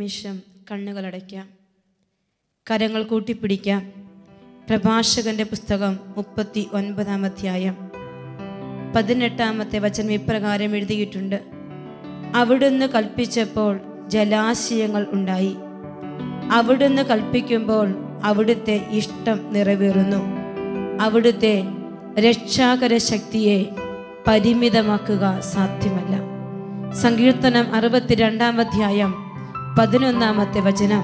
നിമിഷം കണ്ണുകളടയ്ക്കാം കരങ്ങൾ കൂട്ടിപ്പിടിക്കാം പ്രഭാഷകന്റെ പുസ്തകം മുപ്പത്തി ഒൻപതാം അധ്യായം പതിനെട്ടാമത്തെ വചനം ഇപ്രകാരം എഴുതിയിട്ടുണ്ട് അവിടുന്ന് കൽപ്പിച്ചപ്പോൾ ജലാശയങ്ങൾ ഉണ്ടായി അവിടുന്ന് കൽപ്പിക്കുമ്പോൾ അവിടുത്തെ ഇഷ്ടം നിറവേറുന്നു അവിടുത്തെ രക്ഷാകര ശക്തിയെ പരിമിതമാക്കുക സാധ്യമല്ല സങ്കീർത്തനം അറുപത്തിരണ്ടാം അധ്യായം പതിനൊന്നാമത്തെ വചനം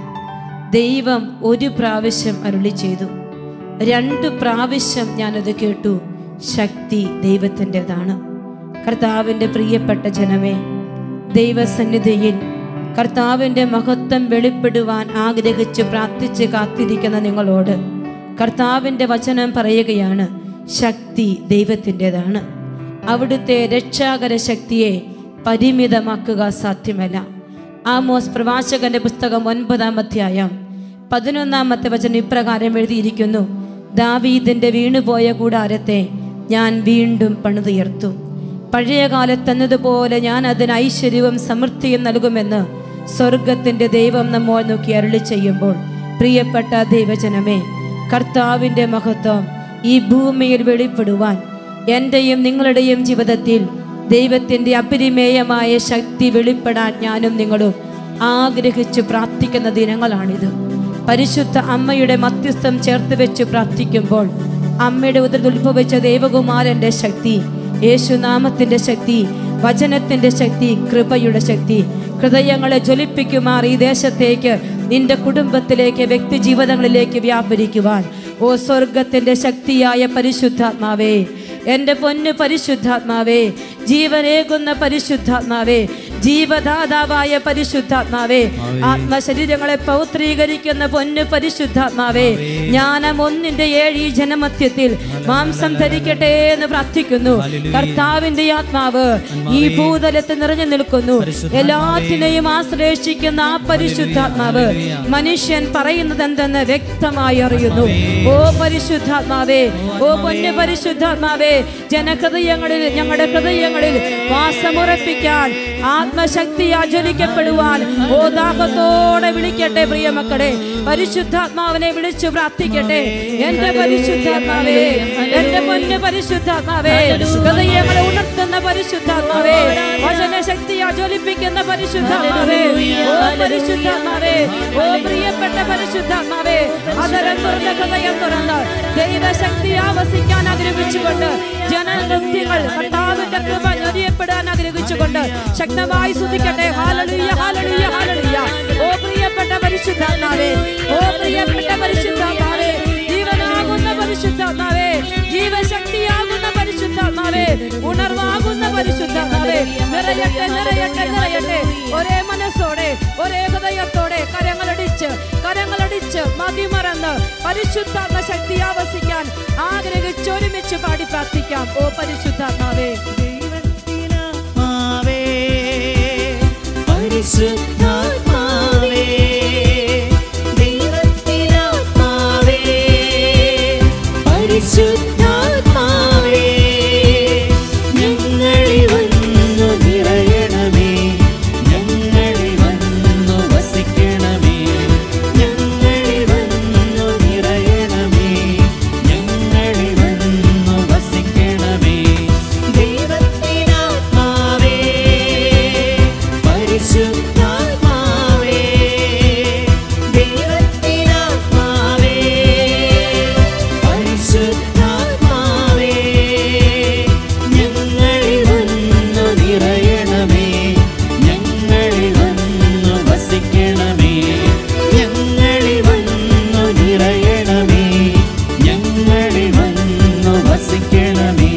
ദൈവം ഒരു പ്രാവശ്യം അരുളി ചെയ്തു രണ്ടു പ്രാവശ്യം ഞാനത് കേട്ടു ശക്തി ദൈവത്തിൻ്റെതാണ് കർത്താവിൻ്റെ പ്രിയപ്പെട്ട ജനമേ ദൈവസന്നിധിയിൽ കർത്താവിൻ്റെ മഹത്വം വെളിപ്പെടുവാൻ ആഗ്രഹിച്ച് പ്രാർത്ഥിച്ച് കാത്തിരിക്കുന്ന നിങ്ങളോട് കർത്താവിൻ്റെ വചനം പറയുകയാണ് ശക്തി ദൈവത്തിൻ്റെതാണ് അവിടുത്തെ രക്ഷാകര ശക്തിയെ പരിമിതമാക്കുക സാധ്യമല്ല ആമോസ് പ്രവാചകന്റെ പുസ്തകം ഒൻപതാം അധ്യായം പതിനൊന്നാമത്തെ വചനം ഇപ്രകാരം എഴുതിയിരിക്കുന്നു ദാവീദിന്റെ വീണുപോയ കൂടാരത്തെ ഞാൻ വീണ്ടും പണിതുയർത്തും പഴയ കാലത്തെന്നതുപോലെ ഞാൻ അതിന് ഐശ്വര്യവും സമൃദ്ധിയും നൽകുമെന്ന് സ്വർഗത്തിന്റെ ദൈവം നമ്മോൾ നോക്കി അരുളി ചെയ്യുമ്പോൾ പ്രിയപ്പെട്ട ദൈവജനമേ കർത്താവിന്റെ മഹത്വം ഈ ഭൂമിയിൽ വെളിപ്പെടുവാൻ എൻ്റെയും നിങ്ങളുടെയും ജീവിതത്തിൽ ദൈവത്തിൻ്റെ അപരിമേയമായ ശക്തി വെളിപ്പെടാൻ ഞാനും നിങ്ങളും ആഗ്രഹിച്ചു പ്രാർത്ഥിക്കുന്ന ദിനങ്ങളാണിത് പരിശുദ്ധ അമ്മയുടെ മധ്യസ്ഥം ചേർത്ത് വെച്ച് പ്രാർത്ഥിക്കുമ്പോൾ അമ്മയുടെ ഉദരത്തിൽ ഉത്ഭവിച്ച ദേവകുമാരന്റെ ശക്തി യേശുനാമത്തിന്റെ ശക്തി വചനത്തിന്റെ ശക്തി കൃപയുടെ ശക്തി ഹൃദയങ്ങളെ ജ്വലിപ്പിക്കുമാർ ഈ ദേശത്തേക്ക് നിന്റെ കുടുംബത്തിലേക്ക് വ്യക്തി ജീവിതങ്ങളിലേക്ക് വ്യാപരിക്കുവാൻ ഓ സ്വർഗത്തിന്റെ ശക്തിയായ പരിശുദ്ധാത്മാവേ എൻ്റെ പൊന്നു പരിശുദ്ധാത്മാവേ ജീവനേകുന്ന പരിശുദ്ധാത്മാവേ ജീവദാതാവായ പരിശുദ്ധാത്മാവേ ആത്മശരീരങ്ങളെ പൗത്രീകരിക്കുന്ന പൊന്നു പരിശുദ്ധാത്മാവേ ജ്ഞാനം ഒന്നിന്റെ ഏഴ് ഈ ജനമധ്യത്തിൽ മാംസം ധരിക്കട്ടെ എന്ന് പ്രാർത്ഥിക്കുന്നു കർത്താവിന്റെ ആത്മാവ് ഈ ഭൂതലത്തിൽ നിറഞ്ഞു നിൽക്കുന്നു എല്ലാത്തിനെയും ആശ്ലേഷിക്കുന്ന ആ പരിശുദ്ധാത്മാവ് മനുഷ്യൻ പറയുന്നത് എന്തെന്ന് വ്യക്തമായി അറിയുന്നു ഓ പരിശുദ്ധാത്മാവേ ഓ പൊന്നു പരിശുദ്ധാത്മാവേ ജനഹൃദയങ്ങളിൽ ഞങ്ങളുടെ ഹൃദയങ്ങളിൽ വാസമുറപ്പിക്കാൻ ആത്മശക്തി ആചരിക്കപ്പെടുവാൻ ഓ ദാഹത്തോടെ വിളിക്കട്ടെ പ്രിയ മക്കളെ പരിശുദ്ധാത്മാവിനെ വിളിച്ചു പ്രാർത്ഥിക്കട്ടെ എന്റെ പരിശുദ്ധാത്മാവേ എന്റെ പൊന്ന് പരിശുദ്ധാത്മാവേ ഹൃദയങ്ങളെ ഉണർത്തുന്ന പരിശുദ്ധാത്മാവേ വചനശക്തി ആജ്വലിപ്പിക്കുന്ന പരിശുദ്ധാത്മാവേ ഓ പരിശുദ്ധാത്മാവേ ഓ പ്രിയപ്പെട്ട പരിശുദ്ധാത്മാവേ അതരം തുറന്ന ഹൃദയം തുറന്ന് ദൈവശക്തി ആവസിക്കാൻ ആഗ്രഹിച്ചുകൊണ്ട് ജനനൃത്യങ്ങൾ കർത്താവിന്റെ കൃപ ഞൊരിയപ്പെടാൻ ആഗ്രഹിച്ചുകൊണ്ട് ശക്തമായി സ്തുതിക്കട്ടെ ഹാലലുയ്യ ഹാലലുയ്യ ഹാലലുയ്യ ഓ പ്രിയപ്പെട്ട പരിശുദ്ധാത്മാവേ ഓ പ്രിയപ്പെട്ട പരിശുദ്ധാത്മാവേ ജീവനാകുന്ന പരിശുദ്ധാത്മാവേ ജീവശക്തിയാകുന്ന പരിശുദ്ധാത്മാവേ ഉണർവാകുന്ന പരിശുദ്ധാത്മാവേ നിറയട്ടെ നിറയട്ടെ നിറയട്ടെ ഒരേ മനസ്സോടെ ഒരേ ഹൃദയത്തോടെ കരങ്ങളടിച്ച് കരങ്ങളടിച്ച് മതിമറന്ന് പരിശുദ്ധാത്മ ശക്തി ആവസിക്കാൻ ആഗ്രഹിച്ച് ഒരുമിച്ച് പാടി പ്രാർത്ഥിക്കാം ഓ പരിശുദ്ധാത്മാവേ ദൈവത്തിനാത്മാവേ, പരിശുദ്ധാത്മാവേ ദൈവത്തിനാത്മാവേ പരിശുദ്ധാത്മാവേ ഞങ്ങളിൽ വന്നു നിറയണമേ ഞങ്ങളിൽ വന്നു വസിക്കണമേ ഞങ്ങളിൽ വന്നു നിറയണമേ ഞങ്ങളിൽ വന്നു വസിക്കണമേ ദൈവത്തിനാത്മാവേ പരിശുദ്ധാത്മാവേ ദൈവത്തിനാത്മാവേ പരിശുദ്ധാത്മാവേ ഞങ്ങളിൽ വന്നു നിറയണമേ ഞങ്ങളിൽ വന്നു വസിക്കണമേ ഞങ്ങളിൽ വന്നു നിറയണമേ ഞങ്ങളിൽ വന്നു വസിക്കണമേ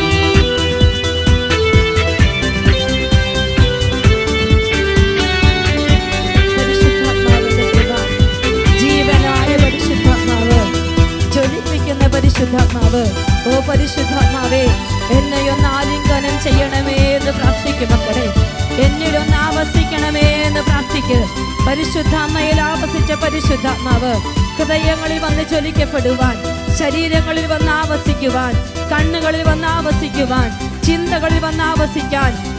പരിശുദ്ധാത്മാവിന്റെ കൃപ ജീവനായ പരിശുദ്ധാത്മാവ് ജ്വലിപ്പിക്കുന്ന പരിശുദ്ധാത്മാവ് ഓ പരിശുദ്ധാത്മാവേ എന്നെ ഒന്ന് ആലിംഗനം ചെയ്യണമേ എന്ന് പ്രാർത്ഥിക്കും മക്കളെ എന്നിലൊന്ന് ആവസിക്കണമേ എന്ന് പ്രാർത്ഥിക്ക് പരിശുദ്ധാത്മയിൽ ആവസിച്ച പരിശുദ്ധാത്മാവ് ഹൃദയങ്ങളിൽ വന്ന് ജ്വലിക്കപ്പെടുവാൻ ശരീരങ്ങളിൽ വന്ന് ആവസിക്കുവാൻ കണ്ണുകളിൽ വന്ന് ആവസിക്കുവാൻ ചിന്തകളിൽ വന്ന് ആവസിക്കാൻ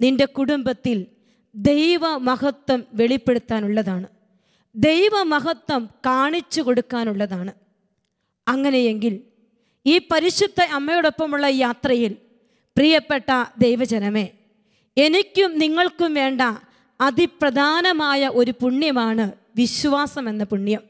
നിന്റെ കുടുംബത്തിൽ ദൈവമഹത്വം വെളിപ്പെടുത്താനുള്ളതാണ് ദൈവമഹത്വം കാണിച്ചു കൊടുക്കാനുള്ളതാണ് അങ്ങനെയെങ്കിൽ ഈ പരിശുദ്ധ അമ്മയോടൊപ്പമുള്ള യാത്രയിൽ പ്രിയപ്പെട്ട ദൈവജനമേ എനിക്കും നിങ്ങൾക്കും വേണ്ട അതിപ്രധാനമായ ഒരു പുണ്യമാണ് വിശ്വാസം എന്ന പുണ്യം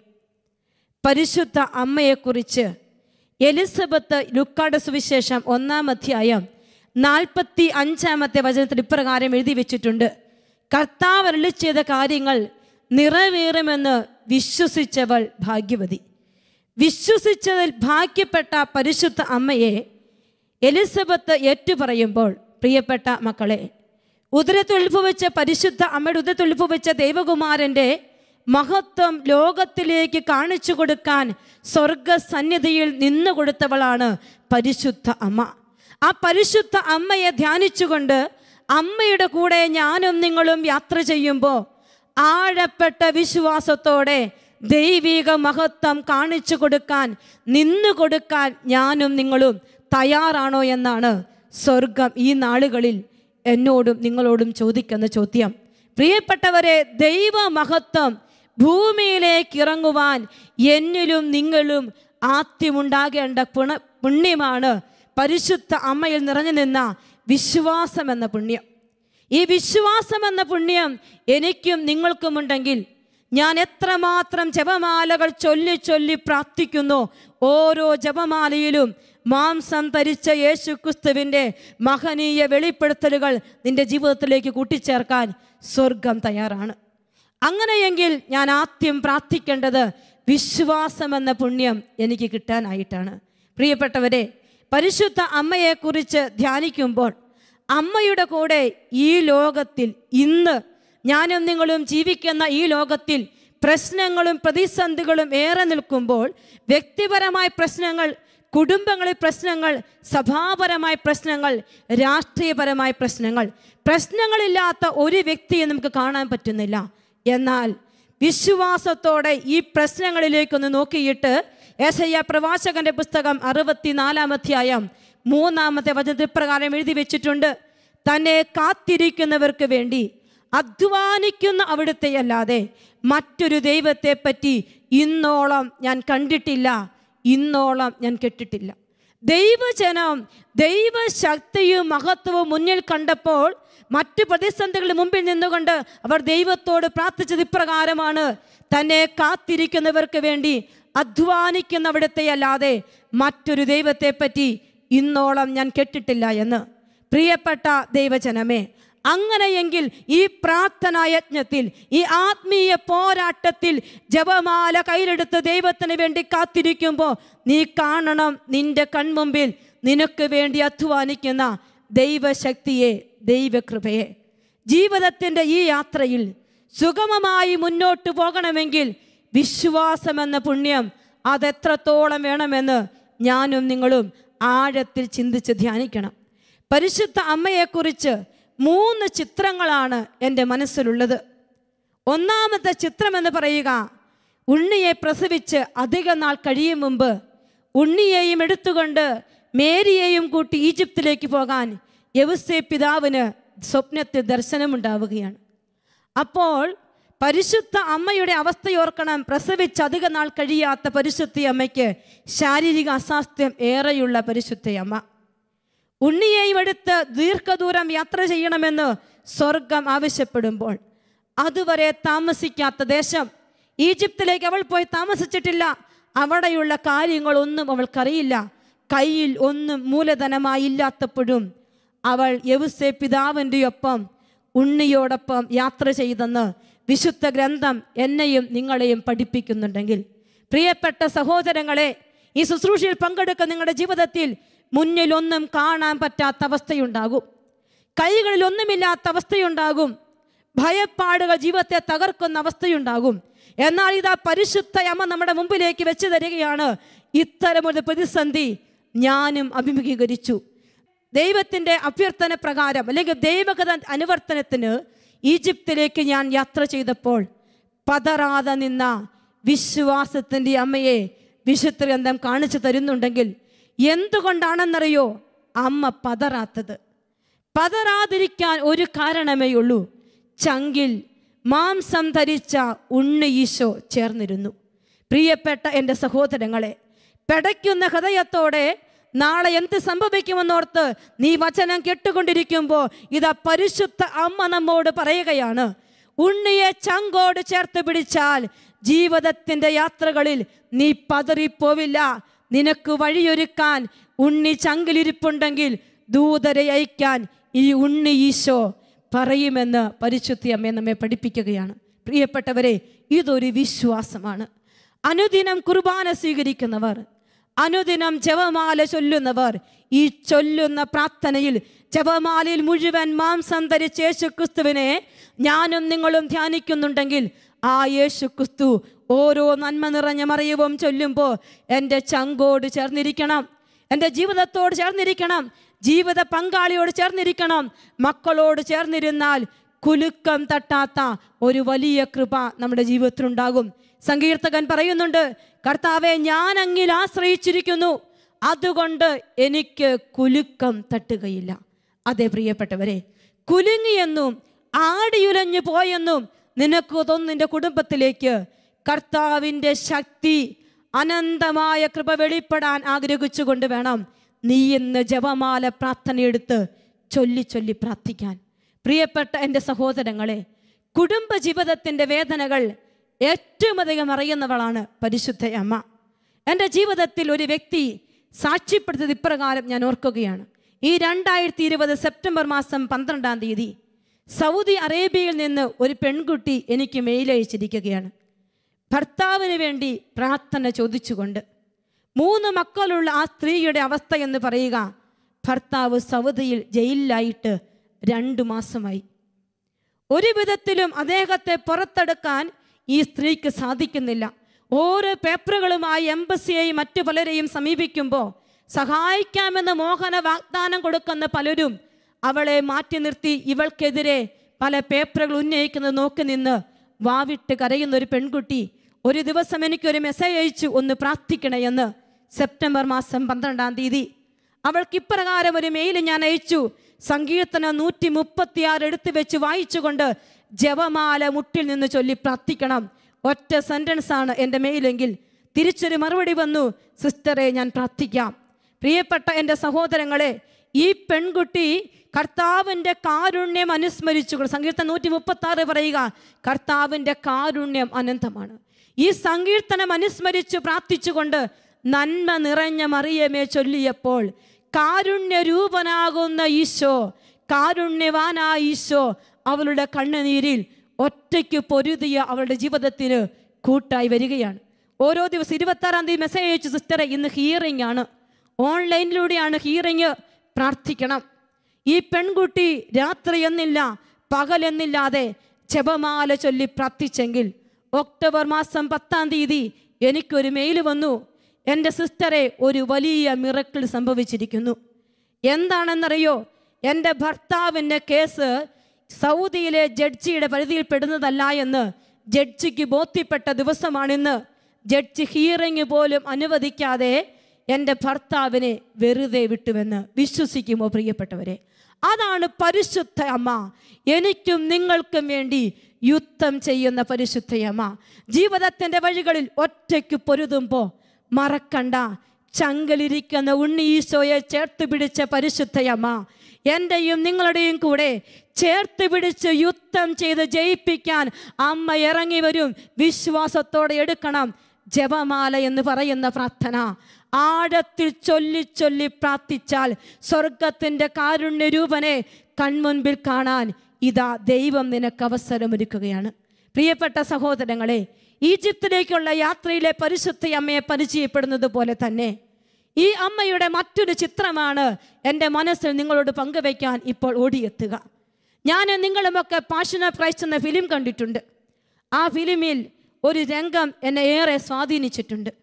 പരിശുദ്ധ അമ്മയെക്കുറിച്ച് എലിസബത്ത് ലുക്കാട് സുവിശേഷം ഒന്നാം അധ്യായം നാൽപ്പത്തി അഞ്ചാമത്തെ വചനത്തിൽ ഇപ്രകാരം എഴുതി വെച്ചിട്ടുണ്ട് കർത്താവ് അരുളി ചെയ്ത കാര്യങ്ങൾ നിറവേറുമെന്ന് വിശ്വസിച്ചവൾ ഭാഗ്യവതി വിശ്വസിച്ചതിൽ ഭാഗ്യപ്പെട്ട പരിശുദ്ധ അമ്മയെ എലിസബത്ത് ഏറ്റുപറയുമ്പോൾ പ്രിയപ്പെട്ട മക്കളെ ഉദരത്തിൽ ഉത്ഭവിച്ച പരിശുദ്ധ അമ്മയുടെ ഉദരത്തിൽ ഉത്ഭവിച്ച ദൈവകുമാരൻ്റെ മഹത്വം ലോകത്തിലേക്ക് കാണിച്ചു കൊടുക്കാൻ സ്വർഗസന്നിധിയിൽ നിന്നു കൊടുത്തവളാണ് പരിശുദ്ധ അമ്മ ആ പരിശുദ്ധ അമ്മയെ ധ്യാനിച്ചുകൊണ്ട് അമ്മയുടെ കൂടെ ഞാനും നിങ്ങളും യാത്ര ചെയ്യുമ്പോൾ ആഴപ്പെട്ട വിശ്വാസത്തോടെ ദൈവിക മഹത്വം കാണിച്ചു കൊടുക്കാൻ നിന്നു കൊടുക്കാൻ ഞാനും നിങ്ങളും തയ്യാറാണോ എന്നാണ് സ്വർഗം ഈ നാളുകളിൽ എന്നോടും നിങ്ങളോടും ചോദിക്കുന്ന ചോദ്യം പ്രിയപ്പെട്ടവരെ ദൈവ മഹത്വം ഭൂമിയിലേക്ക് ഇറങ്ങുവാൻ എന്നിലും നിങ്ങളും ആദ്യമുണ്ടാകേണ്ട പുണ പുണ്യമാണ് പരിശുദ്ധ അമ്മയിൽ നിറഞ്ഞു നിന്ന വിശ്വാസം എന്ന പുണ്യം ഈ വിശ്വാസം എന്ന പുണ്യം എനിക്കും നിങ്ങൾക്കുമുണ്ടെങ്കിൽ ഞാൻ എത്രമാത്രം ജപമാലകൾ ചൊല്ലി ചൊല്ലി പ്രാർത്ഥിക്കുന്നു ഓരോ ജപമാലയിലും മാംസം ധരിച്ച യേശു ക്രിസ്തുവിൻ്റെ മഹനീയ വെളിപ്പെടുത്തലുകൾ നിന്റെ ജീവിതത്തിലേക്ക് കൂട്ടിച്ചേർക്കാൻ സ്വർഗം തയ്യാറാണ് അങ്ങനെയെങ്കിൽ ഞാൻ ആദ്യം പ്രാർത്ഥിക്കേണ്ടത് വിശ്വാസം എന്ന പുണ്യം എനിക്ക് കിട്ടാനായിട്ടാണ് പ്രിയപ്പെട്ടവരെ പരിശുദ്ധ അമ്മയെക്കുറിച്ച് ധ്യാനിക്കുമ്പോൾ അമ്മയുടെ കൂടെ ഈ ലോകത്തിൽ ഇന്ന് ഞാനും നിങ്ങളും ജീവിക്കുന്ന ഈ ലോകത്തിൽ പ്രശ്നങ്ങളും പ്രതിസന്ധികളും ഏറെ നിൽക്കുമ്പോൾ വ്യക്തിപരമായ പ്രശ്നങ്ങൾ കുടുംബങ്ങളിൽ പ്രശ്നങ്ങൾ സഭാപരമായ പ്രശ്നങ്ങൾ രാഷ്ട്രീയപരമായ പ്രശ്നങ്ങൾ പ്രശ്നങ്ങളില്ലാത്ത ഒരു വ്യക്തിയെ നമുക്ക് കാണാൻ പറ്റുന്നില്ല എന്നാൽ വിശ്വാസത്തോടെ ഈ പ്രശ്നങ്ങളിലേക്കൊന്ന് നോക്കിയിട്ട് ഏശയ്യ പ്രവാചകന്റെ പുസ്തകം അറുപത്തിനാലാം അധ്യായം മൂന്നാമത്തെ വചനത്തിൽ പ്രകാരം എഴുതി വെച്ചിട്ടുണ്ട് തന്നെ കാത്തിരിക്കുന്നവർക്ക് വേണ്ടി അധ്വാനിക്കുന്ന അവിടുത്തെ അല്ലാതെ മറ്റൊരു ദൈവത്തെ പറ്റി ഇന്നോളം ഞാൻ കണ്ടിട്ടില്ല ഇന്നോളം ഞാൻ കേട്ടിട്ടില്ല ദൈവജനം ദൈവശക്തിയും മഹത്വവും മുന്നിൽ കണ്ടപ്പോൾ മറ്റു പ്രതിസന്ധികളുടെ മുമ്പിൽ നിന്നുകൊണ്ട് അവർ ദൈവത്തോട് പ്രാർത്ഥിച്ചത് ഇപ്രകാരമാണ് തന്നെ കാത്തിരിക്കുന്നവർക്ക് വേണ്ടി അധ്വാനിക്കുന്നവിടത്തെ അല്ലാതെ മറ്റൊരു ദൈവത്തെ പറ്റി ഇന്നോളം ഞാൻ കേട്ടിട്ടില്ല എന്ന് പ്രിയപ്പെട്ട ദൈവജനമേ അങ്ങനെയെങ്കിൽ ഈ പ്രാർത്ഥനാ യജ്ഞത്തിൽ ഈ ആത്മീയ പോരാട്ടത്തിൽ ജപമാല കയ്യിലെടുത്ത് ദൈവത്തിന് വേണ്ടി കാത്തിരിക്കുമ്പോൾ നീ കാണണം നിന്റെ കൺമുമ്പിൽ നിനക്ക് വേണ്ടി അധ്വാനിക്കുന്ന ദൈവശക്തിയെ ദൈവകൃപയെ ജീവിതത്തിൻ്റെ ഈ യാത്രയിൽ സുഗമമായി മുന്നോട്ട് പോകണമെങ്കിൽ വിശ്വാസമെന്ന പുണ്യം അതെത്രത്തോളം വേണമെന്ന് ഞാനും നിങ്ങളും ആഴത്തിൽ ചിന്തിച്ച് ധ്യാനിക്കണം പരിശുദ്ധ അമ്മയെക്കുറിച്ച് മൂന്ന് ചിത്രങ്ങളാണ് എൻ്റെ മനസ്സിലുള്ളത് ഒന്നാമത്തെ ചിത്രം എന്ന് പറയുക ഉണ്ണിയെ പ്രസവിച്ച് അധിക നാൾ കഴിയും മുമ്പ് ഉണ്ണിയെയും എടുത്തുകൊണ്ട് മേരിയെയും കൂട്ടി ഈജിപ്തിലേക്ക് പോകാൻ യവുസേ പിതാവിന് സ്വപ്നത്തിൽ ദർശനമുണ്ടാവുകയാണ് അപ്പോൾ പരിശുദ്ധ അമ്മയുടെ അവസ്ഥയോർക്കണം പ്രസവിച്ച് അധിക നാൾ കഴിയാത്ത പരിശുദ്ധ അമ്മയ്ക്ക് ശാരീരിക അസ്വാസ്ഥ്യം ഏറെയുള്ള പരിശുദ്ധ അമ്മ ഉണ്ണിയെയും എടുത്ത് ദീർഘദൂരം യാത്ര ചെയ്യണമെന്ന് സ്വർഗം ആവശ്യപ്പെടുമ്പോൾ അതുവരെ താമസിക്കാത്ത ദേശം ഈജിപ്തിലേക്ക് അവൾ പോയി താമസിച്ചിട്ടില്ല അവിടെയുള്ള കാര്യങ്ങളൊന്നും അവൾക്കറിയില്ല കയ്യിൽ ഒന്നും മൂലധനമായി ഇല്ലാത്തപ്പോഴും അവൾ യവുസെ പിതാവിൻ്റെ ഒപ്പം ഉണ്ണിയോടൊപ്പം യാത്ര ചെയ്തെന്ന് വിശുദ്ധ ഗ്രന്ഥം എന്നെയും നിങ്ങളെയും പഠിപ്പിക്കുന്നുണ്ടെങ്കിൽ പ്രിയപ്പെട്ട സഹോദരങ്ങളെ ഈ ശുശ്രൂഷയിൽ പങ്കെടുക്കുന്ന നിങ്ങളുടെ ജീവിതത്തിൽ മുന്നിലൊന്നും കാണാൻ പറ്റാത്ത അവസ്ഥയുണ്ടാകും കൈകളിൽ ഒന്നുമില്ലാത്ത അവസ്ഥയുണ്ടാകും ഭയപ്പാടുകൾ ജീവിതത്തെ തകർക്കുന്ന അവസ്ഥയുണ്ടാകും എന്നാൽ ഇതാ പരിശുദ്ധ അമ്മ നമ്മുടെ മുമ്പിലേക്ക് വെച്ച് തരികയാണ് ഇത്തരമൊരു പ്രതിസന്ധി ഞാനും അഭിമുഖീകരിച്ചു ദൈവത്തിൻ്റെ അഭ്യർത്ഥന പ്രകാരം അല്ലെങ്കിൽ ദൈവഗത അനുവർത്തനത്തിന് ഈജിപ്തിലേക്ക് ഞാൻ യാത്ര ചെയ്തപ്പോൾ പതറാതെ നിന്ന വിശ്വാസത്തിൻ്റെ അമ്മയെ വിശുദ്ധ ഗ്രന്ഥം കാണിച്ചു തരുന്നുണ്ടെങ്കിൽ എന്തുകൊണ്ടാണെന്നറിയോ അമ്മ പതറാത്തത് പതറാതിരിക്കാൻ ഒരു കാരണമേ ഉള്ളൂ ചങ്കിൽ മാംസം ധരിച്ച ഉണ്ണി ഈശോ ചേർന്നിരുന്നു പ്രിയപ്പെട്ട എൻ്റെ സഹോദരങ്ങളെ പെടയ്ക്കുന്ന ഹൃദയത്തോടെ നാളെ എന്ത് സംഭവിക്കുമെന്നോർത്ത് നീ വചനം കേട്ടുകൊണ്ടിരിക്കുമ്പോൾ ഇതാ പരിശുദ്ധ അമ്മ നമ്മോട് പറയുകയാണ് ഉണ്ണിയെ ചങ്കോട് ചേർത്ത് പിടിച്ചാൽ ജീവിതത്തിൻ്റെ യാത്രകളിൽ നീ പതറിപ്പോവില്ല നിനക്ക് വഴിയൊരുക്കാൻ ഉണ്ണി ചങ്കിലിരിപ്പുണ്ടെങ്കിൽ ദൂതരെ അയക്കാൻ ഈ ഉണ്ണി ഈശോ പറയുമെന്ന് പരിശുദ്ധി അമ്മ നമ്മെ പഠിപ്പിക്കുകയാണ് പ്രിയപ്പെട്ടവരെ ഇതൊരു വിശ്വാസമാണ് അനുദിനം കുർബാന സ്വീകരിക്കുന്നവർ അനുദിനം ജപമാല ചൊല്ലുന്നവർ ഈ ചൊല്ലുന്ന പ്രാർത്ഥനയിൽ ജപമാലയിൽ മുഴുവൻ മാംസം ധരിച്ച യേശു ക്രിസ്തുവിനെ ഞാനും നിങ്ങളും ധ്യാനിക്കുന്നുണ്ടെങ്കിൽ ആ യേശു ക്രിസ്തു ഓരോ നന്മ നിറഞ്ഞ മറിയവും ചൊല്ലുമ്പോൾ എൻ്റെ ചങ്കോട് ചേർന്നിരിക്കണം എൻ്റെ ജീവിതത്തോട് ചേർന്നിരിക്കണം ജീവിത പങ്കാളിയോട് ചേർന്നിരിക്കണം മക്കളോട് ചേർന്നിരുന്നാൽ കുലുക്കം തട്ടാത്ത ഒരു വലിയ കൃപ നമ്മുടെ ജീവിതത്തിലുണ്ടാകും സങ്കീർത്തകൻ പറയുന്നുണ്ട് കർത്താവെ ഞാൻ അങ്ങിൽ ആശ്രയിച്ചിരിക്കുന്നു അതുകൊണ്ട് എനിക്ക് കുലുക്കം തട്ടുകയില്ല അതെ പ്രിയപ്പെട്ടവരെ കുലുങ്ങിയെന്നും ആടിയുലഞ്ഞു പോയെന്നും നിനക്ക് തോന്നുന്നു നിന്റെ കുടുംബത്തിലേക്ക് കർത്താവിൻ്റെ ശക്തി അനന്തമായ കൃപ വെളിപ്പെടാൻ ആഗ്രഹിച്ചുകൊണ്ട് വേണം നീ ഇന്ന് ജപമാല പ്രാർത്ഥനയെടുത്ത് ചൊല്ലി ചൊല്ലി പ്രാർത്ഥിക്കാൻ പ്രിയപ്പെട്ട എൻ്റെ സഹോദരങ്ങളെ കുടുംബ ജീവിതത്തിൻ്റെ വേദനകൾ ഏറ്റവും അധികം അറിയുന്നവളാണ് പരിശുദ്ധ അമ്മ എൻ്റെ ജീവിതത്തിൽ ഒരു വ്യക്തി സാക്ഷ്യപ്പെടുത്തിയത് ഇപ്രകാരം ഞാൻ ഓർക്കുകയാണ് ഈ രണ്ടായിരത്തി ഇരുപത് സെപ്റ്റംബർ മാസം പന്ത്രണ്ടാം തീയതി സൗദി അറേബ്യയിൽ നിന്ന് ഒരു പെൺകുട്ടി എനിക്ക് മെയിൽ അയച്ചിരിക്കുകയാണ് ഭർത്താവിന് വേണ്ടി പ്രാർത്ഥന ചോദിച്ചുകൊണ്ട് മൂന്ന് മക്കളുള്ള ആ സ്ത്രീയുടെ അവസ്ഥ എന്ന് പറയുക ഭർത്താവ് സൗദിയിൽ ജയിലിലായിട്ട് രണ്ടു മാസമായി ഒരു വിധത്തിലും അദ്ദേഹത്തെ പുറത്തെടുക്കാൻ ഈ സ്ത്രീക്ക് സാധിക്കുന്നില്ല ഓരോ പേപ്പറുകളുമായി എംബസിയെയും മറ്റു പലരെയും സമീപിക്കുമ്പോൾ സഹായിക്കാമെന്ന് മോഹന വാഗ്ദാനം കൊടുക്കുന്ന പലരും അവളെ മാറ്റി നിർത്തി ഇവൾക്കെതിരെ പല പേപ്പറുകൾ ഉന്നയിക്കുന്നത് നോക്കി നിന്ന് വാവിട്ട് കരയുന്ന ഒരു പെൺകുട്ടി ഒരു ദിവസം എനിക്കൊരു മെസ്സേജ് അയച്ചു ഒന്ന് പ്രാർത്ഥിക്കണേ എന്ന് സെപ്റ്റംബർ മാസം പന്ത്രണ്ടാം തീയതി അവൾക്ക് ഇപ്രകാരം ഒരു മെയിൽ ഞാൻ അയച്ചു സങ്കീർത്തനം നൂറ്റി മുപ്പത്തിയാറ് എടുത്തു വെച്ച് വായിച്ചുകൊണ്ട് ജപമാല മുട്ടിൽ നിന്ന് ചൊല്ലി പ്രാർത്ഥിക്കണം ഒറ്റ സെന്റൻസ് ആണ് എൻ്റെ മെയിലെങ്കിൽ തിരിച്ചൊരു മറുപടി വന്നു സിസ്റ്ററെ ഞാൻ പ്രാർത്ഥിക്കാം പ്രിയപ്പെട്ട എൻ്റെ സഹോദരങ്ങളെ ഈ പെൺകുട്ടി കർത്താവിൻ്റെ കാരുണ്യം അനുസ്മരിച്ചുകൊണ്ട് സങ്കീർത്തനം നൂറ്റി മുപ്പത്തി ആറ് പറയുക കർത്താവിൻ്റെ കാരുണ്യം അനന്തമാണ് ഈ സങ്കീർത്തനം അനുസ്മരിച്ച് പ്രാർത്ഥിച്ചുകൊണ്ട് നന്മ നിറഞ്ഞ മറിയമേ ചൊല്ലിയപ്പോൾ കാരുണ്യരൂപനാകുന്ന ഈശോ കാരുണ്യവാനായ ഈശോ അവളുടെ കണ്ണുനീരിൽ ഒറ്റയ്ക്ക് പൊരുതിയ അവളുടെ ജീവിതത്തിന് കൂട്ടായി വരികയാണ് ഓരോ ദിവസം ഇരുപത്താറാം തീയതി മെസ്സേജ് അയച്ചു സിസ്റ്ററെ ഇന്ന് ഹിയറിംഗ് ആണ് ഓൺലൈനിലൂടെയാണ് ഹിയറിംഗ് പ്രാർത്ഥിക്കണം ഈ പെൺകുട്ടി രാത്രി എന്നില്ല പകലെന്നില്ലാതെ ജപമാല ചൊല്ലി പ്രാർത്ഥിച്ചെങ്കിൽ ഒക്ടോബർ മാസം പത്താം തീയതി എനിക്കൊരു മെയിൽ വന്നു എൻ്റെ സിസ്റ്ററെ ഒരു വലിയ മിറക്കിൾ സംഭവിച്ചിരിക്കുന്നു എന്താണെന്നറിയോ എൻ്റെ ഭർത്താവിൻ്റെ കേസ് സൗദിയിലെ ജഡ്ജിയുടെ പരിധിയിൽ പെടുന്നതല്ല എന്ന് ജഡ്ജിക്ക് ബോധ്യപ്പെട്ട ദിവസമാണിന്ന് ജഡ്ജി ഹിയറിംഗ് പോലും അനുവദിക്കാതെ എൻ്റെ ഭർത്താവിനെ വെറുതെ വിട്ടുവെന്ന് വിശ്വസിക്കുമോ പ്രിയപ്പെട്ടവരെ അതാണ് പരിശുദ്ധ അമ്മ എനിക്കും നിങ്ങൾക്കും വേണ്ടി യുദ്ധം ചെയ്യുന്ന പരിശുദ്ധയമ്മ ജീവിതത്തിൻ്റെ വഴികളിൽ ഒറ്റയ്ക്ക് പൊരുതുമ്പോൾ മറക്കണ്ട ചങ്കലിരിക്കുന്ന ഉണ്ണി ഈശോയെ ചേർത്ത് പിടിച്ച പരിശുദ്ധയമ്മ എൻ്റെയും നിങ്ങളുടെയും കൂടെ ചേർത്ത് പിടിച്ച് യുദ്ധം ചെയ്ത് ജയിപ്പിക്കാൻ അമ്മ ഇറങ്ങി വരും വിശ്വാസത്തോടെ എടുക്കണം ജപമാല എന്ന് പറയുന്ന പ്രാർത്ഥന ആഴത്തിൽ ചൊല്ലി ചൊല്ലി പ്രാർത്ഥിച്ചാൽ സ്വർഗത്തിൻ്റെ കാരുണ്യരൂപനെ കൺമുൻപിൽ കാണാൻ ഇതാ ദൈവം നിനക്ക് അവസരമൊരുക്കുകയാണ് പ്രിയപ്പെട്ട സഹോദരങ്ങളെ ഈജിപ്തിലേക്കുള്ള യാത്രയിലെ പരിശുദ്ധ അമ്മയെ പരിചയപ്പെടുന്നത് പോലെ തന്നെ ഈ അമ്മയുടെ മറ്റൊരു ചിത്രമാണ് എൻ്റെ മനസ്സിൽ നിങ്ങളോട് പങ്കുവയ്ക്കാൻ ഇപ്പോൾ ഓടിയെത്തുക ഞാൻ നിങ്ങളുമൊക്കെ പാഷൻ ഓഫ് ക്രൈസ്റ്റ് എന്ന ഫിലിം കണ്ടിട്ടുണ്ട് ആ ഫിലിമിൽ ഒരു രംഗം എന്നെ ഏറെ സ്വാധീനിച്ചിട്ടുണ്ട്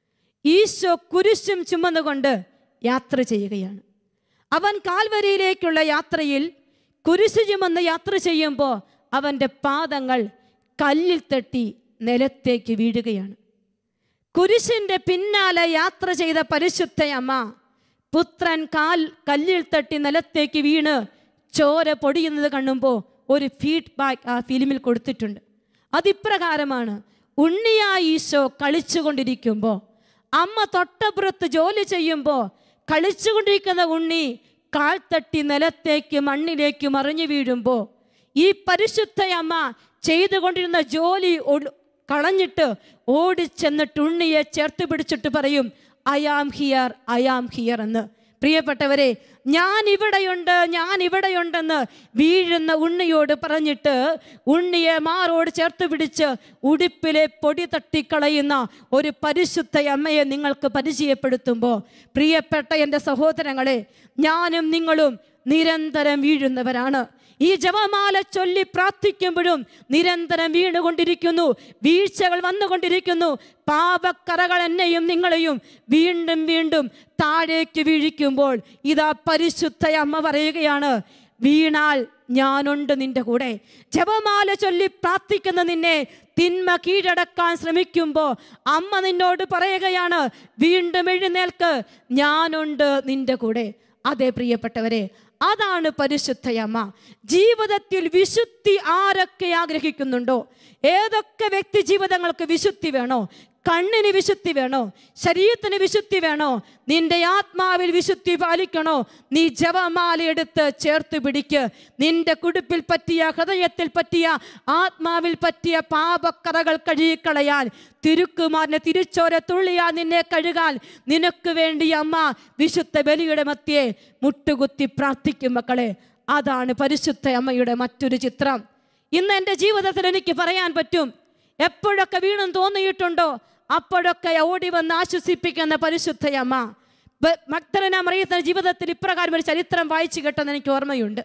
ഈശോ കുരിശും ചുമന്നുകൊണ്ട് യാത്ര ചെയ്യുകയാണ് അവൻ കാൽവരിയിലേക്കുള്ള യാത്രയിൽ കുരിശു ചുമന്ന് യാത്ര ചെയ്യുമ്പോൾ അവൻ്റെ പാദങ്ങൾ കല്ലിൽ തട്ടി നിലത്തേക്ക് വീഴുകയാണ് കുരിശിൻ്റെ പിന്നാലെ യാത്ര ചെയ്ത പരിശുദ്ധയമ്മ പുത്രൻ കാൽ കല്ലിൽ തട്ടി നിലത്തേക്ക് വീണ് ചോര പൊടിയുന്നത് കാണുമ്പോൾ ഒരു ഫീഡ്ബാക്ക് ആ ഫിലിമിൽ കൊടുത്തിട്ടുണ്ട് അതിപ്രകാരമാണ് ഉണ്ണിയായ ഈശോ കളിച്ചുകൊണ്ടിരിക്കുമ്പോൾ അമ്മ തൊട്ടപ്പുറത്ത് ജോലി ചെയ്യുമ്പോൾ കളിച്ചുകൊണ്ടിരിക്കുന്ന ഉണ്ണി കാൽ തട്ടി നിലത്തേക്ക് മണ്ണിലേക്ക് മറിഞ്ഞു വീഴുമ്പോൾ ഈ പരിശുദ്ധ അമ്മ ചെയ്തുകൊണ്ടിരുന്ന ജോലി ഒളു- കളഞ്ഞിട്ട് ഓടിച്ചെന്നിട്ട് ഉണ്ണിയെ ചേർത്ത് പിടിച്ചിട്ട് പറയും I am here I am here എന്ന് പ്രിയപ്പെട്ടവരെ ഞാൻ ഇവിടെയുണ്ട് ഞാൻ ഇവിടെയുണ്ടെന്ന് വീഴുന്ന ഉണ്ണിയോട് പറഞ്ഞിട്ട് ഉണ്ണിയെ മാറോട് ചേർത്ത് പിടിച്ച് ഉടുപ്പിലെ പൊടി തട്ടിക്കളയുന്ന ഒരു പരിശുദ്ധ അമ്മയെ നിങ്ങൾക്ക് പരിചയപ്പെടുത്തുമ്പോൾ പ്രിയപ്പെട്ട എൻ്റെ സഹോദരങ്ങളെ ഞാനും നിങ്ങളും നിരന്തരം വീഴുന്നവരാണ് ഈ ജപമാല ചൊല്ലി പ്രാർത്ഥിക്കുമ്പോഴും നിരന്തരം വീണുകൊണ്ടിരിക്കുന്നു വീഴ്ചകൾ വന്നുകൊണ്ടിരിക്കുന്നു പാപക്കറകൾ എന്നെയും നിങ്ങളെയും വീണ്ടും വീണ്ടും താഴേക്ക് വീഴിക്കുമ്പോൾ ഇതാ പരിശുദ്ധ അമ്മ പറയുകയാണ് വീണാൽ ഞാനുണ്ട് നിന്റെ കൂടെ ജപമാല ചൊല്ലി പ്രാർത്ഥിക്കുന്ന നിന്നെ തിന്മ കീഴടക്കാൻ ശ്രമിക്കുമ്പോൾ അമ്മ നിന്നോട് പറയുകയാണ് വീണ്ടും എഴുന്നേൽക്ക് ഞാനുണ്ട് നിന്റെ കൂടെ അതെ പ്രിയപ്പെട്ടവരെ അതാണ് പരിശുദ്ധയമ്മ ജീവിതത്തിൽ വിശുദ്ധി ആരൊക്കെ ആഗ്രഹിക്കുന്നുണ്ടോ ഏതൊക്കെ വ്യക്തി ജീവിതങ്ങൾക്ക് വിശുദ്ധി വേണോ കണ്ണിന് വിശുദ്ധി വേണോ ശരീരത്തിന് വിശുദ്ധി വേണോ നിന്റെ ആത്മാവിൽ വിശുദ്ധി പാലിക്കണോ നീ ജപമാല എടുത്ത് ചേർത്ത് പിടിക്ക് നിന്റെ കുടുപ്പിൽ പറ്റിയ ഹൃദയത്തിൽ പറ്റിയ ആത്മാവിൽ പറ്റിയ പാപക്കറകൾ കഴുകിക്കളയാൻ തിരുക്കുമാരനെ തിരിച്ചോര തുള്ളിയാ നിന്നെ കഴുകാൻ നിനക്ക് വേണ്ടി അമ്മ വിശുദ്ധ ബലിയുടെ മധ്യേ മുട്ടുകുത്തി പ്രാർത്ഥിക്കും മക്കളെ അതാണ് പരിശുദ്ധ അമ്മയുടെ മറ്റൊരു ചിത്രം ഇന്ന് എൻ്റെ ജീവിതത്തിൽ എനിക്ക് പറയാൻ പറ്റും എപ്പോഴൊക്കെ വീണും തോന്നിയിട്ടുണ്ടോ അപ്പോഴൊക്കെ ഓടി വന്ന് ആശ്വസിപ്പിക്കുന്ന പരിശുദ്ധയമ്മ മക്തരന മറിയത്തിന്റെ ജീവിതത്തിൽ ഇപ്രകാരം ഒരു ചരിത്രം വായിച്ചു കേട്ടെന്ന് എനിക്ക് ഓർമ്മയുണ്ട്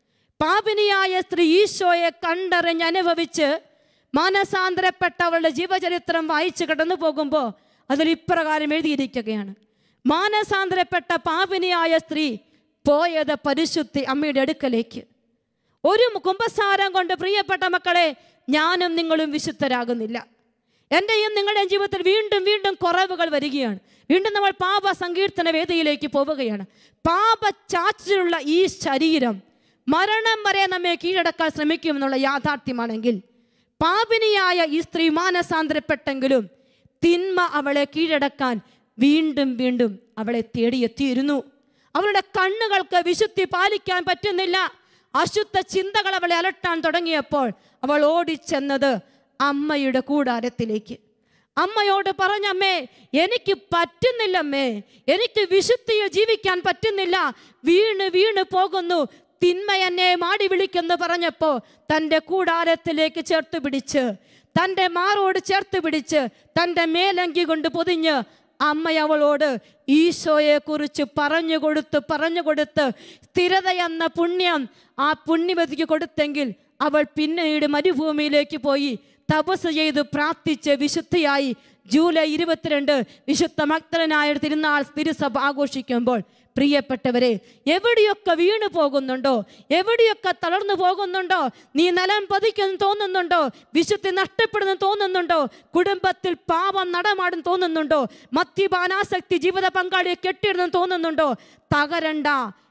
പാപിനിയായ സ്ത്രീ ഈശോയെ കണ്ടറിഞ്ഞ് അനുഭവിച്ച് മാനസാന്തരപ്പെട്ട അവളുടെ ജീവചരിത്രം വായിച്ചു കടന്നു പോകുമ്പോൾ അതിൽ ഇപ്രകാരം എഴുതിയിരിക്കുകയാണ് മാനസാന്തരപ്പെട്ട പാപിനിയായ സ്ത്രീ പോയത് പരിശുദ്ധി അമ്മയുടെ അടുക്കലേക്ക് ഒരു കുംഭസാരം കൊണ്ട് പ്രിയപ്പെട്ട മക്കളെ ഞാനും നിങ്ങളും വിശുദ്ധരാകുന്നില്ല എൻ്റെയും നിങ്ങളുടെയും ജീവിതത്തിൽ വീണ്ടും വീണ്ടും കുറവുകൾ വരികയാണ് വീണ്ടും നമ്മൾ പാപ സങ്കീർത്തന വേദിയിലേക്ക് പോവുകയാണ് പാപ ചാച്ചിലുള്ള ഈ ശരീരം മരണം വരെ നമ്മെ കീഴടക്കാൻ ശ്രമിക്കുമെന്നുള്ള യാഥാർത്ഥ്യമാണെങ്കിൽ പാപിനിയായ ഈ സ്ത്രീ മാനസാന്തരപ്പെട്ടെങ്കിലും തിന്മ അവളെ കീഴടക്കാൻ വീണ്ടും വീണ്ടും അവളെ തേടിയെത്തിയിരുന്നു അവളുടെ കണ്ണുകൾക്ക് വിശുദ്ധി പാലിക്കാൻ പറ്റുന്നില്ല അശുദ്ധ ചിന്തകൾ അവളെ അലട്ടാൻ തുടങ്ങിയപ്പോൾ അവൾ ഓടിച്ചെന്നത് അമ്മയുടെ കൂടാരത്തിലേക്ക് അമ്മയോട് പറഞ്ഞമ്മേ എനിക്ക് പറ്റുന്നില്ലമ്മേ എനിക്ക് വിശുദ്ധിയിൽ ജീവിക്കാൻ പറ്റുന്നില്ല വീണ് വീണ് പോകുന്നു തിന്മ എന്നെ മാടി വിളിക്കുന്നു പറഞ്ഞപ്പോ തൻ്റെ കൂടാരത്തിലേക്ക് ചേർത്ത് പിടിച്ച് തൻ്റെ മാറോട് ചേർത്ത് പിടിച്ച് തൻ്റെ മേലങ്കി കൊണ്ട് പൊതിഞ്ഞ് അമ്മ അവളോട് ഈശോയെ കുറിച്ച് പറഞ്ഞു കൊടുത്ത് പറഞ്ഞു കൊടുത്ത് സ്ഥിരത എന്ന പുണ്യം ആ പുണ്യമതിക്ക് കൊടുത്തെങ്കിൽ അവൾ പിന്നീട് മരുഭൂമിയിലേക്ക് പോയി തപസ് ചെയ്ത് പ്രാർത്ഥിച്ച് വിശുദ്ധിയായി ജൂലൈ ഇരുപത്തിരണ്ട് വിശുദ്ധ മക്തനായ തിരുനാൾ തിരുസഭ ആഘോഷിക്കുമ്പോൾ പ്രിയപ്പെട്ടവരെ എവിടെയൊക്കെ വീണു പോകുന്നുണ്ടോ എവിടെയൊക്കെ തളർന്നു പോകുന്നുണ്ടോ നീ നിലം പതിക്കുന്നു തോന്നുന്നുണ്ടോ വിശുദ്ധി നഷ്ടപ്പെടുന്നു തോന്നുന്നുണ്ടോ കുടുംബത്തിൽ പാപം നടമാടും തോന്നുന്നുണ്ടോ മദ്യപാനാസക്തി ജീവിത പങ്കാളിയെ കെട്ടിയിടുന്നു തോന്നുന്നുണ്ടോ തകരണ്ട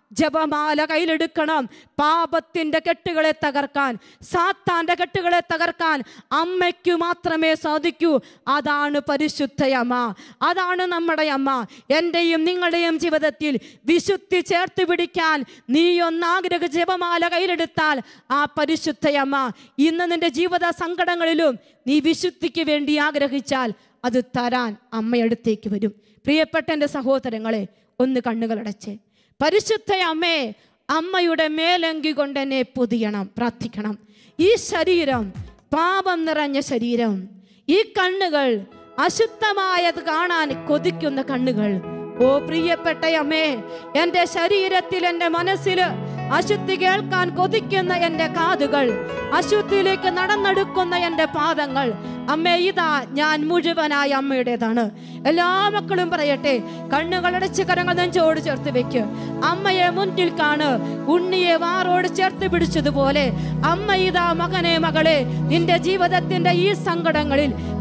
ജപമാല കയ്യിലെടുക്കണം പാപത്തിൻ്റെ കെട്ടുകളെ തകർക്കാൻ സാത്താൻ്റെ കെട്ടുകളെ തകർക്കാൻ അമ്മയ്ക്കു മാത്രമേ സാധിക്കൂ അതാണ് പരിശുദ്ധയമ്മ അതാണ് നമ്മുടെ അമ്മ എൻ്റെയും നിങ്ങളുടെയും ജീവിതത്തിൽ വിശുദ്ധി ചേർത്ത് പിടിക്കാൻ നീ ഒന്നാഗ്രഹ ജപമാല കയ്യിലെടുത്താൽ ആ പരിശുദ്ധയമ്മ ഇന്ന് നിന്റെ ജീവിത സങ്കടങ്ങളിലും നീ വിശുദ്ധിക്ക് വേണ്ടി ആഗ്രഹിച്ചാൽ അത് തരാൻ അമ്മയടുത്തേക്ക് വരും പ്രിയപ്പെട്ട എൻ്റെ സഹോദരങ്ങളെ ഒന്ന് കണ്ണുകളടച്ചേ പരിശുദ്ധ അമ്മേ അമ്മയുടെ മേലങ്കി കൊണ്ട് എന്നെ പൊതിയണം പ്രാർത്ഥിക്കണം ഈ ശരീരം പാപം നിറഞ്ഞ ശരീരം ഈ കണ്ണുകൾ അശുദ്ധമായത് കാണാൻ കൊതിക്കുന്ന കണ്ണുകൾ ഓ പ്രിയപ്പെട്ട അമ്മേ എൻ്റെ ശരീരത്തിൽ എൻ്റെ മനസ്സിൽ അശുദ്ധി കേൾക്കാൻ കൊതിക്കുന്ന എൻ്റെ കാതുകൾ അശുദ്ധിയിലേക്ക് നടന്നെടുക്കുന്ന എൻ്റെ പാദങ്ങൾ അമ്മേ ഇതാ ഞാൻ മുഴുവനായ അമ്മയുടേതാണ് എല്ലാ മക്കളും പറയട്ടെ കണ്ണുകൾ അടച്ച് കരങ്ങൾ നെഞ്ചോട് ചേർത്ത് വെക്ക് അമ്മയെ മുൻപിൽ കാണ് ഉണ്ണിയെ വാറോട് ചേർത്ത് പിടിച്ചതുപോലെ അമ്മ ഇതാ മകനെ മകളെ നിന്റെ ജീവിതത്തിന്റെ ഈ സങ്കടങ്ങളിൽ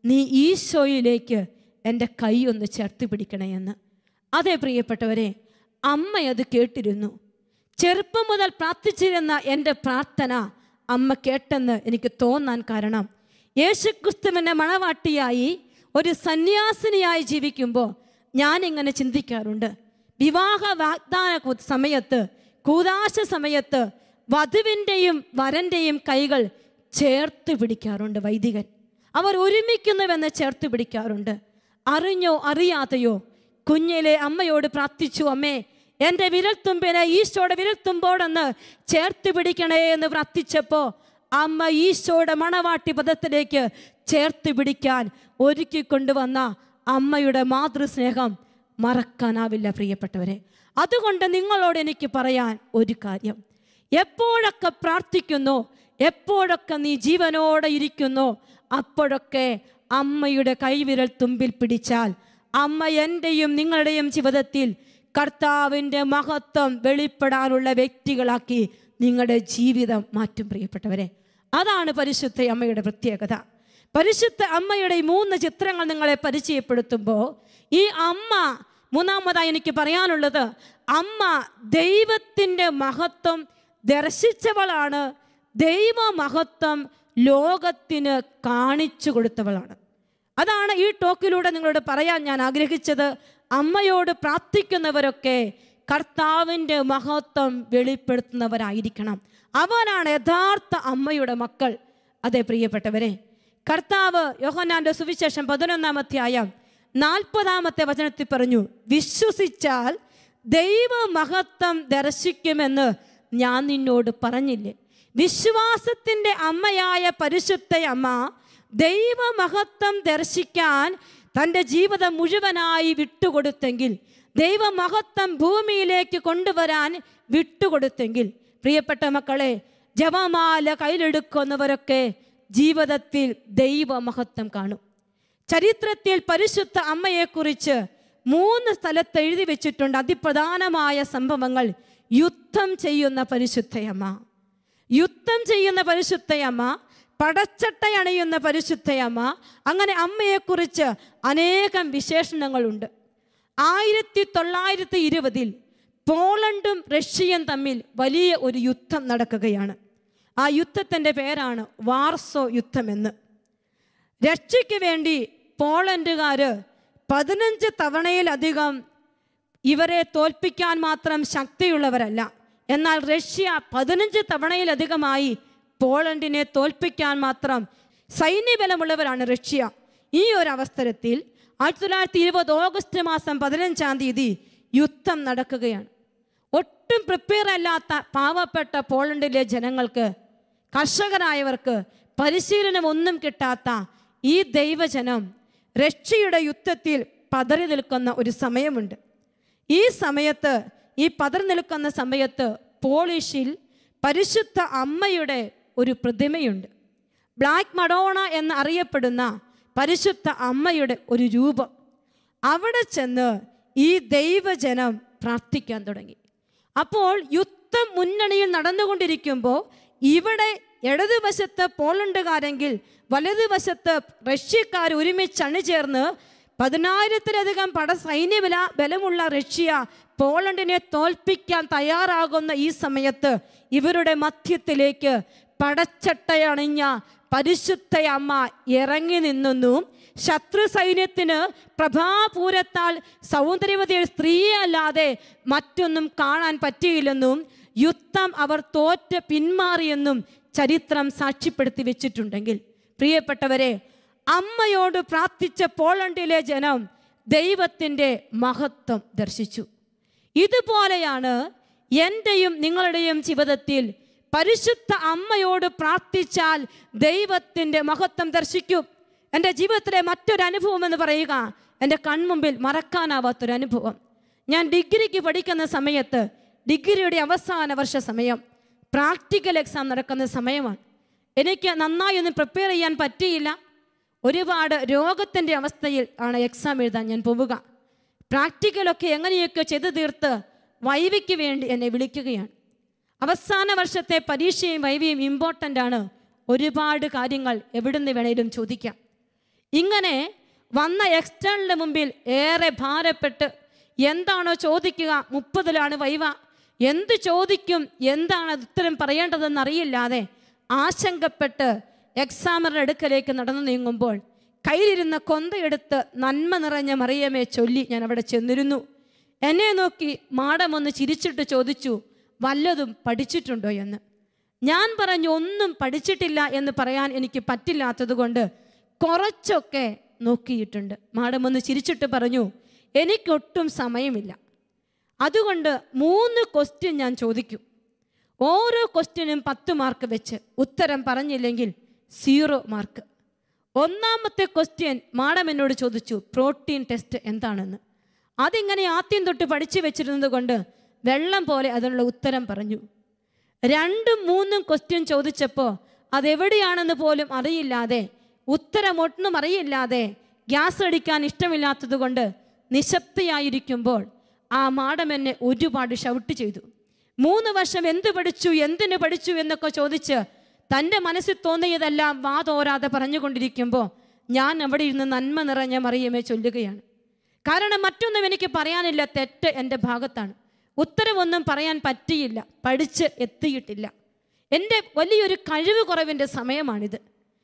നീ ഈശോയിലേക്ക് എൻ്റെ കൈ ഒന്ന് ചേർത്ത് പിടിക്കണേ എന്ന് അതെ പ്രിയപ്പെട്ടവരെ അമ്മ അത് കേട്ടിരുന്നു ചെറുപ്പം മുതൽ പ്രാർത്ഥിച്ചിരുന്ന എൻ്റെ പ്രാർത്ഥന അമ്മ കേട്ടെന്ന് എനിക്ക് തോന്നാൻ കാരണം യേശുക്രിസ്തുവിൻ്റെ മണവാട്ടിയായി ഒരു സന്യാസിനിയായി ജീവിക്കുമ്പോൾ ഞാനിങ്ങനെ ചിന്തിക്കാറുണ്ട് വിവാഹ വാഗ്ദാന കു- സമയത്ത് കൂതാശ സമയത്ത് വധുവിൻ്റെയും വരൻ്റെയും കൈകൾ ചേർത്ത് പിടിക്കാറുണ്ട് വൈദികൻ അവർ ഒരുമിക്കുന്നുവെന്ന് ചേർത്ത് പിടിക്കാറുണ്ട് അറിഞ്ഞോ അറിയാതെയോ കുഞ്ഞിലെ അമ്മയോട് പ്രാർത്ഥിച്ചു അമ്മേ എൻ്റെ വിരൽത്തുമ്പിനെ ഈശോയുടെ വിരൽത്തുമ്പോടെന്ന് ചേർത്ത് പിടിക്കണേ എന്ന് പ്രാർത്ഥിച്ചപ്പോൾ അമ്മ ഈശോയുടെ മണവാട്ടി പദത്തിലേക്ക് ചേർത്ത് പിടിക്കാൻ ഒരുക്കി കൊണ്ടുവന്ന അമ്മയുടെ മാതൃസ്നേഹം മറക്കാനാവില്ല പ്രിയപ്പെട്ടവരെ അതുകൊണ്ട് നിങ്ങളോട് എനിക്ക് പറയാൻ ഒരു കാര്യം എപ്പോഴൊക്കെ പ്രാർത്ഥിക്കുന്നോ എപ്പോഴൊക്കെ നീ ജീവനോടെ ഇരിക്കുന്നോ അപ്പോഴൊക്കെ അമ്മയുടെ കൈവിരൽ തുമ്പിൽ പിടിച്ചാൽ അമ്മ എൻ്റെയും നിങ്ങളുടെയും ജീവിതത്തിൽ കർത്താവിൻ്റെ മഹത്വം വെളിപ്പെടാനുള്ള വ്യക്തികളാക്കി നിങ്ങളുടെ ജീവിതം മാറ്റും പ്രിയപ്പെട്ടവരെ അതാണ് പരിശുദ്ധ അമ്മയുടെ പ്രത്യേകത പരിശുദ്ധ അമ്മയുടെ ഈ മൂന്ന് ചിത്രങ്ങൾ നിങ്ങളെ പരിചയപ്പെടുത്തുമ്പോൾ ഈ അമ്മ മൂന്നാമതായി എനിക്ക് പറയാനുള്ളത് അമ്മ ദൈവത്തിൻ്റെ മഹത്വം ദർശിച്ചവളാണ് ദൈവ മഹത്വം ലോകത്തിന് കാണിച്ചു കൊടുത്തവളാണ് അതാണ് ഈ ടോക്കിലൂടെ നിങ്ങളോട് പറയാൻ ഞാൻ ആഗ്രഹിച്ചത് അമ്മയോട് പ്രാർത്ഥിക്കുന്നവരൊക്കെ കർത്താവിൻ്റെ മഹത്വം വെളിപ്പെടുത്തുന്നവരായിരിക്കണം അവരാണ് യഥാർത്ഥ അമ്മയുടെ മക്കൾ അതെ പ്രിയപ്പെട്ടവരെ കർത്താവ് യോഹന്നാന്റെ സുവിശേഷം പതിനൊന്നാം അധ്യായം നാൽപ്പതാമത്തെ വചനത്തിൽ പറഞ്ഞു വിശ്വസിച്ചാൽ ദൈവ മഹത്വം ദർശിക്കുമെന്ന് ഞാൻ നിന്നോട് പറഞ്ഞില്ലേ വിശ്വാസത്തിൻ്റെ അമ്മയായ പരിശുദ്ധ അമ്മ ദൈവമഹത്വം ദർശിക്കാൻ തൻ്റെ ജീവിതം മുഴുവനായി വിട്ടുകൊടുത്തെങ്കിൽ ദൈവമഹത്വം ഭൂമിയിലേക്ക് കൊണ്ടുവരാൻ വിട്ടുകൊടുത്തെങ്കിൽ പ്രിയപ്പെട്ട മക്കളെ ജപമാല കയ്യിലെടുക്കുന്നവരൊക്കെ ജീവിതത്തിൽ ദൈവമഹത്വം കാണും ചരിത്രത്തിൽ പരിശുദ്ധ അമ്മയെക്കുറിച്ച് മൂന്ന് സ്ഥലത്ത് എഴുതി വെച്ചിട്ടുണ്ട് അതിപ്രധാനമായ സംഭവങ്ങൾ യുദ്ധം ചെയ്യുന്ന പരിശുദ്ധയമ്മ യുദ്ധം ചെയ്യുന്ന പരിശുദ്ധയമ്മ പടച്ചട്ടയണിയുന്ന പരിശുദ്ധയമ്മ അങ്ങനെ അമ്മയെക്കുറിച്ച് അനേകം വിശേഷണങ്ങളുണ്ട് ആയിരത്തി തൊള്ളായിരത്തി ഇരുപതിൽ പോളണ്ടും റഷ്യയും തമ്മിൽ വലിയ ഒരു യുദ്ധം നടക്കുകയാണ് ആ യുദ്ധത്തിൻ്റെ പേരാണ് വാർസോ യുദ്ധമെന്ന് രക്ഷയ്ക്ക് വേണ്ടി പോളണ്ടുകാർ പതിനഞ്ച് തവണയിലധികം ഇവരെ തോൽപ്പിക്കാൻ മാത്രം ശക്തിയുള്ളവരല്ല എന്നാൽ റഷ്യ പതിനഞ്ച് തവണയിലധികമായി പോളണ്ടിനെ തോൽപ്പിക്കാൻ മാത്രം സൈന്യബലമുള്ളവരാണ് റഷ്യ ഈ ഒരു അവസരത്തിൽ ആയിരത്തി തൊള്ളായിരത്തി ഇരുപത് ഓഗസ്റ്റ് മാസം പതിനഞ്ചാം തീയതി യുദ്ധം നടക്കുകയാണ് ഒട്ടും പ്രിപ്പയർ അല്ലാത്ത പാവപ്പെട്ട പോളണ്ടിലെ ജനങ്ങൾക്ക് കർഷകരായവർക്ക് പരിശീലനം ഒന്നും കിട്ടാത്ത ഈ ദൈവജനം റഷ്യയുടെ യുദ്ധത്തിൽ പതറി നിൽക്കുന്ന ഒരു സമയമുണ്ട് ഈ സമയത്ത് ഈ പതറി നിൽക്കുന്ന സമയത്ത് പോളിഷിൽ പരിശുദ്ധ അമ്മയുടെ ഒരു പ്രതിമയുണ്ട് ബ്ലാക്ക് മഡോണ എന്ന് അറിയപ്പെടുന്ന പരിശുദ്ധ അമ്മയുടെ ഒരു രൂപം അവിടെ ചെന്ന് ഈ ദൈവജനം പ്രാർത്ഥിക്കാൻ തുടങ്ങി അപ്പോൾ യുദ്ധം മുന്നണിയിൽ നടന്നുകൊണ്ടിരിക്കുമ്പോൾ ഇവിടെ ഇടതുവശത്ത് പോളണ്ടുകാരെങ്കിൽ വലതുവശത്ത് റഷ്യക്കാർ ഒരുമിച്ച് അണിചേർന്ന് പതിനായിരത്തിലധികം പട സൈന്യബല ബലമുള്ള റഷ്യ പോളണ്ടിനെ തോൽപ്പിക്കാൻ തയ്യാറാകുന്ന ഈ സമയത്ത് ഇവരുടെ മധ്യത്തിലേക്ക് പടച്ചട്ടയണിഞ്ഞ പരിശുദ്ധ അമ്മ ഇറങ്ങി നിന്നെന്നും ശത്രു സൈന്യത്തിന് പ്രഭാപൂരത്താൽ സൗന്ദര്യവതി ഒരു സ്ത്രീയെ അല്ലാതെ മറ്റൊന്നും കാണാൻ പറ്റിയില്ലെന്നും യുദ്ധം അവർ തോറ്റ് പിന്മാറിയെന്നും ചരിത്രം സാക്ഷ്യപ്പെടുത്തി വെച്ചിട്ടുണ്ടെങ്കിൽ പ്രിയപ്പെട്ടവരെ അമ്മയോട് പ്രാർത്ഥിച്ച പോളണ്ടിലെ ജനം ദൈവത്തിൻ്റെ മഹത്വം ദർശിച്ചു ഇതുപോലെയാണ് എൻ്റെയും നിങ്ങളുടെയും ജീവിതത്തിൽ പരിശുദ്ധ അമ്മയോട് പ്രാർത്ഥിച്ചാൽ ദൈവത്തിൻ്റെ മഹത്വം ദർശിക്കും എൻ്റെ ജീവിതത്തിലെ മറ്റൊരു അനുഭവം എന്ന് പറയുക എൻ്റെ കൺമുമ്പിൽ മറക്കാനാവാത്തൊരു അനുഭവം ഞാൻ ഡിഗ്രിക്ക് പഠിക്കുന്ന സമയത്ത് ഡിഗ്രിയുടെ അവസാന വർഷ സമയം പ്രാക്ടിക്കൽ എക്സാം നടക്കുന്ന സമയമാണ് എനിക്ക് നന്നായി ഒന്നും പ്രിപ്പയർ ചെയ്യാൻ പറ്റിയില്ല ഒരുപാട് രോഗത്തിൻ്റെ അവസ്ഥയിൽ ആണ് എക്സാം എഴുതാൻ ഞാൻ പോവുക പ്രാക്ടിക്കലൊക്കെ എങ്ങനെയൊക്കെ ചെയ്തു തീർത്ത് വൈവിക്ക് വേണ്ടി എന്നെ വിളിക്കുകയാണ് അവസാന വർഷത്തെ പരീക്ഷയും വൈവിയും ഇമ്പോർട്ടൻ്റ് ആണ് ഒരുപാട് കാര്യങ്ങൾ എവിടുന്ന് വേണേലും ചോദിക്കാം ഇങ്ങനെ വന്ന എക്സ്റ്റേണലിന് മുമ്പിൽ ഏറെ ഭാരപ്പെട്ട് എന്താണോ ചോദിക്കുക മുപ്പതിലാണ് വൈവ എന്ത് ചോദിക്കും എന്താണ് അത് ഉത്തരം പറയേണ്ടതെന്ന് അറിയില്ലാതെ ആശങ്കപ്പെട്ട് എക്സാമിൻ്റെ അടുക്കലേക്ക് നടന്നു നീങ്ങുമ്പോൾ കയ്യിലിരുന്ന കൊന്തയെടുത്ത് നന്മ നിറഞ്ഞ മറിയമേ ചൊല്ലി ഞാൻ അവിടെ ചെന്നിരുന്നു എന്നെ നോക്കി മാടമൊന്ന് ചിരിച്ചിട്ട് ചോദിച്ചു വല്ലതും പഠിച്ചിട്ടുണ്ടോ എന്ന് ഞാൻ പറഞ്ഞു ഒന്നും പഠിച്ചിട്ടില്ല എന്ന് പറയാൻ എനിക്ക് പറ്റില്ലാത്തതുകൊണ്ട് കുറച്ചൊക്കെ നോക്കിയിട്ടുണ്ട് മാഡം ഒന്ന് ചിരിച്ചിട്ട് പറഞ്ഞു എനിക്കൊട്ടും സമയമില്ല അതുകൊണ്ട് മൂന്ന് ക്വസ്റ്റ്യൻ ഞാൻ ചോദിക്കും ഓരോ ക്വസ്റ്റ്യനും പത്ത് മാർക്ക് വെച്ച് ഉത്തരം പറഞ്ഞില്ലെങ്കിൽ സീറോ മാർക്ക് ഒന്നാമത്തെ ക്വസ്റ്റ്യൻ മാഡം എന്നോട് ചോദിച്ചു പ്രോട്ടീൻ ടെസ്റ്റ് എന്താണെന്ന് അതിങ്ങനെ ആദ്യം തൊട്ട് പഠിച്ചു വെച്ചിരുന്നത് കൊണ്ട് വെള്ളം പോലെ അതിനുള്ള ഉത്തരം പറഞ്ഞു രണ്ടും മൂന്നും ക്വസ്റ്റ്യൻ ചോദിച്ചപ്പോൾ അതെവിടെയാണെന്ന് പോലും അറിയില്ലാതെ ഉത്തരം ഒന്നും അറിയില്ലാതെ ഗ്യാസ് അടിക്കാൻ ഇഷ്ടമില്ലാത്തത് കൊണ്ട് നിശബ്ദയായിരിക്കുമ്പോൾ ആ മാഡം എന്നെ ഒരുപാട് ഷൗട്ട് ചെയ്തു മൂന്ന് വർഷം എന്ത് പഠിച്ചു എന്തിനു പഠിച്ചു എന്നൊക്കെ ചോദിച്ച് തൻ്റെ മനസ്സിൽ തോന്നിയതെല്ലാം വാതോരാതെ പറഞ്ഞുകൊണ്ടിരിക്കുമ്പോൾ ഞാൻ അവിടെ ഇരുന്ന് നന്മ നിറഞ്ഞ മറിയമേ ചൊല്ലുകയാണ് കാരണം മറ്റൊന്നും എനിക്ക് പറയാനില്ല തെറ്റ് എൻ്റെ ഭാഗത്താണ് ഉത്തരവൊന്നും പറയാൻ പറ്റിയില്ല പഠിച്ച് എത്തിയിട്ടില്ല എൻ്റെ വലിയൊരു കഴിവ് കുറവിൻ്റെ സമയമാണിത്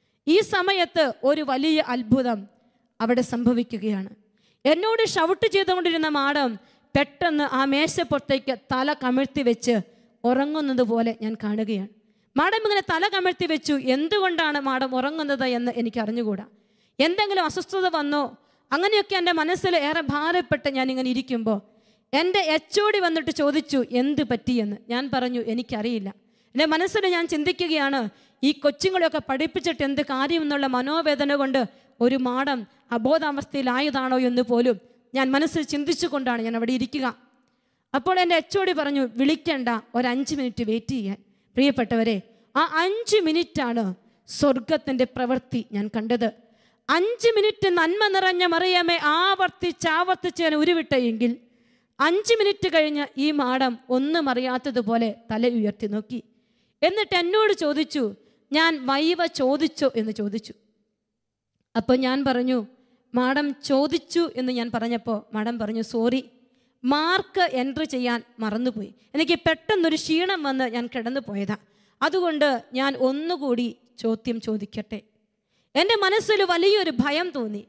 ഈ സമയത്ത് ഒരു വലിയ അത്ഭുതം അവിടെ സംഭവിക്കുകയാണ് എന്നോട് ഷൗട്ട് ചെയ്തുകൊണ്ടിരുന്ന മാഡം പെട്ടെന്ന് ആ മേശപ്പുറത്തേക്ക് തല കമിഴ്ത്തി വെച്ച് ഉറങ്ങുന്നത് പോലെ ഞാൻ കാണുകയാണ് മാഡം ഇങ്ങനെ തല കമിഴ്ത്തി വെച്ചു എന്തുകൊണ്ടാണ് മാഡം ഉറങ്ങുന്നത് എന്ന് എനിക്ക് അറിഞ്ഞുകൂടാ എന്തെങ്കിലും അസ്വസ്ഥത വന്നോ അങ്ങനെയൊക്കെ എൻ്റെ മനസ്സിൽ ഏറെ ഭാരപ്പെട്ട് ഞാൻ ഇങ്ങനെ ഇരിക്കുമ്പോൾ എൻ്റെ എച്ച് ഒ ഡി വന്നിട്ട് ചോദിച്ചു എന്ത് പറ്റിയെന്ന് ഞാൻ പറഞ്ഞു എനിക്കറിയില്ല എൻ്റെ മനസ്സിൽ ഞാൻ ചിന്തിക്കുകയാണ് ഈ കൊച്ചുങ്ങളെയൊക്കെ പഠിപ്പിച്ചിട്ട് എന്ത് കാര്യം എന്നുള്ള മനോവേദന കൊണ്ട് ഒരു മാടം അബോധാവസ്ഥയിലായതാണോ എന്ന് പോലും ഞാൻ മനസ്സിൽ ചിന്തിച്ചുകൊണ്ടാണ് ഞാൻ അവിടെ ഇരിക്കുക അപ്പോൾ എൻ്റെ എച്ച് ഒ ഡി പറഞ്ഞു വിളിക്കേണ്ട ഒരു അഞ്ച് മിനിറ്റ് വെയിറ്റ് ചെയ്യാൻ പ്രിയപ്പെട്ടവരെ ആ അഞ്ച് മിനിറ്റാണ് സ്വർഗത്തിൻ്റെ പ്രവൃത്തി ഞാൻ കണ്ടത് അഞ്ച് മിനിറ്റ് നന്മ നിറഞ്ഞ മറിയമേ ആവർത്തിച്ച് ആവർത്തിച്ച് ഞാൻ ഉരുവിട്ടെങ്കിൽ അഞ്ച് മിനിറ്റ് കഴിഞ്ഞ് ഈ മാടം ഒന്നും അറിയാത്തതുപോലെ തല ഉയർത്തി നോക്കി എന്നിട്ട് എന്നോട് ചോദിച്ചു ഞാൻ വൈവ ചോദിച്ചോ എന്ന് ചോദിച്ചു അപ്പോൾ ഞാൻ പറഞ്ഞു മാഡം ചോദിച്ചു എന്ന് ഞാൻ പറഞ്ഞപ്പോൾ മാഡം പറഞ്ഞു സോറി മാർക്ക് എൻട്രി ചെയ്യാൻ മറന്നുപോയി എനിക്ക് പെട്ടെന്നൊരു ക്ഷീണം വന്ന് ഞാൻ കിടന്നു പോയതാ അതുകൊണ്ട് ഞാൻ ഒന്നുകൂടി ചോദ്യം ചോദിക്കട്ടെ എൻ്റെ മനസ്സിൽ വലിയൊരു ഭയം തോന്നി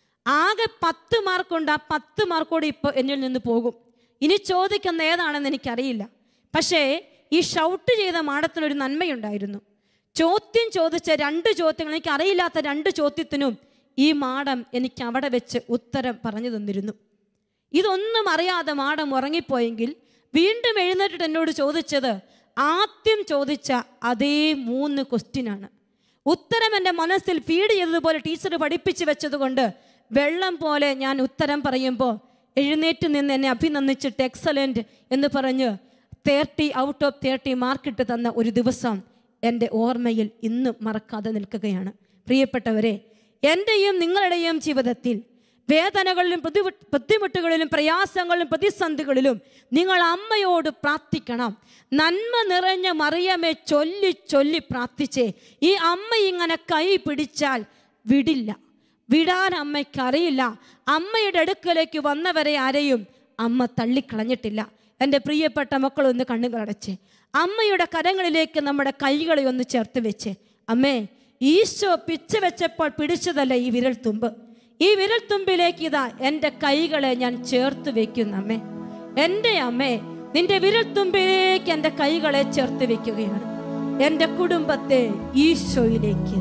ആകെ പത്ത് മാർക്കുണ്ട് ആ പത്ത് മാർക്കോട് ഇപ്പോൾ എന്നിൽ നിന്ന് പോകും ഇനി ചോദിക്കുന്ന ഏതാണെന്ന് എനിക്കറിയില്ല പക്ഷേ ഈ ഷൗട്ട് ചെയ്ത മാഡത്തിനൊരു നന്മയുണ്ടായിരുന്നു ചോദ്യം ചോദിച്ച രണ്ട് ചോദ്യങ്ങൾ എനിക്ക് അറിയില്ലാത്ത രണ്ട് ചോദ്യത്തിനും ഈ മാഡം എനിക്ക് അവിടെ വെച്ച് ഉത്തരം പറഞ്ഞു തന്നിരുന്നു ഇതൊന്നും അറിയാതെ മാഡം ഉറങ്ങിപ്പോയെങ്കിൽ വീണ്ടും എഴുന്നേറ്റിട്ട് എന്നോട് ചോദിച്ചത് ആദ്യം ചോദിച്ച അതേ മൂന്ന് ക്വസ്റ്റ്യനാണ് ഉത്തരം എൻ്റെ മനസ്സിൽ ഫീഡ് ചെയ്തതുപോലെ ടീച്ചർ പഠിപ്പിച്ച് വെച്ചതുകൊണ്ട് വെള്ളം പോലെ ഞാൻ ഉത്തരം പറയുമ്പോൾ എഴുന്നേറ്റ് നിന്ന് എന്നെ അഭിനന്ദിച്ചിട്ട് എക്സലൻ്റ് എന്ന് പറഞ്ഞ് തേർട്ടി ഔട്ട് ഓഫ് തേർട്ടി മാർക്കിട്ട് തന്ന ഒരു ദിവസം എൻ്റെ ഓർമ്മയിൽ ഇന്നും മറക്കാതെ നിൽക്കുകയാണ് പ്രിയപ്പെട്ടവരെ എൻ്റെയും നിങ്ങളുടെയും ജീവിതത്തിൽ വേദനകളിലും ബുദ്ധിമുട്ട് ബുദ്ധിമുട്ടുകളിലും പ്രയാസങ്ങളിലും പ്രതിസന്ധികളിലും നിങ്ങൾ അമ്മയോട് പ്രാർത്ഥിക്കണം നന്മ നിറഞ്ഞ മറിയമെ ചൊല്ലി ചൊല്ലി പ്രാർത്ഥിച്ചേ ഈ അമ്മ ഇങ്ങനെ കൈ പിടിച്ചാൽ വിടില്ല വിടാൻ അമ്മയ്ക്ക് അറിയില്ല അമ്മയുടെ അടുക്കലേക്ക് വന്നവരെ ആരെയും അമ്മ തള്ളിക്കളഞ്ഞിട്ടില്ല എൻ്റെ പ്രിയപ്പെട്ട മക്കളൊന്ന് കണ്ണുകളടച്ച് അമ്മയുടെ കരങ്ങളിലേക്ക് നമ്മുടെ കൈകളെ ഒന്ന് ചേർത്ത് വെച്ച് അമ്മേ ഈശോ പിച്ച വെച്ചപ്പോൾ പിടിച്ചതല്ല ഈ വിരൽ തുമ്പ് ഈ വിരൽ തുമ്പിലേക്ക് ഇതാ എൻ്റെ കൈകളെ ഞാൻ ചേർത്ത് വെക്കുന്നു അമ്മേ എൻ്റെ അമ്മേ നിന്റെ വിരൽ തുമ്പിലേക്ക് എൻ്റെ കൈകളെ ചേർത്ത് വെക്കുകയാണ് എൻ്റെ കുടുംബത്തെ ഈശോയിലേക്ക്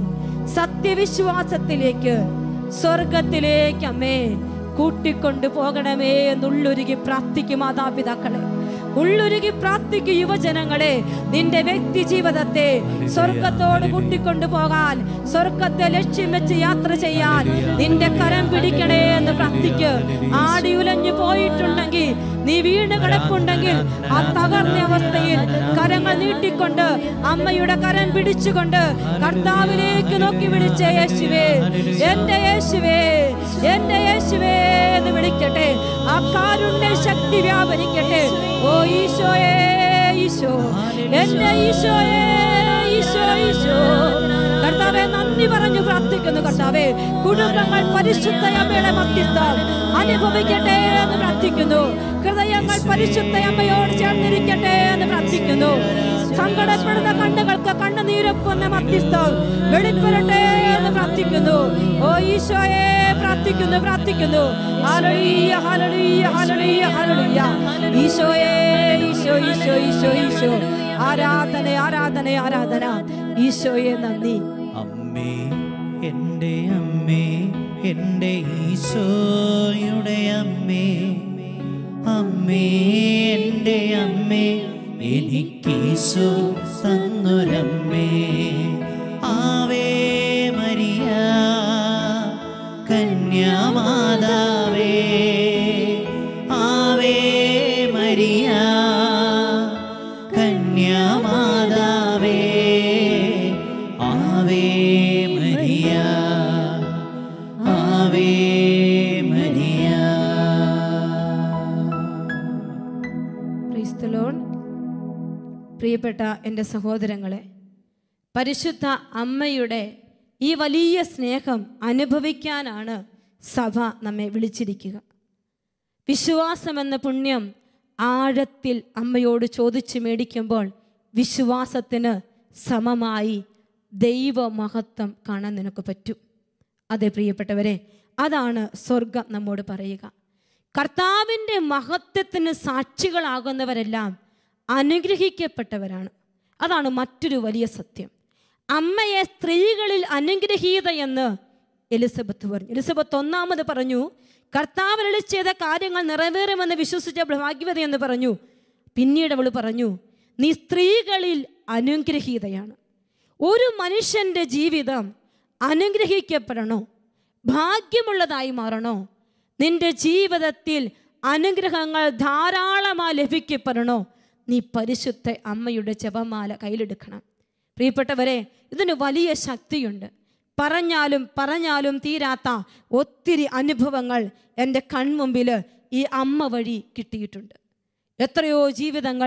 സത്യവിശ്വാസത്തിലേക്ക് സ്വർഗത്തിലേക്ക് അമ്മേ കൂട്ടിക്കൊണ്ടു പോകണമേ എന്നുള്ളുരുകി പ്രാർത്ഥിക്കും മാതാപിതാക്കളെ ഉള്ളുരുകി പ്രാർത്ഥിക്കും യുവജനങ്ങളെ നിന്റെ വ്യക്തി ജീവിതത്തെ സ്വർഗത്തോട് കൂട്ടിക്കൊണ്ടു പോകാൻ സ്വർഗത്തെ ലക്ഷ്യം വെച്ച് യാത്ര ചെയ്യാൻ നിന്റെ കരം പിടിക്കണേ എന്ന് പ്രാർത്ഥിക്ക് ആടി ഉലഞ്ഞു പോയിട്ടുണ്ടെങ്കിൽ നീ വീണ് കിടപ്പുണ്ടെങ്കിൽ ആ തകർന്ന അവസ്ഥയിൽ കരങ്ങൾ നീട്ടിക്കൊണ്ട് അമ്മയുടെ കരം പിടിച്ചുകൊണ്ട് കർത്താവിലേക്ക് നോക്കി വിളിച്ച യേശുവേ എന്റെ യേശുവേ എന്റെ യേശുവേ എന്ന് വിളിക്കട്ടെ ആ കാരുണ്യ ശക്തി വ്യാപരിക്കട്ടെ ഓ ഈശോയേ ഈശോ എന്റെ ഈശോയെ ഈശോ ഈശോ കർത്താവെ നന്ദി പറഞ്ഞു പ്രാർത്ഥിക്കുന്നു കർത്താവെ കുടുംബങ്ങൾ പരിശുദ്ധ അമ്മയുടെ മധ്യസ്ഥം അനുഭവിക്കട്ടെ എന്ന് പ്രാർത്ഥിക്കുന്നു ഹൃദയങ്ങൾ പരിശുദ്ധ അമ്മയോട് ചേർന്നിരിക്കട്ടെ എന്ന് പ്രാർത്ഥിക്കുന്നു സങ്കടപ്പെടുന്ന കണ്ണുകൾക്ക് കണ്ണുനീരൊപ്പുന്ന മധ്യസ്ഥം വെളിപ്പെടട്ടെ എന്ന് പ്രാർത്ഥിക്കുന്നു ഓ ഈശോയെ പ്രാർത്ഥിക്കുന്നു പ്രാർത്ഥിക്കുന്നു ഹല്ലേലൂയ ഹല്ലേലൂയ ഹല്ലേലൂയ ഹല്ലേലൂയ ഈശോയെ ഈശോ ഈശോ ഈശോ ഈശോ ആരാധന ആരാധന ആരാധന ഈശോയെ നന്ദി അമ്മേ എൻ്റെ അമ്മേ എൻ്റെ ഈശോയുടെ അമ്മേ അമ്മേ എൻ്റെ അമ്മേ എനിക്കീശോ തന്നൊരമ്മേ ആവേ മരിയ കന്യാമാതാവേ ആവേ മരിയ കന്യാമാതാവേ ആവേ മരിയ ആവേ മരിയ Praise the Lord. പ്രിയപ്പെട്ട എൻ്റെ സഹോദരങ്ങളെ പരിശുദ്ധ അമ്മയുടെ ഈ വലിയ സ്നേഹം അനുഭവിക്കാനാണ് സഭ നമ്മെ വിളിച്ചിരിക്കുക വിശ്വാസമെന്ന പുണ്യം ആഴത്തിൽ അമ്മയോട് ചോദിച്ചു മേടിക്കുമ്പോൾ വിശ്വാസത്തിന് സമമായി ദൈവമഹത്വം കാണാൻ നിനക്ക് പറ്റും അതെ പ്രിയപ്പെട്ടവരെ അതാണ് സ്വർഗം നമ്മോട് പറയുക കർത്താവിൻ്റെ മഹത്വത്തിന് സാക്ഷികളാകുന്നവരെല്ലാം അനുഗ്രഹിക്കപ്പെട്ടവരാണ് അതാണ് മറ്റൊരു വലിയ സത്യം അമ്മയെ സ്ത്രീകളിൽ അനുഗ്രഹീത എന്ന് എലിസബത്ത് പറഞ്ഞു എലിസബത്ത് ഒന്നാമത് പറഞ്ഞു കർത്താവ് ചെയ്ത കാര്യങ്ങൾ നിറവേറുമെന്ന് വിശ്വസിച്ച ഭാഗ്യവത എന്ന് പറഞ്ഞു പിന്നീട് അവൾ പറഞ്ഞു നീ സ്ത്രീകളിൽ അനുഗ്രഹീതയാണ് ഒരു മനുഷ്യൻ്റെ ജീവിതം അനുഗ്രഹിക്കപ്പെടണോ ഭാഗ്യമുള്ളതായി മാറണോ നിന്റെ ജീവിതത്തിൽ അനുഗ്രഹങ്ങൾ ധാരാളമായി ലഭിക്കപ്പെടണോ നീ പരിശുദ്ധ അമ്മയുടെ ജപമാല കയ്യിലെടുക്കണം പ്രിയപ്പെട്ടവരെ ഇതിന് വലിയ ശക്തിയുണ്ട് പറഞ്ഞാലും പറഞ്ഞാലും തീരാത്ത ഒത്തിരി അനുഭവങ്ങൾ എൻ്റെ കൺമുമ്പിൽ ഈ അമ്മ വഴി കിട്ടിയിട്ടുണ്ട് എത്രയോ ജീവിതങ്ങൾ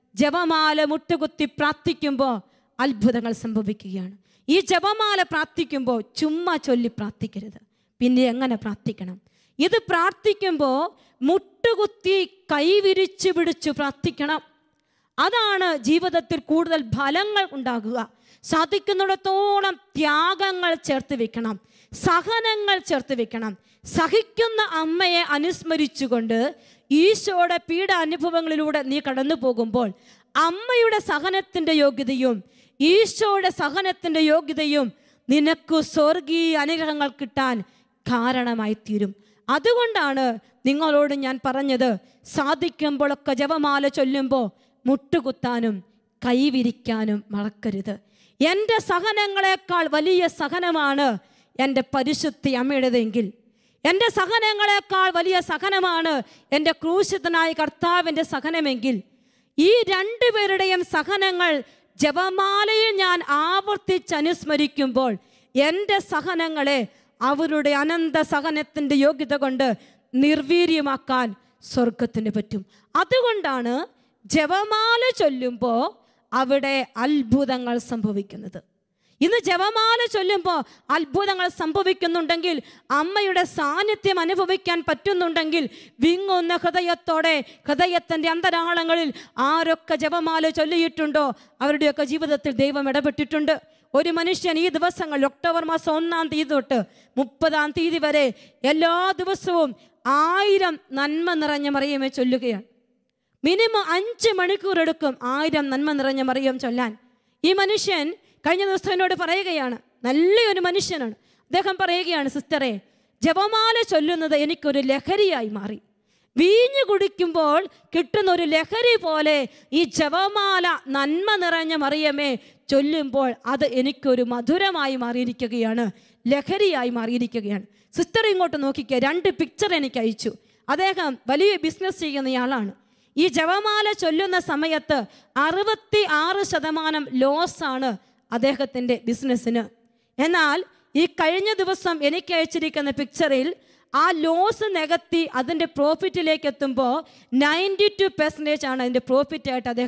ജപമാല മുട്ടുകുത്തി പ്രാർത്ഥിക്കുമ്പോൾ അത്ഭുതങ്ങൾ സംഭവിക്കുകയാണ് ഈ ജപമാല പ്രാർത്ഥിക്കുമ്പോൾ ചുമ്മാ ചൊല്ലി പ്രാർത്ഥിക്കരുത് പിന്നെ എങ്ങനെ പ്രാർത്ഥിക്കണം ഇത് പ്രാർത്ഥിക്കുമ്പോൾ മുട്ടുകുത്തി കൈവിരിച്ചു പിടിച്ചു പ്രാർത്ഥിക്കണം അതാണ് ജീവിതത്തിൽ കൂടുതൽ ഫലങ്ങൾ ഉണ്ടാകുക സാധിക്കുന്നിടത്തോളം ത്യാഗങ്ങൾ ചേർത്ത് വെക്കണം സഹനങ്ങൾ ചേർത്ത് വെക്കണം സഹിക്കുന്ന അമ്മയെ അനുസ്മരിച്ചുകൊണ്ട് ഈശോയുടെ പീഡ അനുഭവങ്ങളിലൂടെ നീ കടന്നു പോകുമ്പോൾ അമ്മയുടെ സഹനത്തിൻ്റെ യോഗ്യതയും ഈശോയുടെ സഹനത്തിൻ്റെ യോഗ്യതയും നിനക്ക് സ്വർഗീയ അനുഗ്രഹങ്ങൾ കിട്ടാൻ കാരണമായി തീരും അതുകൊണ്ടാണ് നിങ്ങളോട് ഞാൻ പറഞ്ഞത് സാധിക്കുമ്പോഴൊക്കെ ജപമാല ചൊല്ലുമ്പോൾ മുട്ടുകുത്താനും കൈവിരിക്കാനും മറക്കരുത് എൻ്റെ സഹനങ്ങളെക്കാൾ വലിയ സഹനമാണ് എൻ്റെ പരിശുദ്ധി അമ്മയുടേതെങ്കിൽ എൻ്റെ സഹനങ്ങളെക്കാൾ വലിയ സഹനമാണ് എൻ്റെ ക്രൂശിതനായ കർത്താവിൻ്റെ സഹനമെങ്കിൽ ഈ രണ്ടുപേരുടെയും സഹനങ്ങൾ ജപമാലയിൽ ഞാൻ ആവർത്തിച്ച് അനുസ്മരിക്കുമ്പോൾ എൻ്റെ സഹനങ്ങളെ അവരുടെ അനന്ത സഹനത്തിൻ്റെ യോഗ്യത കൊണ്ട് നിർവീര്യമാക്കാൻ സ്വർഗത്തിന് പറ്റും അതുകൊണ്ടാണ് ജപമാല ചൊല്ലുമ്പോൾ അവിടെ അത്ഭുതങ്ങൾ സംഭവിക്കുന്നത് ഇന്ന് ജപമാല ചൊല്ലുമ്പോൾ അത്ഭുതങ്ങൾ സംഭവിക്കുന്നുണ്ടെങ്കിൽ അമ്മയുടെ സാന്നിധ്യം അനുഭവിക്കാൻ പറ്റുന്നുണ്ടെങ്കിൽ വിങ്ങുന്ന ഹൃദയത്തോടെ ഹൃദയത്തിൻ്റെ അന്തരാളങ്ങളിൽ ആരൊക്കെ ജപമാല ചൊല്ലിയിട്ടുണ്ടോ അവരുടെയൊക്കെ ജീവിതത്തിൽ ദൈവം ഇടപെട്ടിട്ടുണ്ട് ഒരു മനുഷ്യൻ ഈ ദിവസങ്ങളിൽ ഒക്ടോബർ മാസം ഒന്നാം തീയതി തൊട്ട് മുപ്പതാം തീയതി വരെ എല്ലാ ദിവസവും ആയിരം നന്മ നിറഞ്ഞ മറിയമേ ചൊല്ലുകയാണ് മിനിമം അഞ്ച് മണിക്കൂർ എടുക്കും ആയിരം നന്മ നിറഞ്ഞ മറിയം ചൊല്ലാൻ ഈ മനുഷ്യൻ കഴിഞ്ഞ ദിവസം എന്നോട് പറയുകയാണ് നല്ലൊരു മനുഷ്യനാണ് അദ്ദേഹം പറയുകയാണ് സിസ്റ്ററെ ജപമാല ചൊല്ലുന്നത് എനിക്കൊരു ലഹരിയായി മാറി വീഞ്ഞു കുടിക്കുമ്പോൾ കിട്ടുന്ന ഒരു ലഹരി പോലെ ഈ ജപമാല നന്മ നിറഞ്ഞ മറിയമേ ചൊല്ലുമ്പോൾ അത് എനിക്കൊരു മധുരമായി മാറിയിരിക്കുകയാണ് ലഹരിയായി മാറിയിരിക്കുകയാണ് സിസ്റ്റർ ഇങ്ങോട്ട് നോക്കിക്കുക രണ്ട് പിക്ചർ എനിക്ക് അയച്ചു അദ്ദേഹം വലിയ ബിസിനസ് ചെയ്യുന്നയാളാണ് ഈ ജപമാല ചൊല്ലുന്ന സമയത്ത് അറുപത്തി ആറ് ശതമാനം ലോസാണ് അദ്ദേഹത്തിൻ്റെ ബിസിനസ്സിന് എന്നാൽ ഈ കഴിഞ്ഞ ദിവസം എനിക്ക് അയച്ചിരിക്കുന്ന പിക്ചറിൽ ആ ലോസ് നികത്തി അതിൻ്റെ പ്രോഫിറ്റിലേക്ക് എത്തുമ്പോൾ നയൻറ്റി ടു പെർസെൻറ്റേജ് ആണ് അതിൻ്റെ പ്രോഫിറ്റായിട്ട് അദ്ദേഹം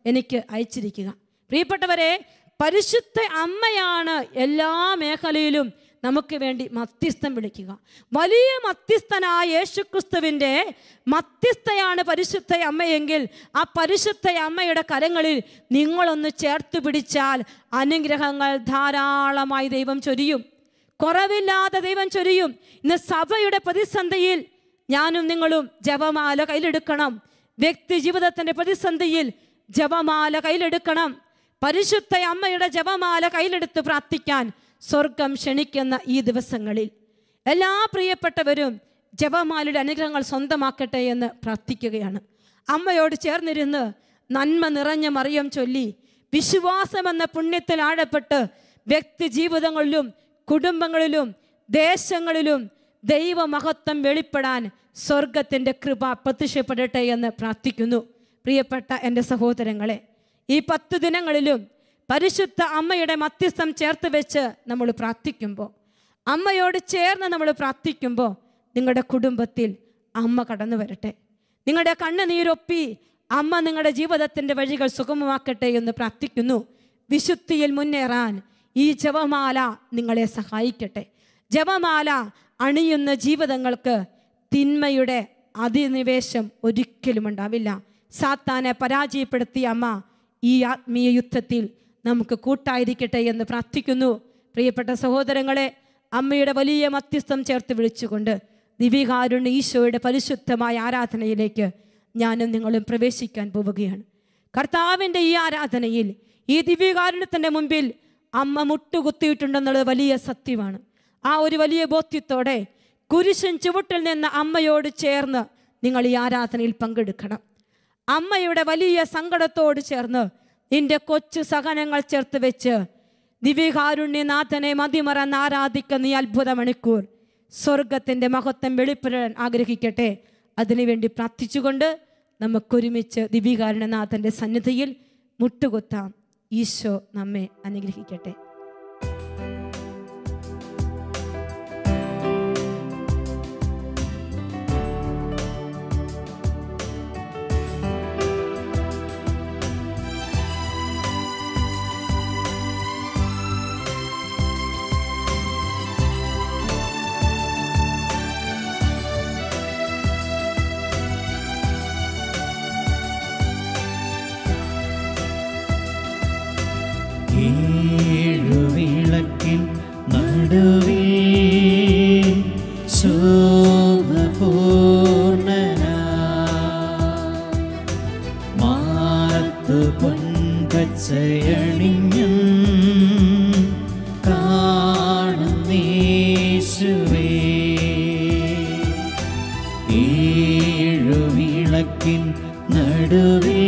എനിക്ക് അയച്ചിരിക്കുക പ്രിയപ്പെട്ടവരെ പരിശുദ്ധ അമ്മയാണ് എല്ലാ മേഖലയിലും നമുക്ക് വേണ്ടി മധ്യസ്ഥം വിളിക്കുക വലിയ മധ്യസ്ഥനായ യേശുക്രിസ്തുവിൻ്റെ മധ്യസ്ഥയാണ് പരിശുദ്ധ അമ്മയെങ്കിൽ ആ പരിശുദ്ധ അമ്മയുടെ കരങ്ങളിൽ നിങ്ങളൊന്ന് ചേർത്ത് പിടിച്ചാൽ അനുഗ്രഹങ്ങൾ ധാരാളമായി ദൈവം ചൊരിയും കുറവില്ലാതെ ദൈവം ചൊരിയും ഇന്ന് സഭയുടെ പ്രതിസന്ധിയിൽ ഞാനും നിങ്ങളും ജപമാല കയ്യിലെടുക്കണം വ്യക്തി ജീവിതത്തിൻ്റെ പ്രതിസന്ധിയിൽ ജപമാല കയ്യിലെടുക്കണം പരിശുദ്ധ അമ്മയുടെ ജപമാല കയ്യിലെടുത്ത് പ്രാർത്ഥിക്കാൻ സ്വർഗം ക്ഷണിക്കുന്ന ഈ ദിവസങ്ങളിൽ എല്ലാ പ്രിയപ്പെട്ടവരും ജപമാലയുടെ അനുഗ്രഹങ്ങൾ സ്വന്തമാക്കട്ടെ എന്ന് പ്രാർത്ഥിക്കുകയാണ് അമ്മയോട് ചേർന്നിരുന്ന് നന്മ നിറഞ്ഞ മറിയം ചൊല്ലി വിശ്വാസമെന്ന പുണ്യത്തിൽ ആഴപ്പെട്ട് വ്യക്തി ജീവിതങ്ങളിലും കുടുംബങ്ങളിലും ദേശങ്ങളിലും ദൈവമഹത്വം വെളിപ്പെടാൻ സ്വർഗത്തിൻ്റെ കൃപ പ്രത്യക്ഷപ്പെടട്ടെ എന്ന് പ്രാർത്ഥിക്കുന്നു പ്രിയപ്പെട്ട എൻ്റെ സഹോദരങ്ങളെ ഈ പത്ത് ദിനങ്ങളിലും പരിശുദ്ധ അമ്മയുടെ മധ്യസ്ഥം ചേർത്ത് വെച്ച് നമ്മൾ പ്രാർത്ഥിക്കുമ്പോൾ അമ്മയോട് ചേർന്ന് നമ്മൾ പ്രാർത്ഥിക്കുമ്പോൾ നിങ്ങളുടെ കുടുംബത്തിൽ അമ്മ കടന്നു വരട്ടെ നിങ്ങളുടെ കണ്ണുനീരൊപ്പി അമ്മ നിങ്ങളുടെ ജീവിതത്തിൻ്റെ വഴികൾ സുഗമമാക്കട്ടെ എന്ന് പ്രാർത്ഥിക്കുന്നു വിശുദ്ധിയിൽ മുന്നേറാൻ ഈ ജപമാല നിങ്ങളെ സഹായിക്കട്ടെ ജപമാല അണിയുന്ന ജീവിതങ്ങൾക്ക് തിന്മയുടെ അതിനിവേശം ഒരിക്കലും ഉണ്ടാവില്ല സാത്താനെ പരാജയപ്പെടുത്തിയ അമ്മ ഈ ആത്മീയ യുദ്ധത്തിൽ നമുക്ക് കൂട്ടായിരിക്കട്ടെ എന്ന് പ്രാർത്ഥിക്കുന്നു പ്രിയപ്പെട്ട സഹോദരങ്ങളെ അമ്മയുടെ വലിയ മധ്യസ്ഥം ചേർത്ത് വിളിച്ചുകൊണ്ട് ദിവികാരുണ്യ ഈശോയുടെ പരിശുദ്ധമായ ആരാധനയിലേക്ക് ഞാനും നിങ്ങളും പ്രവേശിക്കാൻ പോവുകയാണ് കർത്താവിൻ്റെ ഈ ആരാധനയിൽ ഈ ദിവ്യകാരുണ്യത്തിൻ്റെ മുമ്പിൽ അമ്മ മുട്ടുകുത്തിയിട്ടുണ്ടെന്നുള്ളത് വലിയ സത്യമാണ് ആ ഒരു വലിയ ബോധ്യത്തോടെ കുരിശൻ ചുവട്ടിൽ നിന്ന് അമ്മയോട് ചേർന്ന് നിങ്ങൾ ഈ ആരാധനയിൽ പങ്കെടുക്കണം അമ്മയുടെ വലിയ സങ്കടത്തോട് ചേർന്ന് നിന്റെ കൊച്ചു സഹനങ്ങൾ ചേർത്ത് വെച്ച് ദിവ്യകാരുണ്യനാഥനെ മതിമറന്ന് ആരാധിക്കുന്ന ഈ അത്ഭുത മണിക്കൂർ സ്വർഗത്തിൻ്റെ മഹത്വം വെളിപ്പെടാൻ ആഗ്രഹിക്കട്ടെ അതിനുവേണ്ടി പ്രാർത്ഥിച്ചുകൊണ്ട് നമുക്കൊരുമിച്ച് ദിവ്യകാരുണ്യനാഥൻ്റെ സന്നിധിയിൽ മുട്ടുകുത്താം ഈശോ നമ്മെ അനുഗ്രഹിക്കട്ടെ ഏഴുവിളക്കിൻ നടുവിൽ ശോഭപൂർണനാ മാറത്തു പൊൻകച്ചയണിഞ്ഞും കാണുന്നേശുവേ ഏഴുവിളക്കിൻ നടുവിൽ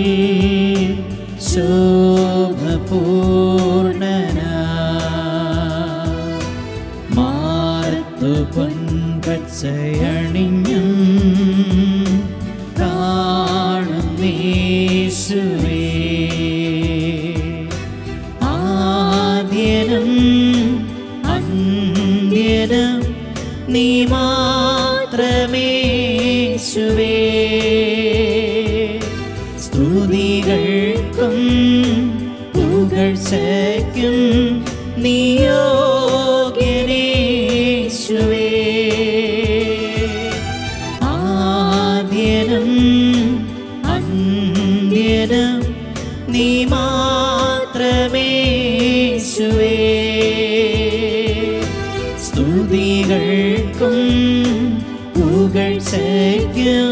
ശോഭപൂർണനാ മാറത്തു പൊൻകച്ചയണിഞ്ഞും കാണുന്നേശുവേ ആദ്യനും അന്ത്യനും നീ മാത്രമേശുവേ സ്തുതികൾക്കും പുകഴ്ചയ്ക്കും നിയോഗ്യനേശുവേ ആദ്യനും അന്ത്യനും നീ മാത്രമേശുവേ സ്തുതികൾക്കും പുകഴ്ചയ്ക്കും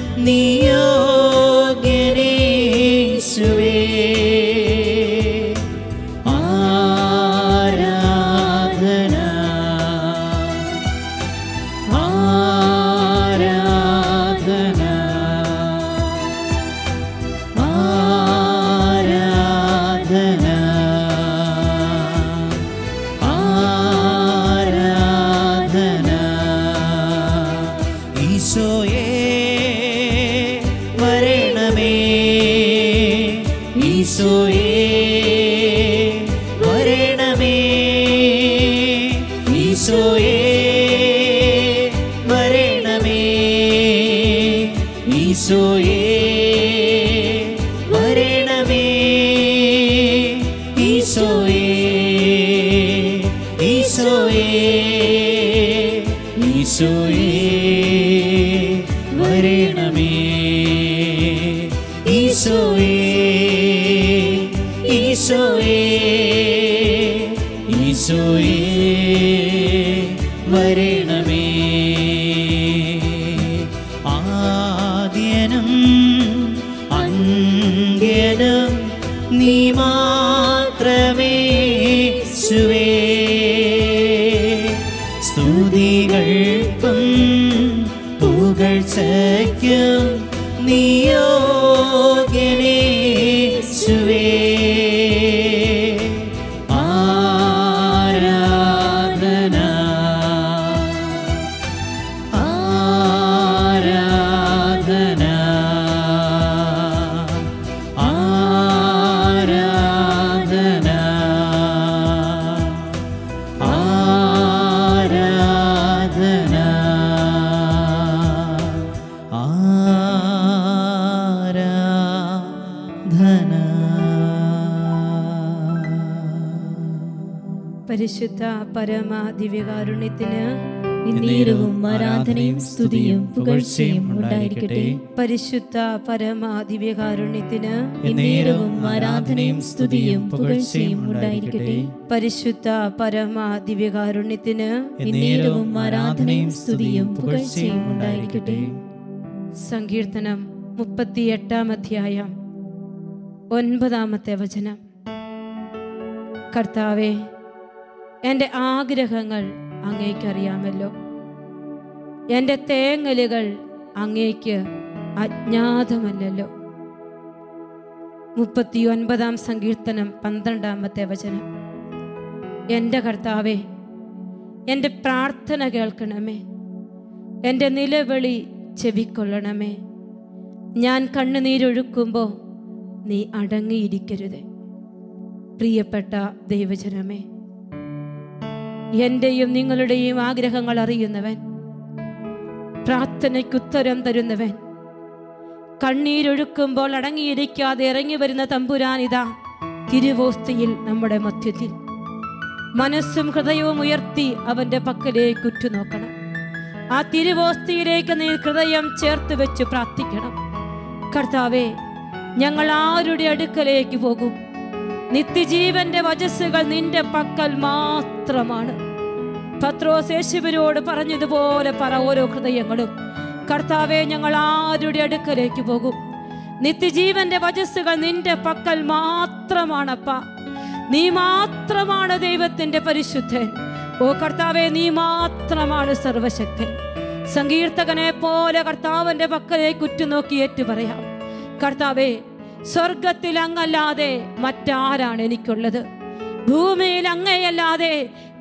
നിയോഗ്യനേശുവേ ആരാധന ആരാധന ആരാധന ആരാധന ഈശോയേ വരണമേ ഈശോയേ വരണമേ ഈശോയേ വരണമേ ഈശോയേ വരണമേ വരണമേ ഈശോയേ ഈശോയേ ഈശോയേ വരണമേ ആദ്യനും അന്ത്യനും നീ മാത്രമേ യേശുവേ സ്തുതികൾക്കും പുകഴ്ചയ്ക്കും നിയോഗനേശുവേ ആരാധന ആരാധന ആരാധന ആരാധന ആരാധന പരിശുദ്ധ പരമ ദിവ്യകാരുണ്യത്തിന് ഇന്നേരവും ആരാധനയും സ്തുതിയും പുകഴ്ചയും ഉണ്ടായിരിക്കട്ടെ പരിശുദ്ധ പരമ ദിവ്യകാരുണ്യത്തിന് ഇന്നേരവും ആരാധനയും സ്തുതിയും പുകഴ്ചയും ഉണ്ടായിരിക്കട്ടെ പരിശുദ്ധ പരമ ദിവ്യകാരുണ്യത്തിന് ഇന്നേരവും ആരാധനയും സ്തുതിയും പുകഴ്ചയും ഉണ്ടായിരിക്കട്ടെ സങ്കീർത്തനം മുപ്പത്തിയെട്ടാം അധ്യായം ഒൻപതാമത്തെ വചനം കർത്താവെ എൻ്റെ ആഗ്രഹങ്ങൾ അങ്ങേക്കറിയാമല്ലോ എൻ്റെ തേങ്ങലുകൾ അങ്ങേക്ക് അജ്ഞാതമല്ലല്ലോ മുപ്പത്തി ഒൻപതാം സങ്കീർത്തനം പന്ത്രണ്ടാമത്തെ വചനം എൻ്റെ കർത്താവെ എൻ്റെ പ്രാർത്ഥന കേൾക്കണമേ എൻ്റെ നിലവിളി ചെവിക്കൊള്ളണമേ ഞാൻ കണ്ണുനീരൊഴുക്കുമ്പോൾ നീ അടങ്ങിയിരിക്കരുത് പ്രിയപ്പെട്ട ദൈവജനമേ എൻ്റെയും നിങ്ങളുടെയും ആഗ്രഹങ്ങൾ അറിയുന്നവൻ പ്രാർത്ഥനയ്ക്ക് ഉത്തരം തരുന്നവൻ കണ്ണീരൊഴുക്കുമ്പോൾ അടങ്ങിയിരിക്കാതെ ഇറങ്ങി വരുന്ന തമ്പുരാനിതാ തിരുവോസ്തിയിൽ നമ്മുടെ മധ്യത്തിൽ മനസ്സും ഹൃദയവും ഉയർത്തി അവന്റെ പക്കലേക്ക് ഉറ്റുനോക്കണം ആ തിരുവോസ്തിയിലേക്ക് നീ ഹൃദയം ചേർത്ത് വെച്ച് പ്രാർത്ഥിക്കണം കർത്താവെ ഞങ്ങൾ ആരുടെ അടുക്കലേക്ക് പോകും നിത്യജീവന്റെ വചസ്സുകൾ നിന്റെ പക്കൽ മാത്രമാണ് പത്രോസ് യേശുവിനോട് പറഞ്ഞതുപോലെ പറ ഓരോ ഹൃദയങ്ങളും കർത്താവെ ഞങ്ങൾ ആരുടെ അടുക്കലേക്ക് പോകും നിത്യജീവന്റെ വചസ്സുകൾ നിന്റെ പക്കൽ മാത്രമാണപ്പ നീ മാത്രമാണ് ദൈവത്തിന്റെ പരിശുദ്ധൻ ഓ കർത്താവെ നീ മാത്രമാണ് സർവശക്തൻ സങ്കീർത്തകനെ പോലെ കർത്താവിന്റെ പക്കലേക്ക് ഉറ്റുനോക്കി ഏറ്റു പറയാം കർത്താവെ സ്വർഗത്തിൽ അങ്ങല്ലാതെ മറ്റാരാണ് എനിക്കുള്ളത് ഭൂമിയിൽ അങ്ങയല്ലാതെ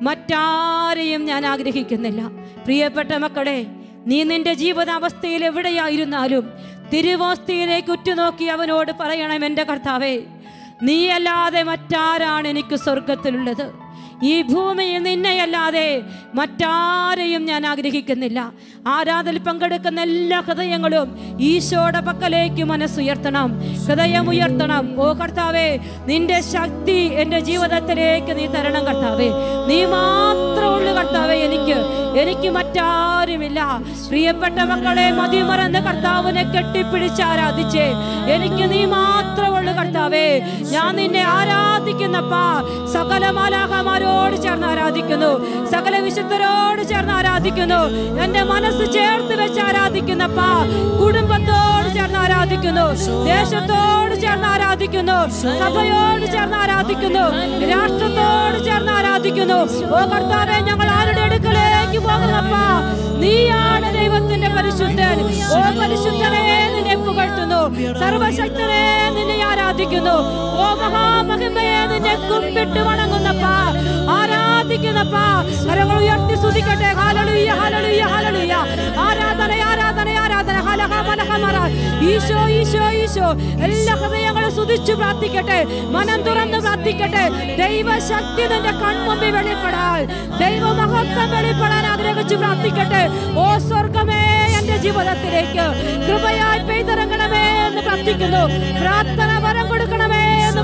മറ്റാരെയും ഞാൻ ആഗ്രഹിക്കുന്നില്ല പ്രിയപ്പെട്ട മക്കളെ നീ നിന്റെ ജീവിതാവസ്ഥയിൽ എവിടെയായിരുന്നാലും തിരുവോസ്തിയിലേക്ക് ഉറ്റുനോക്കി അവനോട് പറയണം എൻ്റെ കർത്താവേ നീയല്ലാതെ മറ്റാരാണ് എനിക്ക് സ്വർഗത്തിലുള്ളത് ഈ ഭൂമിയിൽ നിന്നെയല്ലാതെ മറ്റാരെയും ഞാൻ ആഗ്രഹിക്കുന്നില്ല ആരാധന പങ്കെടുക്കുന്ന എല്ലാ ഹൃദയങ്ങളും ഈശോയുടെ പക്കലേക്ക് മനസ്സുയർത്തണം ഹൃദയം ഉയർത്തണം ഓ കർത്താവേ നിന്റെ ശക്തി എൻ്റെ ജീവിതത്തിലേക്ക് നീ തരണം കർത്താവേ നീ മാത്രമുള്ളു കർത്താവേ എനിക്ക് എനിക്ക് മറ്റാരുമില്ല പ്രിയപ്പെട്ട മക്കളെ മതിമറന്ന് കർത്താവിനെ കെട്ടിപ്പിടിച്ച് ആരാധിച്ചേ എനിക്ക് നീ മാത്രമുള്ളു കർത്താവേ ഞാൻ നിന്നെ ആരാധിക്കുന്നപ്പാ സകല മാലാഹമാരോട് ചേർന്ന് ആരാധിക്കുന്നു സകല വിശുദ്ധരോട് ചേർന്ന് ആരാധിക്കുന്നു എന്റെ മനസ്സ് ചേർത്ത് വെച്ച് ആരാധിക്കുന്നപ്പാ കുടുംബത്തോട് ചേർന്ന് ആരാധിക്കുന്നു ദേശത്തോട് ചേർന്ന് ആരാധിക്കുന്നു സഭയോട് ചേർന്ന് ആരാധിക്കുന്നു രാഷ്ട്രത്തോട് ചേർന്ന് ആരാധിക്കുന്നു ഓ കർത്താവെ ഞങ്ങൾ ആരുടെ അടുക്കലേക്ക് പോകുന്നപ്പാ നീയാണ് ദൈവത്തിന്റെ പരിശുദ്ധൻ ഓ പരിശുദ്ധനെ നിന്നെ പുകഴ്ത്തുന്നു സർവശക്തനെ നിന്നെ ആരാധിക്കുന്നു ഓ മഹാമഹിമയെ നിന്നെ കുമ്പിട്ട് വണങ്ങുന്നപ്പാ ആരാധിക്കുന്നപ്പാ കരങ്ങൾ ഉയർത്തി സ്തുതിക്കട്ടെ ഹല്ലേലൂയ ഹല്ലേലൂയ ഹല്ലേലൂയ ആരാധന ആരാധന ആരാധന ഹലഹ മലഹ മറ ഈശോ ഈശോ ഈശോ എല്ലാ ഹൃദയങ്ങളും സ്തുതിച്ചു പ്രാർത്ഥിക്കട്ടെ മനം തുറന്ന് പ്രാർത്ഥിക്കട്ടെ ദൈവശക്തി നിന്റെ കൺമുമ്പിൽ വെളിപ്പെടാൻ ദൈവമഹത്വം വെളിപ്പെടാൻ ആഗ്രഹിച്ചു പ്രാർത്ഥിക്കട്ടെ ഓ സ്വർഗമേ എന്റെ ജീവിതത്തിലേക്ക് കൃപയായി പെയ്തിറങ്ങണമേ എന്ന് പ്രാർത്ഥിക്കുന്നു പ്രാർത്ഥന വരം കൊടുക്കണമേ എന്ന്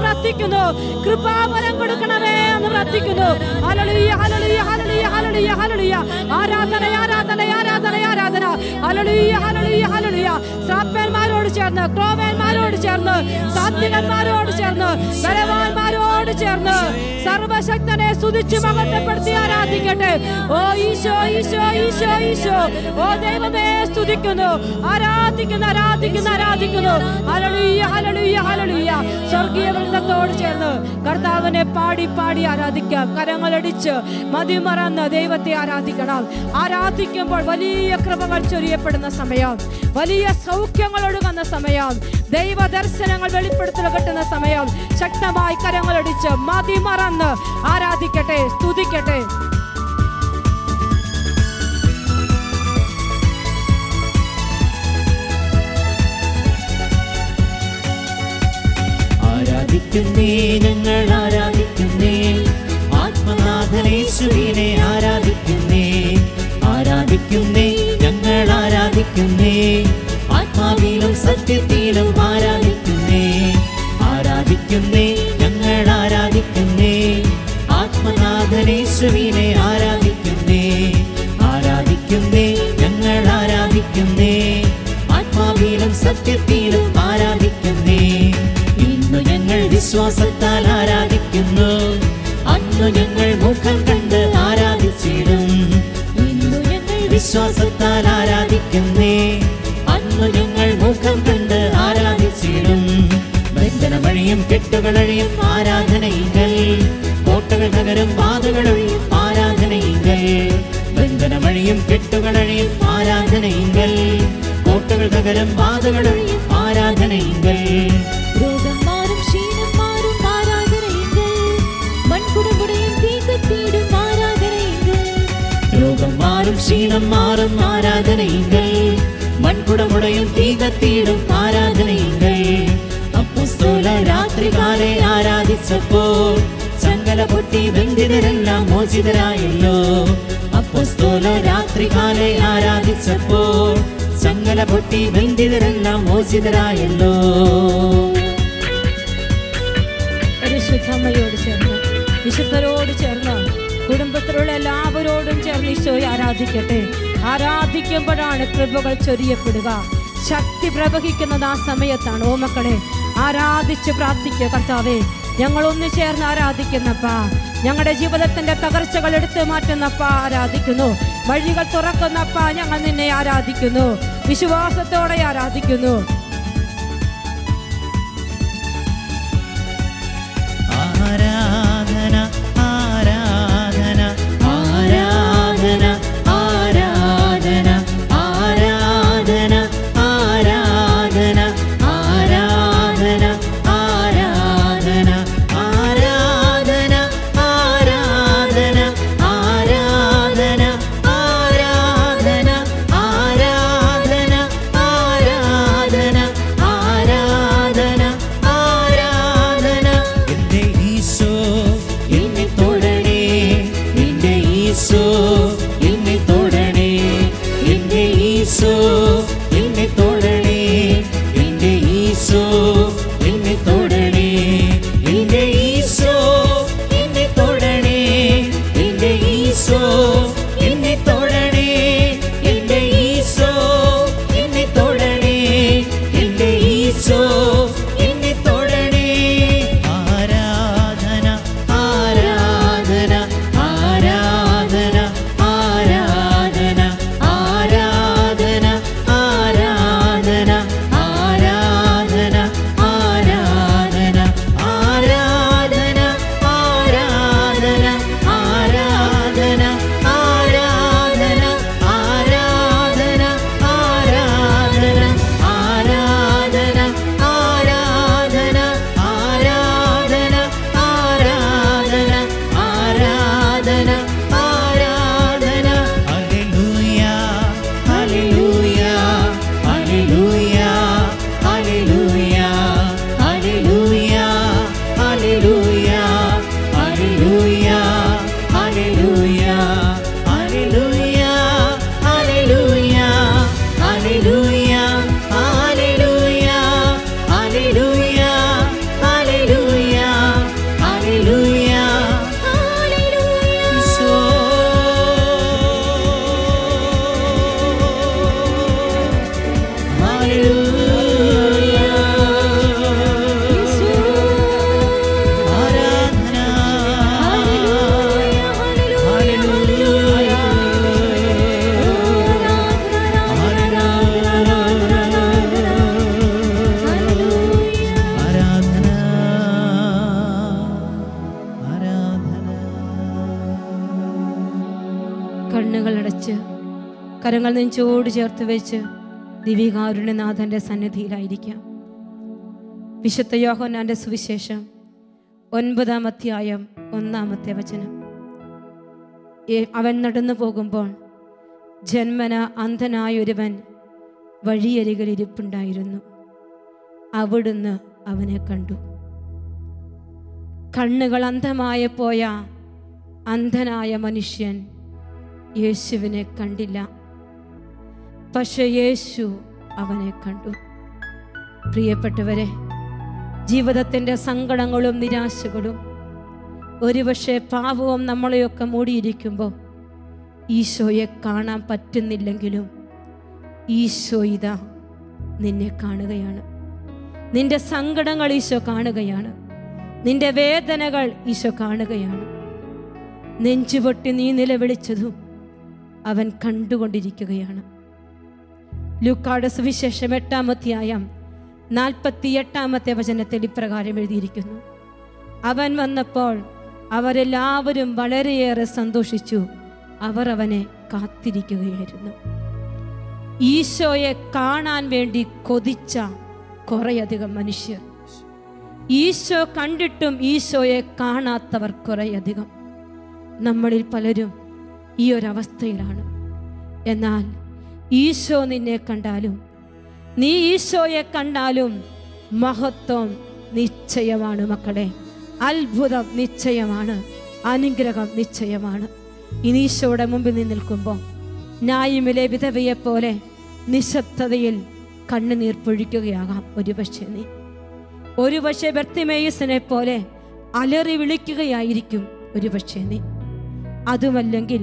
പ്രാർത്ഥിക്കുന്നു കൃപാവരം കൊടുക്കണമേ എന്ന് പ്രാർത്ഥിക്കുന്നു hallelujah hallelujah hallelujah hallelujah hallelujah ആരാധന ആരാധന ആരാധന ആരാധന ഹല്ലേലൂയ ഹല്ലേലൂയ ഹല്ലേലൂയ ശ്രാപ്പന്മാരോട് ചേർന്ന് ക്രോവേന്മാരോട് ചേർന്ന് സാത്വികന്മാരോട് ചേർന്ന് ബലവാന്മാരോട് ചേർന്ന് സർവശക്തനെ സ്തുതിച്ച് മഹത്വപ്പെടുത്തി ആരാധിക്കട്ടെ ഓ ഈശോ ഈശോ ഈശോ ഈശോ ഓ ദൈവമേ സ്തുതിക്കുന്നു ആരാധിക്കുന്നു ആരാധിക്കുന്നു ആരാധിക്കുന്നു ഹല്ലേലൂയ ഹല്ലേലൂയ ഹല്ലേലൂയ സ്വർഗീയ വൃന്ദത്തോട് ചേർന്ന് കർത്താവിനെ പാടി പാടി ആരാധിക്കാം കരങ്ങളടിച്ച് മതിമറന്ന് ദൈവത്തെ ആരാധിക്കണം ആരാധിക്കുമ്പോൾ വലിയ കൃപകൾ ചൊരിയപ്പെടുന്ന സമയം വലിയ സൗഖ്യങ്ങൾ ഒഴുകുന്ന സമയം ദൈവ ദർശനങ്ങൾ വെളിപ്പെടുത്തൽ കിട്ടുന്ന സമയം ശക്തമായി കരങ്ങളടിച്ച് മതിമറന്ന് ആരാധിക്കട്ടെ സ്തുതിക്കട്ടെ ആരാധിക്കുന്നേ ഞങ്ങൾ ആരാധിക്കുന്നേ ആത്മനാഥനേശുവിനെ ആരാധിക്കുന്നേ ആരാധിക്കുന്നേ ഞങ്ങൾ ആരാധിക്കുന്നേ ആത്മാവിലും സത്യത്തിലും ആരാധിക്കുന്നേ ആരാധിക്കുന്നേ ഞങ്ങൾ ആരാധിക്കുന്നേ ആത്മനാഥനേശുവിനെ ആരാധിക്കുന്നേ ആരാധിക്കുന്നേ ഞങ്ങൾ ആരാധിക്കുന്നേ ആത്മാവിലും സത്യത്തിലും ആരാധിക്കുന്നേ ഇന്നു ഞങ്ങൾ വിശ്വാസത്താൽ ആരാധിക്കുന്നു അന്നു ഞങ്ങൾ മുഖം കണ്ട് ആരാധിച്ചിടും ഇന്നു ഞങ്ങൾ വിശ്വാസത്താൽ ആരാധിക്കുന്നേ അന്നു ഞങ്ങൾ മുഖം കണ്ട് ആരാധിച്ചിടും ബന്ധനമഴിയും കെട്ടുകളഴിയും ആരാധനയിങ്കൽ കോട്ടകൾ തകരും പാതകളൊഴിയും ആരാധനയിങ്കൽ ബന്ധനമഴിയും കെട്ടുകളഴിയും ആരാധനയിങ്കൽ കോട്ടകൾ തകരും പാതകളൊഴിയും ആരാധനയിങ്കൽ രോഗം മാറും ക്ഷീണം മാറും ആരാധനയെങ്കിൽ മൺകുടമുടയും തീ കത്തിയിടും ആരാധനയെങ്കിൽ രോഗം മാറും ക്ഷീണം മാറും ആരാധനയിങ്കൽ മൺകുടമുടയും തീ കത്തിയിടും ആരാധനയിങ്കൽ അപ്പസ്തോല രാത്രികാലെ ആരാധിച്ചപ്പോൾ ചങ്കല പൊട്ടി ബന്ധിതരെല്ലാം മോചിതരായല്ലോ അപ്പസ്തോല രാത്രികാലെ ആരാധിച്ചപ്പോൾ ചങ്ങല പൊട്ടി ബന്ധിതരെല്ലാം മോചിതരായല്ലോ പരിശുദ്ധമ്മയോട് ചേർന്ന് വിശുദ്ധരോട് ചേർന്ന് കുടുംബത്തിലുള്ള എല്ലാവരോടും ചേർന്ന് ഈശോയെ ആരാധിക്കട്ടെ ആരാധിക്കുമ്പോഴാണ് കൃപകൾ ചൊരിയപ്പെടുക ശക്തി പ്രവഹിക്കുന്നത് ആ സമയത്താണ് ഓ മക്കളെ ആരാധിച്ച് പ്രാർത്ഥിക്കുക കർത്താവേ ഞങ്ങൾ ഒന്ന് ചേർന്ന് ആരാധിക്കുന്നപ്പാ ഞങ്ങളുടെ ജീവിതത്തിന്റെ തകർച്ചകൾ എടുത്തു മാറ്റുന്നപ്പ ആരാധിക്കുന്നു വഴികൾ തുറക്കുന്നപ്പ ഞങ്ങൾ നിന്നെ ആരാധിക്കുന്നു വിശ്വാസത്തോടെ ആരാധിക്കുന്നു ആരാധന ആരാധന ആരാധന ആരാധന ആരാധന ആരാധന ആരാധന ആരാധന ആരാധന ആരാധന ആരാധന ആരാധന ആരാധന ആരാധന കരങ്ങൾ നെഞ്ചോട് ചേർത്ത് വെച്ച് ദിവികാരുണ്യനാഥൻ്റെ സന്നിധിയിലായിരിക്കാം വിശുദ്ധ യോഹന്നാൻ്റെ സുവിശേഷം ഒൻപതാം അധ്യായം ഒന്നാമത്തെ വചനം ഏ- അവൻ നടന്നു പോകുമ്പോൾ ജന്മന അന്ധനായൊരുവൻ വഴിയരികിൽ ഇരിപ്പുണ്ടായിരുന്നു അവിടുന്ന് അവനെ കണ്ടു കണ്ണുകൾ അന്ധമായ പോയ അന്ധനായ മനുഷ്യൻ യേശുവിനെ കണ്ടില്ല പക്ഷെ യേശു അവനെ കണ്ടു പ്രിയപ്പെട്ടവരെ ജീവിതത്തിൻ്റെ സങ്കടങ്ങളും നിരാശകളും ഒരുപക്ഷെ പാപവും നമ്മളെയൊക്കെ മൂടിയിരിക്കുമ്പോൾ ഈശോയെ കാണാൻ പറ്റുന്നില്ലെങ്കിലും ഈശോ ഇതാ നിന്നെ കാണുകയാണ് നിന്റെ സങ്കടങ്ങൾ ഈശോ കാണുകയാണ് നിന്റെ വേദനകൾ ഈശോ കാണുകയാണ് നെഞ്ചുപൊട്ടി നീ നിലവിളിച്ചതും അവൻ കണ്ടുകൊണ്ടിരിക്കുകയാണ് ലൂക്കാട് സുവിശേഷം എട്ടാമധ്യായം നാൽപ്പത്തി എട്ടാമത്തെ വചനത്തിൽ ഇപ്രകാരം എഴുതിയിരിക്കുന്നു അവൻ വന്നപ്പോൾ അവരെല്ലാവരും വളരെയേറെ സന്തോഷിച്ചു അവർ അവനെ കാത്തിരിക്കുകയായിരുന്നു ഈശോയെ കാണാൻ വേണ്ടി കൊതിച്ച കുറേയധികം മനുഷ്യർ ഈശോ കണ്ടിട്ടും ഈശോയെ കാണാത്തവർ കുറേയധികം നമ്മളിൽ പലരും ഈ ഒരവസ്ഥയിലാണ് എന്നാൽ ഈശോ നിന്നെ കണ്ടാലും നീ ഈശോയെ കണ്ടാലും മഹത്വം നിശ്ചയമാണ് മക്കളെ അത്ഭുതം നിശ്ചയമാണ് അനുഗ്രഹം നിശ്ചയമാണ് ഇനി ഈശോയുടെ മുമ്പിൽ നീ നിൽക്കുമ്പോൾ ന്യായമിലെ വിധവയെ പോലെ നിശബ്ദതയിൽ കണ്ണുനീർ പൊഴിക്കുകയാകാം ഒരുപക്ഷെ നീ ഒരുപക്ഷെ ബർത്തിമേയസിനെ പോലെ അലറി വിളിക്കുകയായിരിക്കും ഒരുപക്ഷെ നീ അതുമല്ലെങ്കിൽ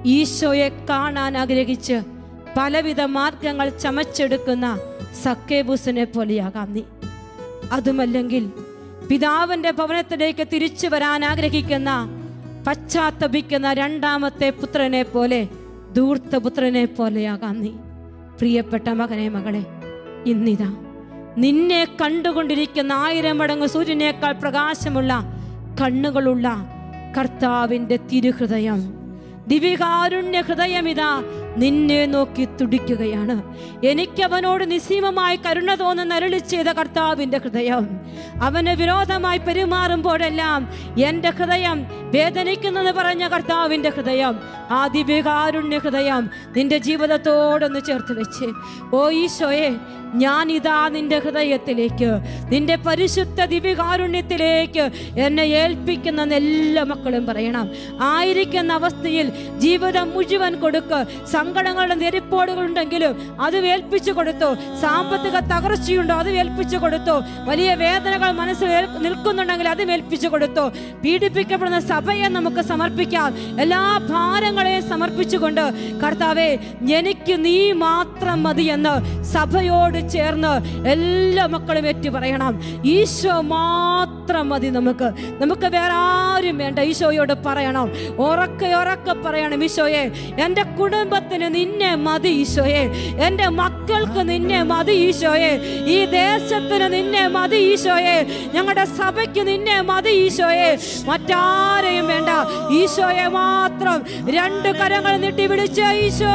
ഈശോയെ കാണാൻ ആഗ്രഹിച്ച് പലവിധ മാർഗങ്ങൾ ചമച്ചെടുക്കുന്ന സക്കേബൂസിനെ പോലെയാകാം നീ അതുമല്ലെങ്കിൽ പിതാവിന്റെ ഭവനത്തിലേക്ക് തിരിച്ചു വരാൻ ആഗ്രഹിക്കുന്ന പശ്ചാത്തപിക്കുന്ന രണ്ടാമത്തെ പുത്രനെ പോലെ ധൂർത്തപുത്രനെ പോലെയാകാം നീ പ്രിയപ്പെട്ട മകനെ മകളെ ഇന്നിതാ നിന്നെ കണ്ടുകൊണ്ടിരിക്കുന്ന ആയിരം മടങ്ങ് സൂര്യനേക്കാൾ പ്രകാശമുള്ള കണ്ണുകളുള്ള കർത്താവിൻ്റെ തിരുഹൃദയം ദിവികാരുണ്യ ഹൃദയമിതാ നിന്നെ നോക്കി തുടിക്കുകയാണ് എനിക്ക് അവനോട് നിസ്സീമമായി കരുണ തോന്നുന്ന അരുളി ചെയ്ത കർത്താവിൻ്റെ ഹൃദയം അവന് വിരോധമായി പെരുമാറുമ്പോഴെല്ലാം എൻ്റെ ഹൃദയം വേദനിക്കുന്നെന്ന് പറഞ്ഞ കർത്താവിൻ്റെ ഹൃദയം ആ ദിവ്യകാരുണ്യ ഹൃദയം നിന്റെ ജീവിതത്തോടൊന്ന് ചേർത്ത് വെച്ച് ഓ ഈശോയെ ഞാനിതാ നിന്റെ ഹൃദയത്തിലേക്ക് നിന്റെ പരിശുദ്ധ ദിവ്യകാരുണ്യത്തിലേക്ക് എന്നെ ഏൽപ്പിക്കുന്ന എല്ലാ മക്കളും പറയണം ആയിരിക്കുന്ന അവസ്ഥയിൽ ജീവിതം മുഴുവൻ കൊടുക്ക് സങ്കടങ്ങളുടെ നെരിപ്പോടുകൾ ഉണ്ടെങ്കിലും അത് ഏൽപ്പിച്ചു കൊടുത്തു സാമ്പത്തിക തകർച്ചയുണ്ടോ അത് ഏൽപ്പിച്ചു കൊടുത്തു വലിയ വേദനകൾ മനസ്സിൽ ഏൽ- നിൽക്കുന്നുണ്ടെങ്കിൽ അത് ഏൽപ്പിച്ചു കൊടുത്തു പീഡിപ്പിക്കപ്പെടുന്ന സഭയെ നമുക്ക് സമർപ്പിക്കാം എല്ലാ ഭാരങ്ങളെയും സമർപ്പിച്ചുകൊണ്ട് കർത്താവെ എനിക്ക് നീ മാത്രം മതിയെന്ന് സഭയോട് ചേർന്ന് എല്ലാ മക്കളും ഏറ്റു പറയണം ഈശോ മാത്രം മതി നമുക്ക് നമുക്ക് വേറെ ആരും വേണ്ട ഈശോയോട് പറയണം ഉറക്കെ ഉറക്കെ പറയണം ഈശോയെ എൻ്റെ കുടുംബത്തിന് നിന്നെ മതി ഈശോയെ എൻ്റെ മക്കൾക്ക് നിന്നെ മതി ഈശോയെ ഈ ദേശത്തിന് നിന്നെ മതി ഈശോയെ ഞങ്ങളുടെ സഭയ്ക്ക് നിന്നെ മതി ഈശോയെ മറ്റാരെയും വേണ്ട ഈശോയെ മാത്രം രണ്ട് കരങ്ങൾ നീട്ടി വിളിച്ച് ഈശോ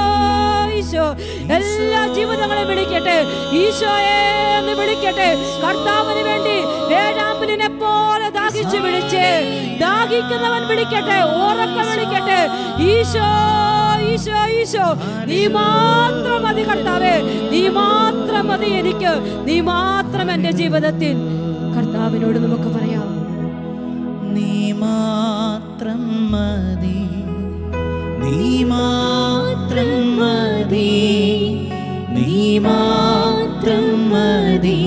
ഈശോ എല്ലാ ജീവിതങ്ങളും വിളിക്കട്ടെ ഈശോയെ എന്ന് വിളിക്കട്ടെ കർത്താവിന് വേണ്ടി വേഴാമ്പലിനെ പോലെ ദാഹിച്ച് വിളിച്ച് ദാഹിക്കുന്നവൻ വിളിക്കട്ടെ ഉറക്കം വിളിക്കട്ടെ ഈശോ ഈശോ ഈശോ നീ മാത്രം മതി കർത്താവേ നീ മാത്രം മതി എനിക്ക് നീ മാത്രം എൻ്റെ ജീവിതത്തിൽ കർത്താവിനോട് നമുക്ക് പറയാം നീ മാത്രം മതി നീ മാത്രം മതി നീ മാത്രം മതി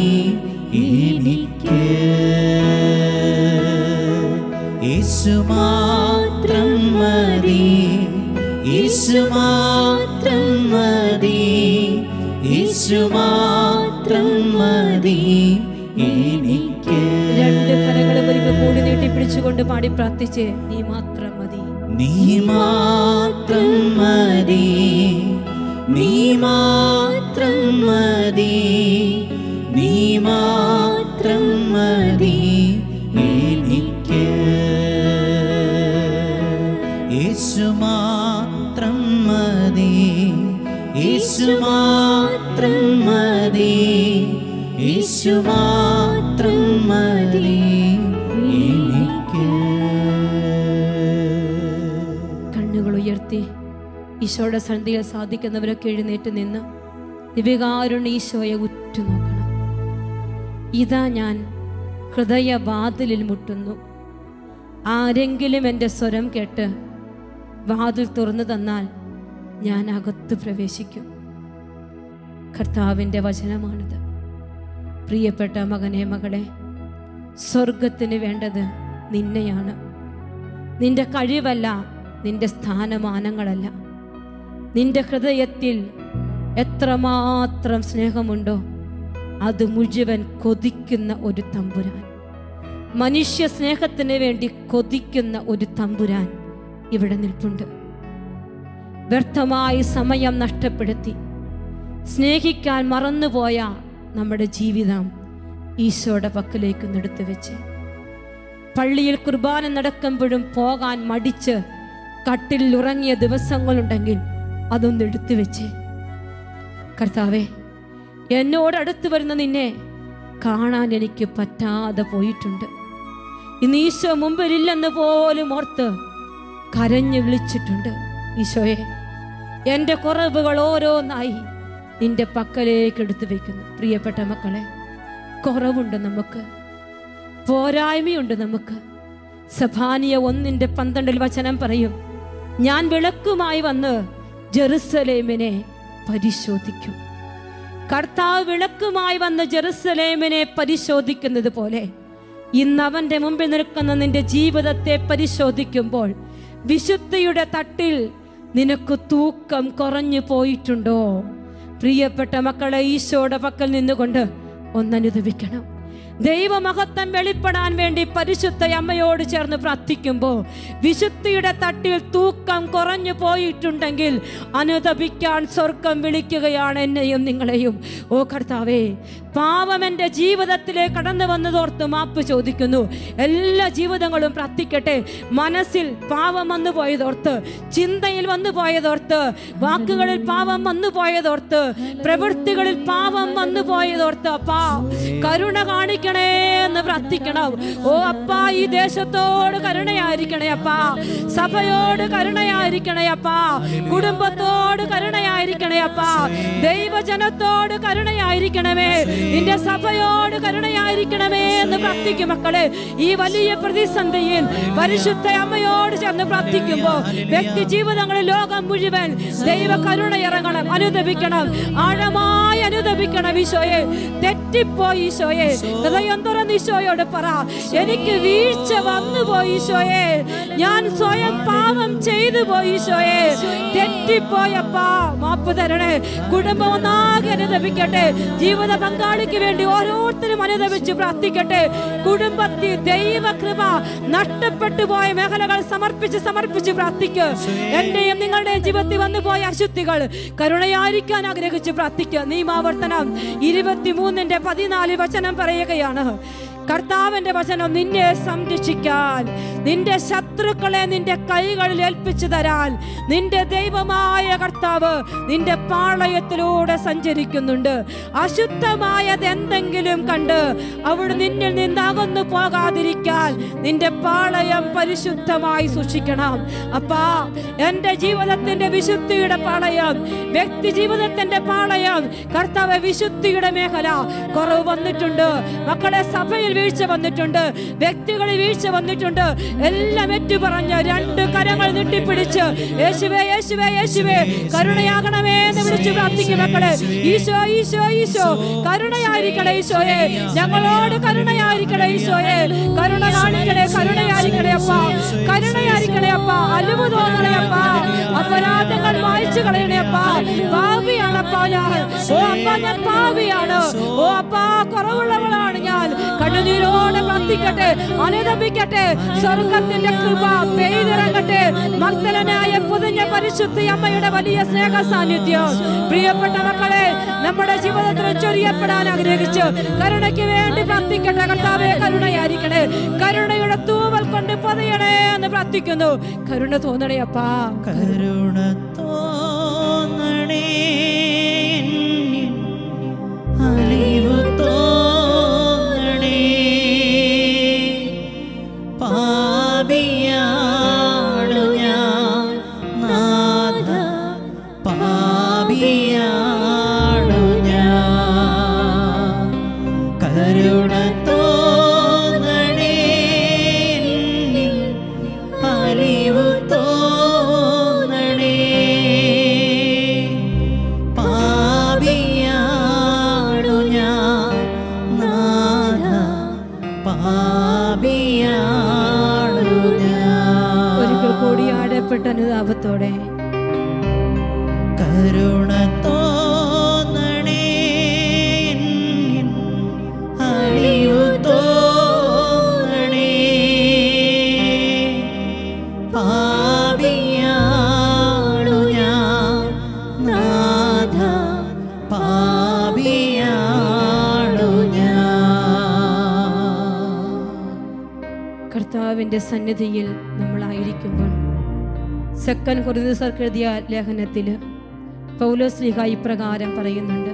എനിക്ക് യേശു മാത്രം മതി യേശു മാത്രം മതി യേശു മാത്രം മതി എനിക്ക് രണ്ട് കരങ്ങളും ഒരിക്കൽ കൂടി നീട്ടി പിടിച്ചുകൊണ്ട് പാടി പ്രാർത്ഥിച്ച് നീ മാത്രം മതി നീ മാത്രം മതി നീ മാത്രം മതി നീ മാത്രം മതി എനിക്ക് യേശു മാത്രം മതി യേശു മാത്രം മതി യേശു മാത്രം മതി എനിക്ക് കണ്ണുകൾ ഉയർത്തി ഈശോയുടെ സന്ധിയിൽ സാധിക്കുന്നവരൊക്കെ എഴുന്നേറ്റ് നിന്ന് ദിവികാരുണ്യ ഈശോയെ ഉറ്റുനോക്കണം ഇതാ ഞാൻ ഹൃദയവാതിലിൽ മുട്ടുന്നു ആരെങ്കിലും എൻ്റെ സ്വരം കേട്ട് വാതിൽ തുറന്നു തന്നാൽ ഞാൻ അകത്ത് പ്രവേശിക്കും കർത്താവിൻ്റെ വചനമാണിത് പ്രിയപ്പെട്ട മകനെ മകളെ സ്വർഗത്തിന് വേണ്ടത് നിന്നെയാണ് നിന്റെ കഴിവല്ല നിന്റെ സ്ഥാനമാനങ്ങളല്ല നിന്റെ ഹൃദയത്തിൽ എത്രമാത്രം സ്നേഹമുണ്ടോ അത് മുഴുവൻ കൊതിക്കുന്ന ഒരു തമ്പുരാൻ മനുഷ്യ സ്നേഹത്തിന് വേണ്ടി കൊതിക്കുന്ന ഒരു തമ്പുരാൻ ഇവിടെ നിൽപ്പുണ്ട് വ്യർത്ഥമായി സമയം നഷ്ടപ്പെടുത്തി സ്നേഹിക്കാൻ മറന്നുപോയ നമ്മുടെ ജീവിതം ഈശോയുടെ പക്കലേക്ക് എടുത്തു വെച്ച് പള്ളിയിൽ കുർബാന നടക്കുമ്പോഴും പോകാൻ മടിച്ച് കട്ടിലിൽ ഉറങ്ങിയ ദിവസങ്ങളുണ്ടെങ്കിൽ അതൊന്ന് എടുത്തു വെച്ച് കർത്താവേ എന്നോട് അടുത്ത് വരുന്ന നിന്നെ കാണാൻ എനിക്ക് പറ്റാതെ പോയിട്ടുണ്ട് ഇന്ന് ഈശോ മുമ്പിലില്ലെന്ന് പോലും ഓർത്ത് കരഞ്ഞു വിളിച്ചിട്ടുണ്ട് ഈശോയെ എൻ്റെ കുറവുകൾ ഓരോന്നായി നിന്റെ പക്കലേക്ക് എടുത്തു വെക്കുന്നു പ്രിയപ്പെട്ട മക്കളെ കുറവുണ്ട് നമുക്ക് പോരായ്മയുണ്ട് നമുക്ക് സഭാനിയ ഒന്നിൻ്റെ പന്ത്രണ്ടിൽ വചനം പറയും ഞാൻ വിളക്കുമായി വന്ന് ജെറുസലേമിനെ പരിശോധിക്കും കർത്താവ് വിളക്കുമായി വന്ന് ജെറുസലേമിനെ പരിശോധിക്കുന്നത് പോലെ ഇന്ന് അവന്റെ മുമ്പിൽ നിൽക്കുന്ന നിന്റെ ജീവിതത്തെ പരിശോധിക്കുമ്പോൾ വിശുദ്ധിയുടെ തട്ടിൽ നിനക്ക് തൂക്കം കുറഞ്ഞു പോയിട്ടുണ്ടോ പ്രിയപ്പെട്ട മക്കളെ ഈശോയുടെ പക്കൽ നിന്നുകൊണ്ട് ഒന്നനുദവിക്കണം ദൈവമഹത്വം വെളിപ്പെടാൻ വേണ്ടി പരിശുദ്ധ അമ്മയോട് ചേർന്ന് പ്രാർത്ഥിക്കുമ്പോൾ വിശുദ്ധിയുടെ തട്ടിൽ തൂക്കം കുറഞ്ഞു പോയിട്ടുണ്ടെങ്കിൽ അനുദപിക്കാൻ സ്വർഗം വിളിക്കുകയാണ് എന്നെയും നിങ്ങളെയും ഓ കർത്താവേ പാവം എൻ്റെ ജീവിതത്തിലേക്ക് കടന്നു വന്നതോർത്ത് മാപ്പ് ചോദിക്കുന്നു എല്ലാ ജീവിതങ്ങളും പ്രാർത്ഥിക്കട്ടെ മനസ്സിൽ പാവം വന്നു പോയതോർത്ത് ചിന്തയിൽ വന്നു പോയതോർത്ത് വാക്കുകളിൽ പാവം വന്നു പോയതോർത്ത് പ്രവൃത്തികളിൽ പാവം വന്നു പോയതോർത്ത് അപ്പാ കരുണ കാണിക്കണേ എന്ന് പ്രാർത്ഥിക്കണം ഓ അപ്പാ ഈ ദേശത്തോട് കരുണയായിരിക്കണേ അപ്പാ സഭയോട് കരുണയായിരിക്കണേ അപ്പാ കുടുംബത്തോട് കരുണയായിരിക്കണേ അപ്പാ ദൈവജനത്തോട് കരുണയായിരിക്കണമേ നിന്റെ സഭയോട് കരുണയായിരിക്കണമേ എന്ന് പ്രാർത്ഥിക്കും മക്കളെ ഈ വലിയ പ്രതിസന്ധിയിൽ പരിശുദ്ധ അമ്മയോട് ചേർന്ന് പ്രാർത്ഥിക്കുമ്പോൾ വ്യക്തി ജീവിതങ്ങളിൽ ലോകം മുഴുവൻ ദൈവ കരുണ ഇറങ്ങണം അനുദപിക്കണം ആഴമായി അനുദപിക്കണം ഈശോയെ തെറ്റിപ്പോയി ഈശോയെ ഹൃദയം തുറന്ന് ഈശോയോട് പറ എനിക്ക് വീഴ്ച വന്നു പോയി ഈശോയെ ഞാൻ സ്വയം പാപം ചെയ്തു പോയി ഈശോയെ തെറ്റിപ്പോയപ്പാ മാപ്പ് തരണേ കുടുംബം ഒന്നാകെ അനുദപിക്കട്ടെ ജീവിത പങ്കാളിക്ക് വേണ്ടി ഓരോരുത്തരും അനുദപിച്ച് പ്രാർത്ഥിക്കട്ടെ കുടുംബത്തിൽ ദൈവകൃപ നഷ്ടപ്പെട്ടു പോയ മേഖലകൾ സമർപ്പിച്ച് സമർപ്പിച്ച് പ്രാർത്ഥിക്കുക എന്റെയും നിങ്ങളുടെയും ജീവിതത്തിൽ വന്നു പോയ അശുദ്ധികൾ കരുണയായിരിക്കാൻ ആഗ്രഹിച്ച് പ്രാർത്ഥിക്കുക നിയമാവർത്തനം ഇരുപത്തിമൂന്നിന്റെ പതിനാല് വചനം പറയുകയാണ് കർത്താവിന്റെ വചനം നിന്നെ സംരക്ഷിക്കാൻ നിന്റെ ശത്രുക്കളെ നിന്റെ കൈകളിൽ ഏൽപ്പിച്ചു തരാൻ നിന്റെ ദൈവമായ കർത്താവ് നിന്റെ പാളയത്തിലൂടെ സഞ്ചരിക്കുന്നുണ്ട് അശുദ്ധമായത് എന്തെങ്കിലും കണ്ട് അവിടെ നിന്നിൽ നിന്ന് അകന്നു പോകാതിരിക്കാൻ നിന്റെ പാളയം പരിശുദ്ധമായി സൂക്ഷിക്കണം അപ്പാ എൻ്റെ ജീവിതത്തിന്റെ വിശുദ്ധിയുടെ പാളയം വ്യക്തി ജീവിതത്തിന്റെ പാളയം കർത്താവ് വിശുദ്ധിയുടെ മേഖല കുറവ് വന്നിട്ടുണ്ട് മക്കളെ സഭയിൽ വീഴ്ച വന്നിട്ടുണ്ട് വ്യക്തികളിൽ വീഴ്ച വന്നിട്ടുണ്ട് എല്ലാം ഏറ്റു പറഞ്ഞ് രണ്ട് കരങ്ങൾ നീട്ടിപ്പിടിച്ച് യേശുവേ യേശുവേ യേശുവേ കരുണയാകണമേ എന്ന് വിളിച്ച് പ്രാർത്ഥിക്കും മക്കളെ ഈശോ ഈശോ ഈശോ കരുണയായിരിക്കണേ ഈശോയെ ഞങ്ങളോട് കരുണയായിരിക്കണേ ഈശോയെ കരുണ കാണിക്കണേ കരുണയായിരിക്കണേ അപ്പ കരുണയായിരിക്കണേ അപ്പ അലുവ് തോന്നണേ അപ്പ അപരാധങ്ങൾ വായിച്ചു കളയണേ അപ്പ പാവിയാണപ്പാ ഞാൻ ഓ അപ്പ ഞാൻ പാവിയാണ് ഓ അപ്പ കുറവുള്ളവളാണ് ഞാൻ കണ്ണുനീരോടെ പ്രാർത്ഥിക്കട്ടെ അനുദപിക്കട്ടെ സ്വർഗത്തിന്റെ കൃപ പെയ്തിറങ്ങട്ടെ മർദ്ദലനായ പുതിഞ്ഞ പരിശുദ്ധ അമ്മയുടെ വലിയ സ്നേഹ സാന്നിധ്യം പ്രിയപ്പെട്ട മക്കളെ നമ്മുടെ ജീവിതത്തിൽ ചൊരിയപ്പെടാൻ ആഗ്രഹിച്ച് കരുണയ്ക്ക് വേണ്ടി പ്രാർത്ഥിക്കട്ടെ കർത്താവെ കരുണയായിരിക്കണേ കരുണയുടെ തൂവൽ കൊണ്ട് പൊതയണേ എന്ന് പ്രാർത്ഥിക്കുന്നു കരുണ തോന്നണേ അപ്പാ കരുണ തോന്നണേ പാടട്ടെ അനുതാപത്തോടെ കരുണ തോന്നണേ എന്നിൽ അലിവു തോന്നണേ പാപിയാണു ഞാൻ നാഥ പാപിയാണു ഞാൻ കർത്താവിൻ്റെ സന്നിധിയിൽ നമ്മളായിരിക്കുമ്പോൾ സെക്കൻഡ് കുറുദിസർക്ക് എഴുതിയ ലേഖനത്തിൽ പൗലോസ്ലിഹ ഇപ്രകാരം പറയുന്നുണ്ട്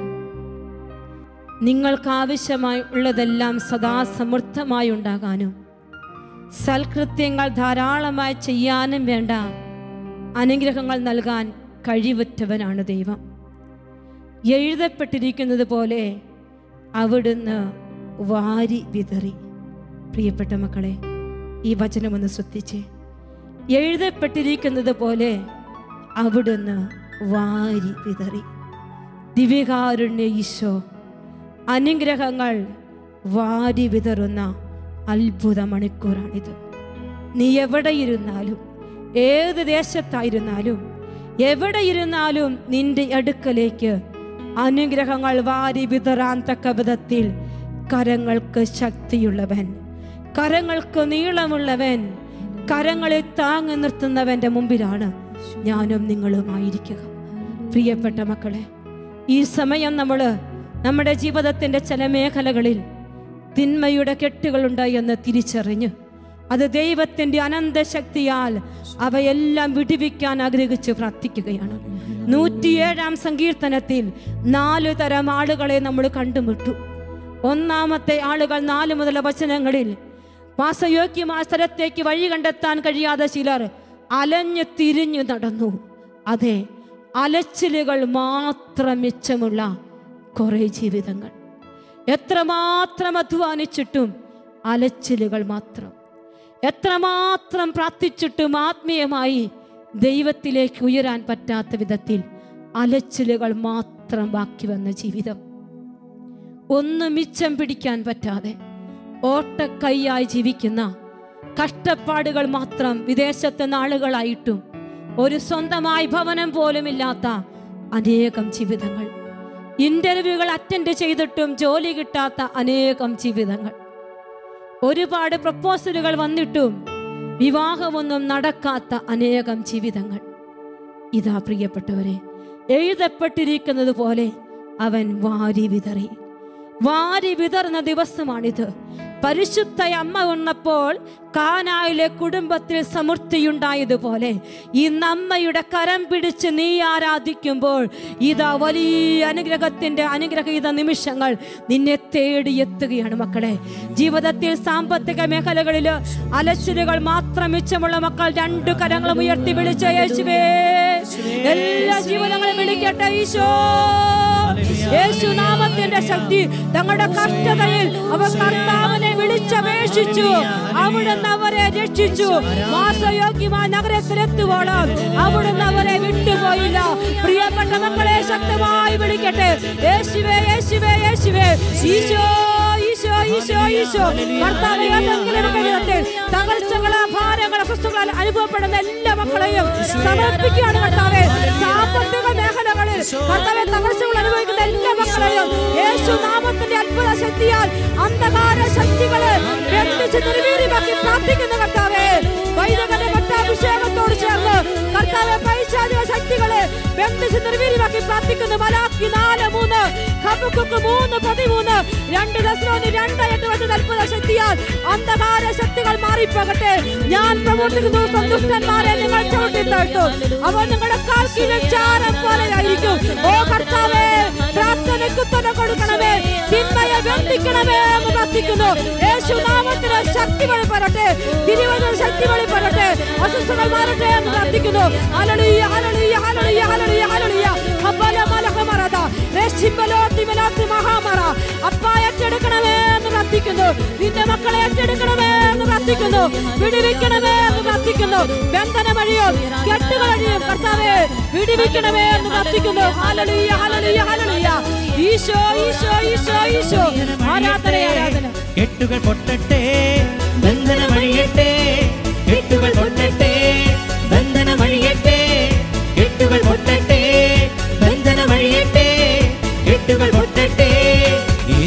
നിങ്ങൾക്ക് ആവശ്യമായി ഉള്ളതെല്ലാം സദാ സമൃദ്ധമായി ഉണ്ടാകാനും സൽകൃത്യങ്ങൾ ധാരാളമായി ചെയ്യാനും വേണ്ട അനുഗ്രഹങ്ങൾ നൽകാൻ കഴിവുറ്റവനാണ് ദൈവം എഴുതപ്പെട്ടിരിക്കുന്നത് പോലെ അവിടുന്ന് വാരി വിതറി പ്രിയപ്പെട്ട മക്കളെ ഈ വചനമൊന്ന് ശ്രദ്ധിച്ചേ എഴുതപ്പെട്ടിരിക്കുന്നത് പോലെ അവിടുന്ന് വാരി വിതറി ദിവ്യകാരുണ്യ ഈശോ അനുഗ്രഹങ്ങൾ വാരി വിതറുന്ന അത്ഭുത മണിക്കൂറാണിത് നീ എവിടെ ഇരുന്നാലും ഏത് ദേശത്തായിരുന്നാലും എവിടെ ഇരുന്നാലും നിന്റെ അടുക്കലേക്ക് അനുഗ്രഹങ്ങൾ വാരി വിതറാൻ തക്ക വിധത്തിൽ കരങ്ങൾക്ക് ശക്തിയുള്ളവൻ കരങ്ങൾക്ക് നീളമുള്ളവൻ കരങ്ങളെ താങ്ങി നിർത്തുന്നവന്റെ മുമ്പിലാണ് ഞാനും നിങ്ങളുമായിരിക്കുക പ്രിയപ്പെട്ട മക്കളെ ഈ സമയം നമ്മൾ നമ്മുടെ ജീവിതത്തിന്റെ ചില മേഖലകളിൽ തിന്മയുടെ കെട്ടുകളുണ്ട് എന്ന് തിരിച്ചറിഞ്ഞ് അത് ദൈവത്തിന്റെ അനന്തശക്തിയാൽ അവയെല്ലാം വിടുവിക്കാൻ ആഗ്രഹിച്ച് പ്രാർത്ഥിക്കുകയാണ് നൂറ്റിയേഴാം സങ്കീർത്തനത്തിൽ നാല് തരം ആളുകളെ നമ്മൾ കണ്ടുമുട്ടു ഒന്നാമത്തെ ആളുകൾ നാല് മുതല വചനങ്ങളിൽ വാസയോഗ്യമായ സ്ഥലത്തേക്ക് വഴി കണ്ടെത്താൻ കഴിയാതെ ചിലർ അലഞ്ഞു തിരിഞ്ഞു നടന്നു അതെ അലച്ചിലുകൾ മാത്രം മിച്ചമുള്ള കുറേ ജീവിതങ്ങൾ എത്രമാത്രം അധ്വാനിച്ചിട്ടും അലച്ചിലുകൾ മാത്രം എത്രമാത്രം പ്രാർത്ഥിച്ചിട്ടും ആത്മീയമായി ദൈവത്തിലേക്ക് ഉയരാൻ പറ്റാത്ത വിധത്തിൽ അലച്ചിലുകൾ മാത്രം ബാക്കി വന്ന ജീവിതം ഒന്ന് മിച്ചം പിടിക്കാൻ പറ്റാതെ ഓട്ടക്കൈയായി ജീവിക്കുന്ന കഷ്ടപ്പാടുകൾ മാത്രം വിദേശത്തെ നാളുകളായിട്ടും ഒരു സ്വന്തമായി ഭവനം പോലും ഇല്ലാത്ത അനേകം ജീവിതങ്ങൾ ഇന്റർവ്യൂകൾ അറ്റൻഡ് ചെയ്തിട്ടും ജോലി കിട്ടാത്ത അനേകം ജീവിതങ്ങൾ ഒരുപാട് പ്രപ്പോസലുകൾ വന്നിട്ടും വിവാഹമൊന്നും നടക്കാത്ത അനേകം ജീവിതങ്ങൾ ഇതാ പ്രിയപ്പെട്ടവരെ എഴുതപ്പെട്ടിരിക്കുന്നത് പോലെ അവൻ വാരി വിതറി വാരി വിതറുന്ന ദിവസമാണിത് പരിശുദ്ധ അമ്മ ഉണ്ണപ്പോൾ കാനായിലെ കുടുംബത്തിൽ സമൃദ്ധിയുണ്ടായതുപോലെ ഈ നമ്മയുടെ കരം പിടിച്ച് നീ ആരാധിക്കുമ്പോൾ ഇതാ വലിയ അനുഗ്രഹത്തിന്റെ അനുഗ്രഹീത നിമിഷങ്ങൾ നിന്നെ തേടി എത്തുകയാണ് മക്കളെ ജീവിതത്തിൽ സാമ്പത്തിക മേഖലകളിൽ അലച്ചിലുകൾ മാത്രം മിച്ചമുള്ള മക്കൾ രണ്ടു കരങ്ങളും ഉയർത്തി വിളിച്ച യേശുവേ എല്ലാ ജീവിതങ്ങളും വിളിക്കട്ടെ ഈശോ യേശു നാമത്തിന്റെ ശക്തി തങ്ങളുടെ കഷ്ടതയിൽ അവർ കർത്താവിനെ വിളിച്ചപേക്ഷിച്ചു അവിടുന്ന് അവരെ രക്ഷിച്ചു മാസയോഗ്യമായ നഗരത്തിലെത്തുവോളം അവിടുന്ന് അവരെ വിട്ടുപോയില്ല പ്രിയപ്പെട്ട മക്കളെ ശക്തമായി വിളിക്കട്ടെ യേശുവേ യേശുവേ യേശുവേ ഈശോ ഈശോ ഈശോ ഈശോ കർത്താവ് ഏതെങ്കിലും വിധത്തിൽ തകർച്ചകള് ഭാരങ്ങള് ക്രിസ്തുക്കളാൽ അനുഭവപ്പെടുന്ന എല്ലാ മക്കളെയും സമർപ്പിക്കുകയാണ് കർത്താവെ സാമ്പത്തിക മേഖലകളിൽ കർത്താവെ തകർച്ചകൾ അനുഭവിക്കുന്ന എല്ലാ മക്കളെയും യേശു നാമത്തിന്റെ അത്ഭുത ശക്തിയാൽ അന്ധകാര ശക്തികളെ ബന്ധിച്ച് നിർവീര്യമാക്കി പ്രാർത്ഥിക്കുന്ന കർത്താവെ വൈദികന്റെ പട്ടാഭിഷേകത്തോട് ചേർന്ന് കർത്താവെ പൈശാചിക ശക്തികളെ ബന്ധിച്ച് നിർവീര്യമാക്കി പ്രാർത്ഥിക്കുന്നു മലാക്കി നാല് മൂന്ന് ഹബക്കുക്ക് മൂന്ന് പതിമൂന്ന് രണ്ട് ദശലോന് രണ്ട് എട്ട് വർഷത്തെ അത്ഭുത ശക്തിയാൽ അന്ധകാര ശക്തികൾ മാറിപ്പോകട്ടെ ഞാൻ പ്രവർത്തിക്കുന്നു സന്തുഷ്ടന്മാരെ നിങ്ങൾ ചവിട്ടി താഴ്ത്തു അവർ നിങ്ങളുടെ കാൽക്കീഴിൽ ചാരം പോലെയായിരിക്കും ഓ കർത്താവേ പ്രാർത്ഥനയ്ക്ക് തുണ കൊടുക്കണമേ തിന്മയെ ബന്ധിക്കണമേ എന്ന് പ്രാർത്ഥിക്കുന്നു യേശു നാമത്തിന് ശക്തി വെളിപ്പെടട്ടെ തിരുവനന്തപുരം ശക്തി വെളിപ്പെടട്ടെ അസ്വസ്ഥകൾ മാറട്ടെ എന്ന് പ്രാർത്ഥിക്കുന്നു hallelujah hallelujah hallelujah hallelujah hallelujah ഹബ്ബല മലഹമറദ രക്ഷിമ്പലോത്തി മലാത്തി മഹാമറ അപ്പ ഏറ്റെടുക്കണമേ എന്ന് പ്രാർത്ഥിക്കുന്നു നിന്റെ മക്കളെ ഏറ്റെടുക്കണമേ എന്ന് പ്രാർത്ഥിക്കുന്നു വിടുവിക്കണമേ എന്ന് പ്രാർത്ഥിക്കുന്നു ബന്ധന വഴിയോ കെട്ടുകൾ വഴിയും കർത്താവേ വിടുവിക്കണമേ എന്ന് പ്രാർത്ഥിക്കുന്നു ഹല്ലേലൂയ ഹല്ലേലൂയ ഹല്ലേലൂയ ഈശോ ഈശോ ഈശോ ഈശോ ആരാധന ആരാധന കെട്ടുകൾ പൊട്ടട്ടെ ബന്ധന വഴിയട്ടെ കെട്ടുകൾ പൊട്ടട്ടെ ബന്ധന വഴിയട്ടെ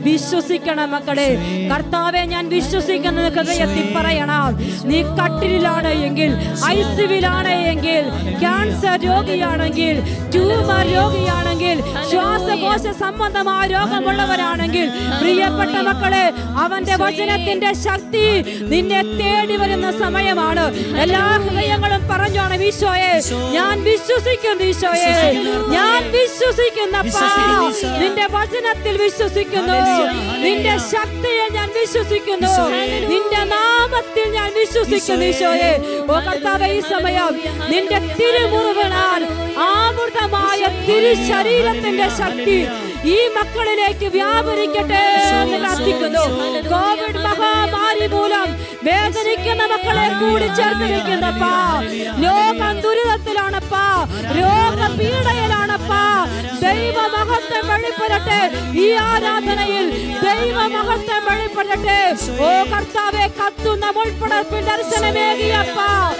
വിശ്വസിക്കണം മക്കളെ കർത്താവെ ഞാൻ വിശ്വസിക്കുന്ന ഹൃദയത്തിൽ പറയണം നീ കട്ടിലാണ് എങ്കിൽ ഐസിവിലാണ് എങ്കിൽ ക്യാൻസർ രോഗിയാണെങ്കിൽ ട്യൂമർ രോഗിയാണെങ്കിൽ ശ്വാസകോശ സംബന്ധമായ രോഗമുള്ളവരാണെങ്കിൽ പ്രിയപ്പെട്ട മക്കളെ അവന്റെ വചനത്തിന്റെ ശക്തി നിന്നെ തേടി വരുന്ന സമയമാണ് എല്ലാ ഹൃദയങ്ങളും പറഞ്ഞോണം ഈശോയെ ഞാൻ വിശ്വസിക്കുന്നു ഈശോയെ ഞാൻ വിശ്വസിക്കുന്നപ്പാ നിന്റെ വചനത്തിൽ വിശ്വസിക്കുന്നു നിന്റെ ശക്തിയെ ഞാൻ വിശ്വസിക്കുന്നു നിന്റെ നാമത്തിൽ ഞാൻ വിശ്വസിക്കുന്നു ഈശോയെ ഓ കർത്താവെ ഈ സമയം നിന്റെ തിരുമുറിവുകളാൽ ആമൃതമായ തിരുശരീരത്തിന്റെ ശക്തി ഈ മക്കളിലേക്ക് വ്യാപരിക്കട്ടെ എന്ന് പ്രാർത്ഥിക്കുന്നു കോവിഡ് മഹാമാരി മൂലം വേദനിക്കുന്ന മക്കളെ കൂടി ചേർത്തിരിക്കുന്നപ്പാ ലോകം ദുരിതത്തിലാണപ്പാ രോഗപീഡയിലാണപ്പാ ദൈവ മഹത്വം വെളിപ്പെടട്ടെ ഈ ആരാധനയിൽ ദൈവ മഹത്വം വെളിപ്പെടട്ടെ ഓ കർത്താവെ കത്തുന്ന മുൾപ്പടർപ്പിൽ ദർശനമേകിയപ്പ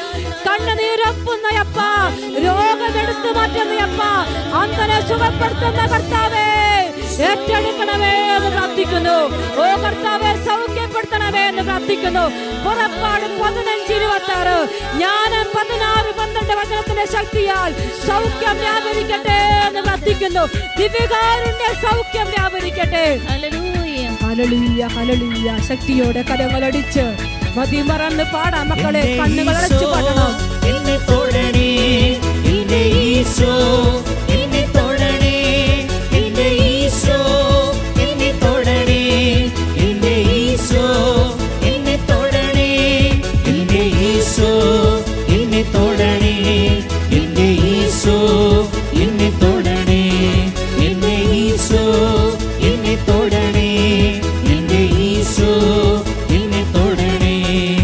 കണ്ണുനീരൊപ്പുന്നയപ്പ രോഗമെടുത്തു മാറ്റുന്നയപ്പ അന്തനെ സുഖപ്പെടുത്തുന്ന കർത്താവേ ഏറ്റെടുക്കണമേ എന്ന് പ്രാർത്ഥിക്കുന്നു ഓ കർത്താവെ സൗഖ്യപ്പെടുത്തണമേ എന്ന് പ്രാർത്ഥിക്കുന്നു പുറപ്പാട് പതിനഞ്ച് ഇരുപത്തി ആറ് ജ്ഞാനം പതിനാറ് പന്ത്രണ്ട് വചനത്തിന്റെ ശക്തിയാൽ സൗഖ്യം വ്യാപരിക്കട്ടെ എന്ന് പ്രാർത്ഥിക്കുന്നു ദിവ്യകാരുണ്യ സൗഖ്യം വ്യാപരിക്കട്ടെ ഹല്ലേലൂയ ഹലളിയ ഹലളിയ ശക്തിയോടെ കരങ്ങളടിച്ച് മതിമറന്ന് പാടാം മക്കളെ എന്റെ കണ്ണുകൾ അടച്ചു ഈശോ, പാടണം എന്നെ തൊടണേ എന്റെ ഈശോ എന്നെ തൊടണേ എന്റെ ഈശോ എന്നെ തൊടണേ എന്റെ ഈശോ എന്നെ തൊടണേ എന്റെ ഈശോ എന്നെ തൊടണേ എന്റെ ഈശോ എന്നെ തൊടണേ എന്റെ ഈശോ എന്നെ തൊടണേ എന്റെ ഈശോ എന്നെ തൊടണേ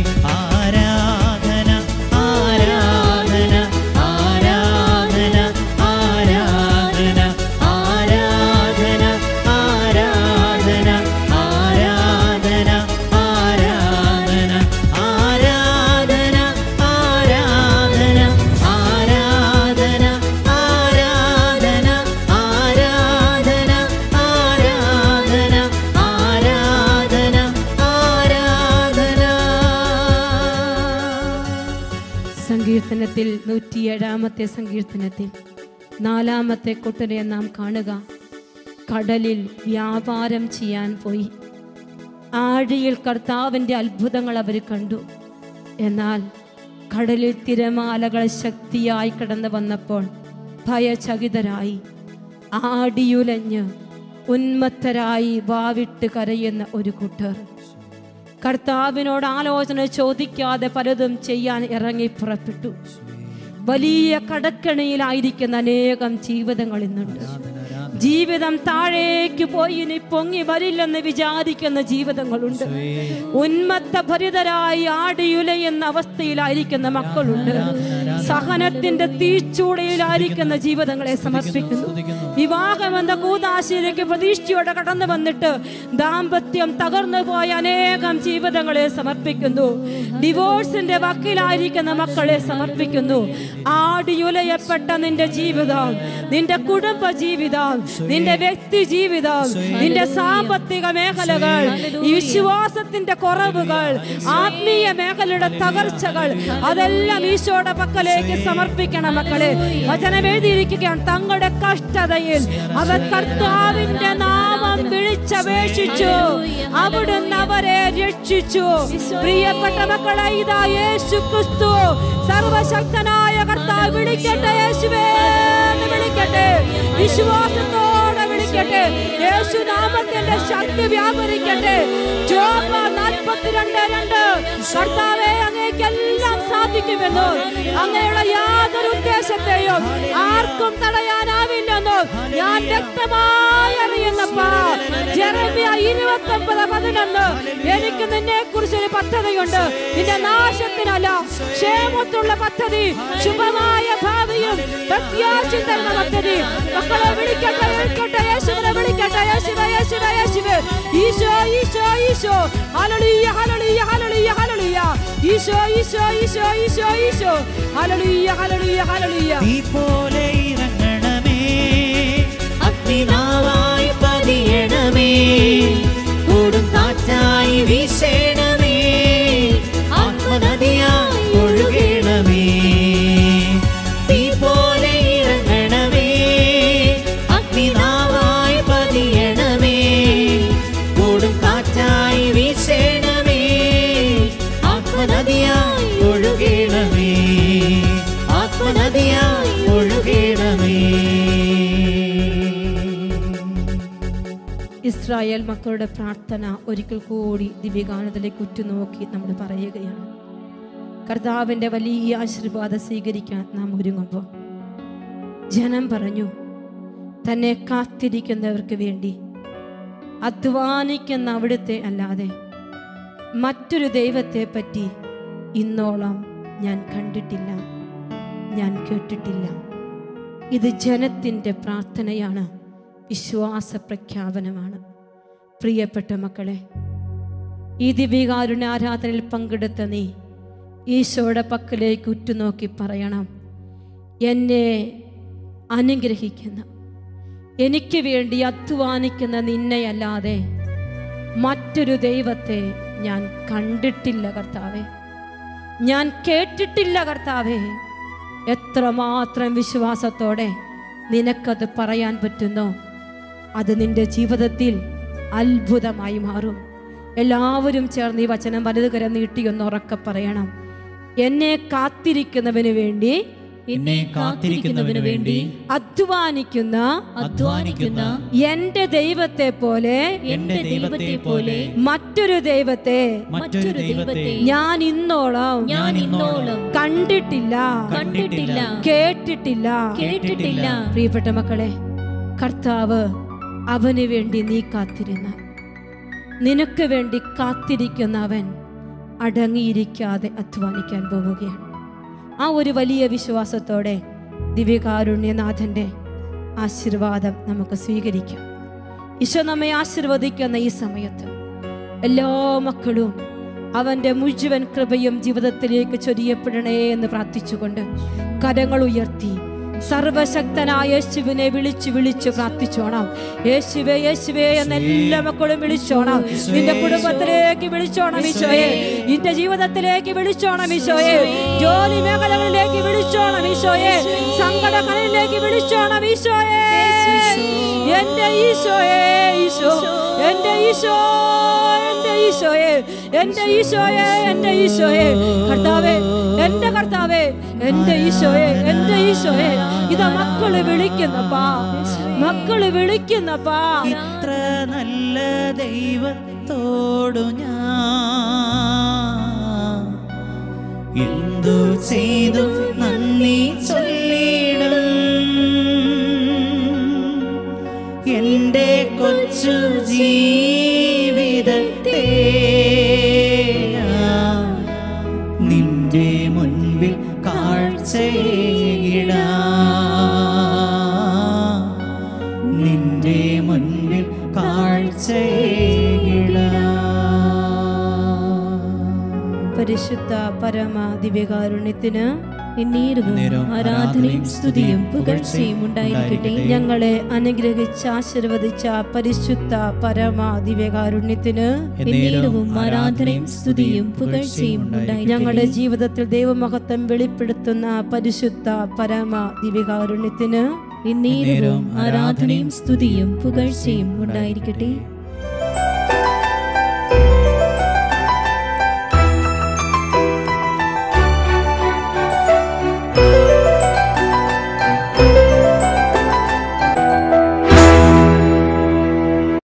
ആരാധന ആരാധന ആരാധന ആരാധന ആരാധന ആരാധന ആരാധന ആരാധന ആരാധന ആരാധന ആരാധന ആരാധന ആരാധന ആരാധന ആരാധന ആരാധന സങ്കീർത്തനത്തിൽ നൂറ്റിയേഴാമത്തെ സങ്കീർത്തനത്തിൽ നാലാമത്തെ കുട്ടനെ നാം കാണുക കടലിൽ വ്യാപാരം ചെയ്യാൻ പോയി ആഴിയിൽ കർത്താവിൻ്റെ അത്ഭുതങ്ങൾ അവർ കണ്ടു എന്നാൽ കടലിൽ തിരമാലകൾ ശക്തിയായി കടന്നു വന്നപ്പോൾ ഭയചകിതരായി ആടിയുലഞ്ഞ് ഉന്മത്തരായി വാവിട്ട് കരയുന്ന ഒരു കൂട്ടർ കർത്താവിനോട് ആലോചന ചോദിക്കാതെ പലതും ചെയ്യാൻ ഇറങ്ങി പുറപ്പെട്ടു വലിയ കടക്കണിയിലായിരിക്കുന്ന അനേകം ജീവിതങ്ങൾ ഇന്നുണ്ട് ജീവിതം താഴേക്ക് പോയി ഇനി പൊങ്ങി വരില്ലെന്ന് വിചാരിക്കുന്ന ജീവിതങ്ങളുണ്ട് ഉന്മത്ത ഭരിതരായി ആടിയുലയുന്ന അവസ്ഥയിലായിരിക്കുന്ന മക്കളുണ്ട് സഹനത്തിന്റെ തീച്ചൂടയിലായിരിക്കുന്ന ജീവിതങ്ങളെ സമർപ്പിക്കുന്നു വിവാഹമെന്ന കൂതാശയിലേക്ക് പ്രതീക്ഷയോടെ കടന്നു വന്നിട്ട് ദാമ്പത്യം തകർന്നു പോയ അനേകം ജീവിതങ്ങളെ സമർപ്പിക്കുന്നു ഡിവോഴ്സിന്റെ വക്കിലായിരിക്കുന്ന മക്കളെ സമർപ്പിക്കുന്നു ആടിയുലയപ്പെട്ട നിന്റെ ജീവിതം നിന്റെ കുടുംബ ജീവിതം നിന്റെ വ്യക്തി ജീവിതം നിന്റെ സാമ്പത്തിക മേഖലകൾ ഈ വിശ്വാസത്തിന്റെ കുറവുകൾ ആത്മീയ മേഖലയുടെ തകർച്ചകൾ അതെല്ലാം ഈശോയുടെ പക്കലേക്ക് സമർപ്പിക്കണം മക്കളെ വചനം എഴുതിയിരിക്കുകയാണ് തങ്ങളുടെ കഷ്ടതയിൽ അവർ കർത്താവിന്റെ നാമം വിളിച്ചപേക്ഷിച്ചു അവിടുന്ന് അവരെ രക്ഷിച്ചു പ്രിയപ്പെട്ട മക്കളെ ഇതാ യേശു ക്രിസ്തു സർവശക്തനായ കർത്താവ് വിളിക്കട്ടെ യേശുവേ എന്ന് വിളിക്കട്ടെ വിശ്വാസത്തോടെ വിളിക്കട്ടെ യേശു നാമത്തിന്റെ ശക്തി വ്യാപരിക്കട്ടെ ജോബ് നാൽപ്പത്തിരണ്ട് രണ്ട് കർത്താവെ അങ്ങേക്കെല്ലാം സാധിക്കുമെന്ന് അങ്ങനെയുള്ള യാതൊരു ഉദ്ദേശത്തെയും ആർക്കും തടയാനാവില്ലെന്ന് ഞാൻ വ്യക്തമായി അറിയുന്നപ്പാ ജെറമ്യ ഇരുപത്തി ഒമ്പത് പതിനൊന്ന് എനിക്ക് നിന്നെ കുറിച്ച് ഒരു പദ്ധതിയുണ്ട് നിന്റെ നാശത്തിനല്ല ക്ഷേമത്തുള്ള പദ്ധതി ശുഭമായ ഭാവിയും പ്രത്യാശം തരുന്ന പദ്ധതി മക്കളെ വിളിക്കട്ടെ വിളിക്കട്ടെ യേശുവിനെ വിളിക്കട്ടെ യേശുവ യേശുവ യേശുവ ഈശോ ഈശോ ഈശോ ഹല്ലേലൂയ ഹല്ലേലൂയ ഹല്ലേലൂയ ഹല്ലേലൂയ ഈശോ ഈശോ ഈശോ ഈശോ ഈശോ ഹല്ലേലൂയ ഹല്ലേലൂയ ഹല്ലേലൂയ തീ പോലെ ഇറങ്ങണമേ അഗ്നിനാവായി പതിയണമേ ഇസ്രായേൽ മക്കളുടെ പ്രാർത്ഥന ഒരിക്കൽ കൂടി ദിവ്യഗാനത്തിലേക്ക് ഉറ്റുനോക്കി നമ്മൾ പറയുകയാണ് കർത്താവിൻ്റെ വലിയ ആശീർവാദം സ്വീകരിക്കാൻ നാം ഒരുങ്ങുമ്പോൾ ജനം പറഞ്ഞു തന്നെ കാത്തിരിക്കുന്നവർക്ക് വേണ്ടി അധ്വാനിക്കുന്ന അവിടുത്തെ അല്ലാതെ മറ്റൊരു ദൈവത്തെ പറ്റി ഇന്നോളം ഞാൻ കണ്ടിട്ടില്ല ഞാൻ കേട്ടിട്ടില്ല ഇത് ജനത്തിൻ്റെ പ്രാർത്ഥനയാണ് വിശ്വാസ പ്രഖ്യാപനമാണ് പ്രിയപ്പെട്ട മക്കളെ ഈ ദിവ്യകാരുണ്യ ആരാധനയിൽ പങ്കെടുത്ത നീ ഈശോയുടെ പക്കലേക്ക് ഉറ്റുനോക്കി പറയണം എന്നെ അനുഗ്രഹിക്കുന്ന എനിക്ക് വേണ്ടി അധ്വാനിക്കുന്ന നിന്നെയല്ലാതെ മറ്റൊരു ദൈവത്തെ ഞാൻ കണ്ടിട്ടില്ല കർത്താവേ ഞാൻ കേട്ടിട്ടില്ല കർത്താവേ എത്രമാത്രം വിശ്വാസത്തോടെ നിനക്കത് പറയാൻ പറ്റുന്നോ അത് നിന്റെ ജീവിതത്തിൽ അത്ഭുതമായി മാറും എല്ലാവരും ചേർന്ന് ഈ വചനം വലതുകരം നീട്ടിയൊന്ന് ഉറക്കെ പറയണം എന്നെ കാത്തിരിക്കുന്നവന് വേണ്ടി എന്നെ കാത്തിരിക്കുന്നവന് വേണ്ടി അധ്വാനിക്കുന്ന അധ്വാനിക്കുന്ന എന്റെ ദൈവത്തെ പോലെ എന്റെ ദൈവത്തെ പോലെ മറ്റൊരു ദൈവത്തെ മറ്റൊരു ദൈവത്തെ ഞാൻ ഇന്നോളം ഞാൻ ഇന്നോളം കണ്ടിട്ടില്ല കണ്ടിട്ടില്ല കേട്ടിട്ടില്ല കേട്ടിട്ടില്ല പ്രിയപ്പെട്ട മക്കളെ കർത്താവ് അവന് വേണ്ടി നീ കാത്തിരുന്ന നിനക്ക് വേണ്ടി കാത്തിരിക്കുന്ന അവൻ അടങ്ങിയിരിക്കാതെ അധ്വാനിക്കാൻ പോവുകയാണ് ആ ഒരു വലിയ വിശ്വാസത്തോടെ ദിവ്യകാരുണ്യനാഥന്റെ ആശീർവാദം നമുക്ക് സ്വീകരിക്കാം ഈശോ നമ്മെ ആശീർവദിക്കുന്ന ഈ സമയത്ത് എല്ലാ മക്കളും അവന്റെ മുഴുവൻ കൃപയും ജീവിതത്തിലേക്ക് ചൊരിയപ്പെടണേ എന്ന് പ്രാർത്ഥിച്ചുകൊണ്ട് കരങ്ങൾ ഉയർത്തി സർവശക്തനായ യേശുവിനെ വിളിച്ചു വിളിച്ചു പ്രാർത്ഥിച്ചോണം യേശുവേ യേശുവേ എന്ന് എല്ലാ മക്കളും വിളിച്ചോണം നിന്റെ കുടുംബത്തിലേക്ക് വിളിച്ചോണം ഈശോയെ നിന്റെ ജീവിതത്തിലേക്ക് വിളിച്ചോണം ഈശോയെ ജോലി മേഖലകളിലേക്ക് വിളിച്ചോണം ഈശോയെ സങ്കടങ്ങളിലേക്ക് വിളിച്ചോണം ഈശോയെ എന്റെ ഈശോയെ ഈശോ എന്റെ ഈശോ എന്റെ ഈശോയെ എന്റെ ഈശോയെ എന്റെ ഈശോയെ കർത്താവേ എന്റെ കർത്താവേ എന്റെ ഈശോയെ എന്റെ ഈശോയെ ഇതാ മക്കള് വിളിക്കുന്നപ്പാ മക്കള് വിളിക്കുന്നപ്പാ ഇത്ര നല്ല ദൈവത്തോടു ഞാൻ എന്തു ചെയ്തു നന്ദി ചൊല്ലിടും എന്റെ കൊച്ചു ജീവിതത്തെ ഞാൻ നിന്റെ മുൻപിൽ കാഴ്ചയിടാം നിന്റെ മുൻപിൽ കാഴ്ചയിടാം പരിശുദ്ധ പരമ ദിവ്യകാരുണ്യത്തിന് എന്നേരവും എന്നേരവും ആരാധനയും സ്തുതിയും പുകഴ്ചയും ഉണ്ടായിരിക്കട്ടെ ഞങ്ങളെ അനുഗ്രഹിച്ച് ആശീർവദിച്ച പരിശുദ്ധ പരമ ദിവ്യകാരുണ്യത്തിന് എന്നേരവും ആരാധനയും സ്തുതിയും പുകഴ്ചയും ഉണ്ടായിരിക്കട്ടെ ഞങ്ങളുടെ ജീവിതത്തിൽ ദൈവമഹത്വം വെളിപ്പെടുത്തുന്ന പരിശുദ്ധ പരമ ദിവ്യകാരുണ്യത്തിന് എന്നേരവും ആരാധനയും സ്തുതിയും പുകഴ്ചയും ഉണ്ടായിരിക്കട്ടെ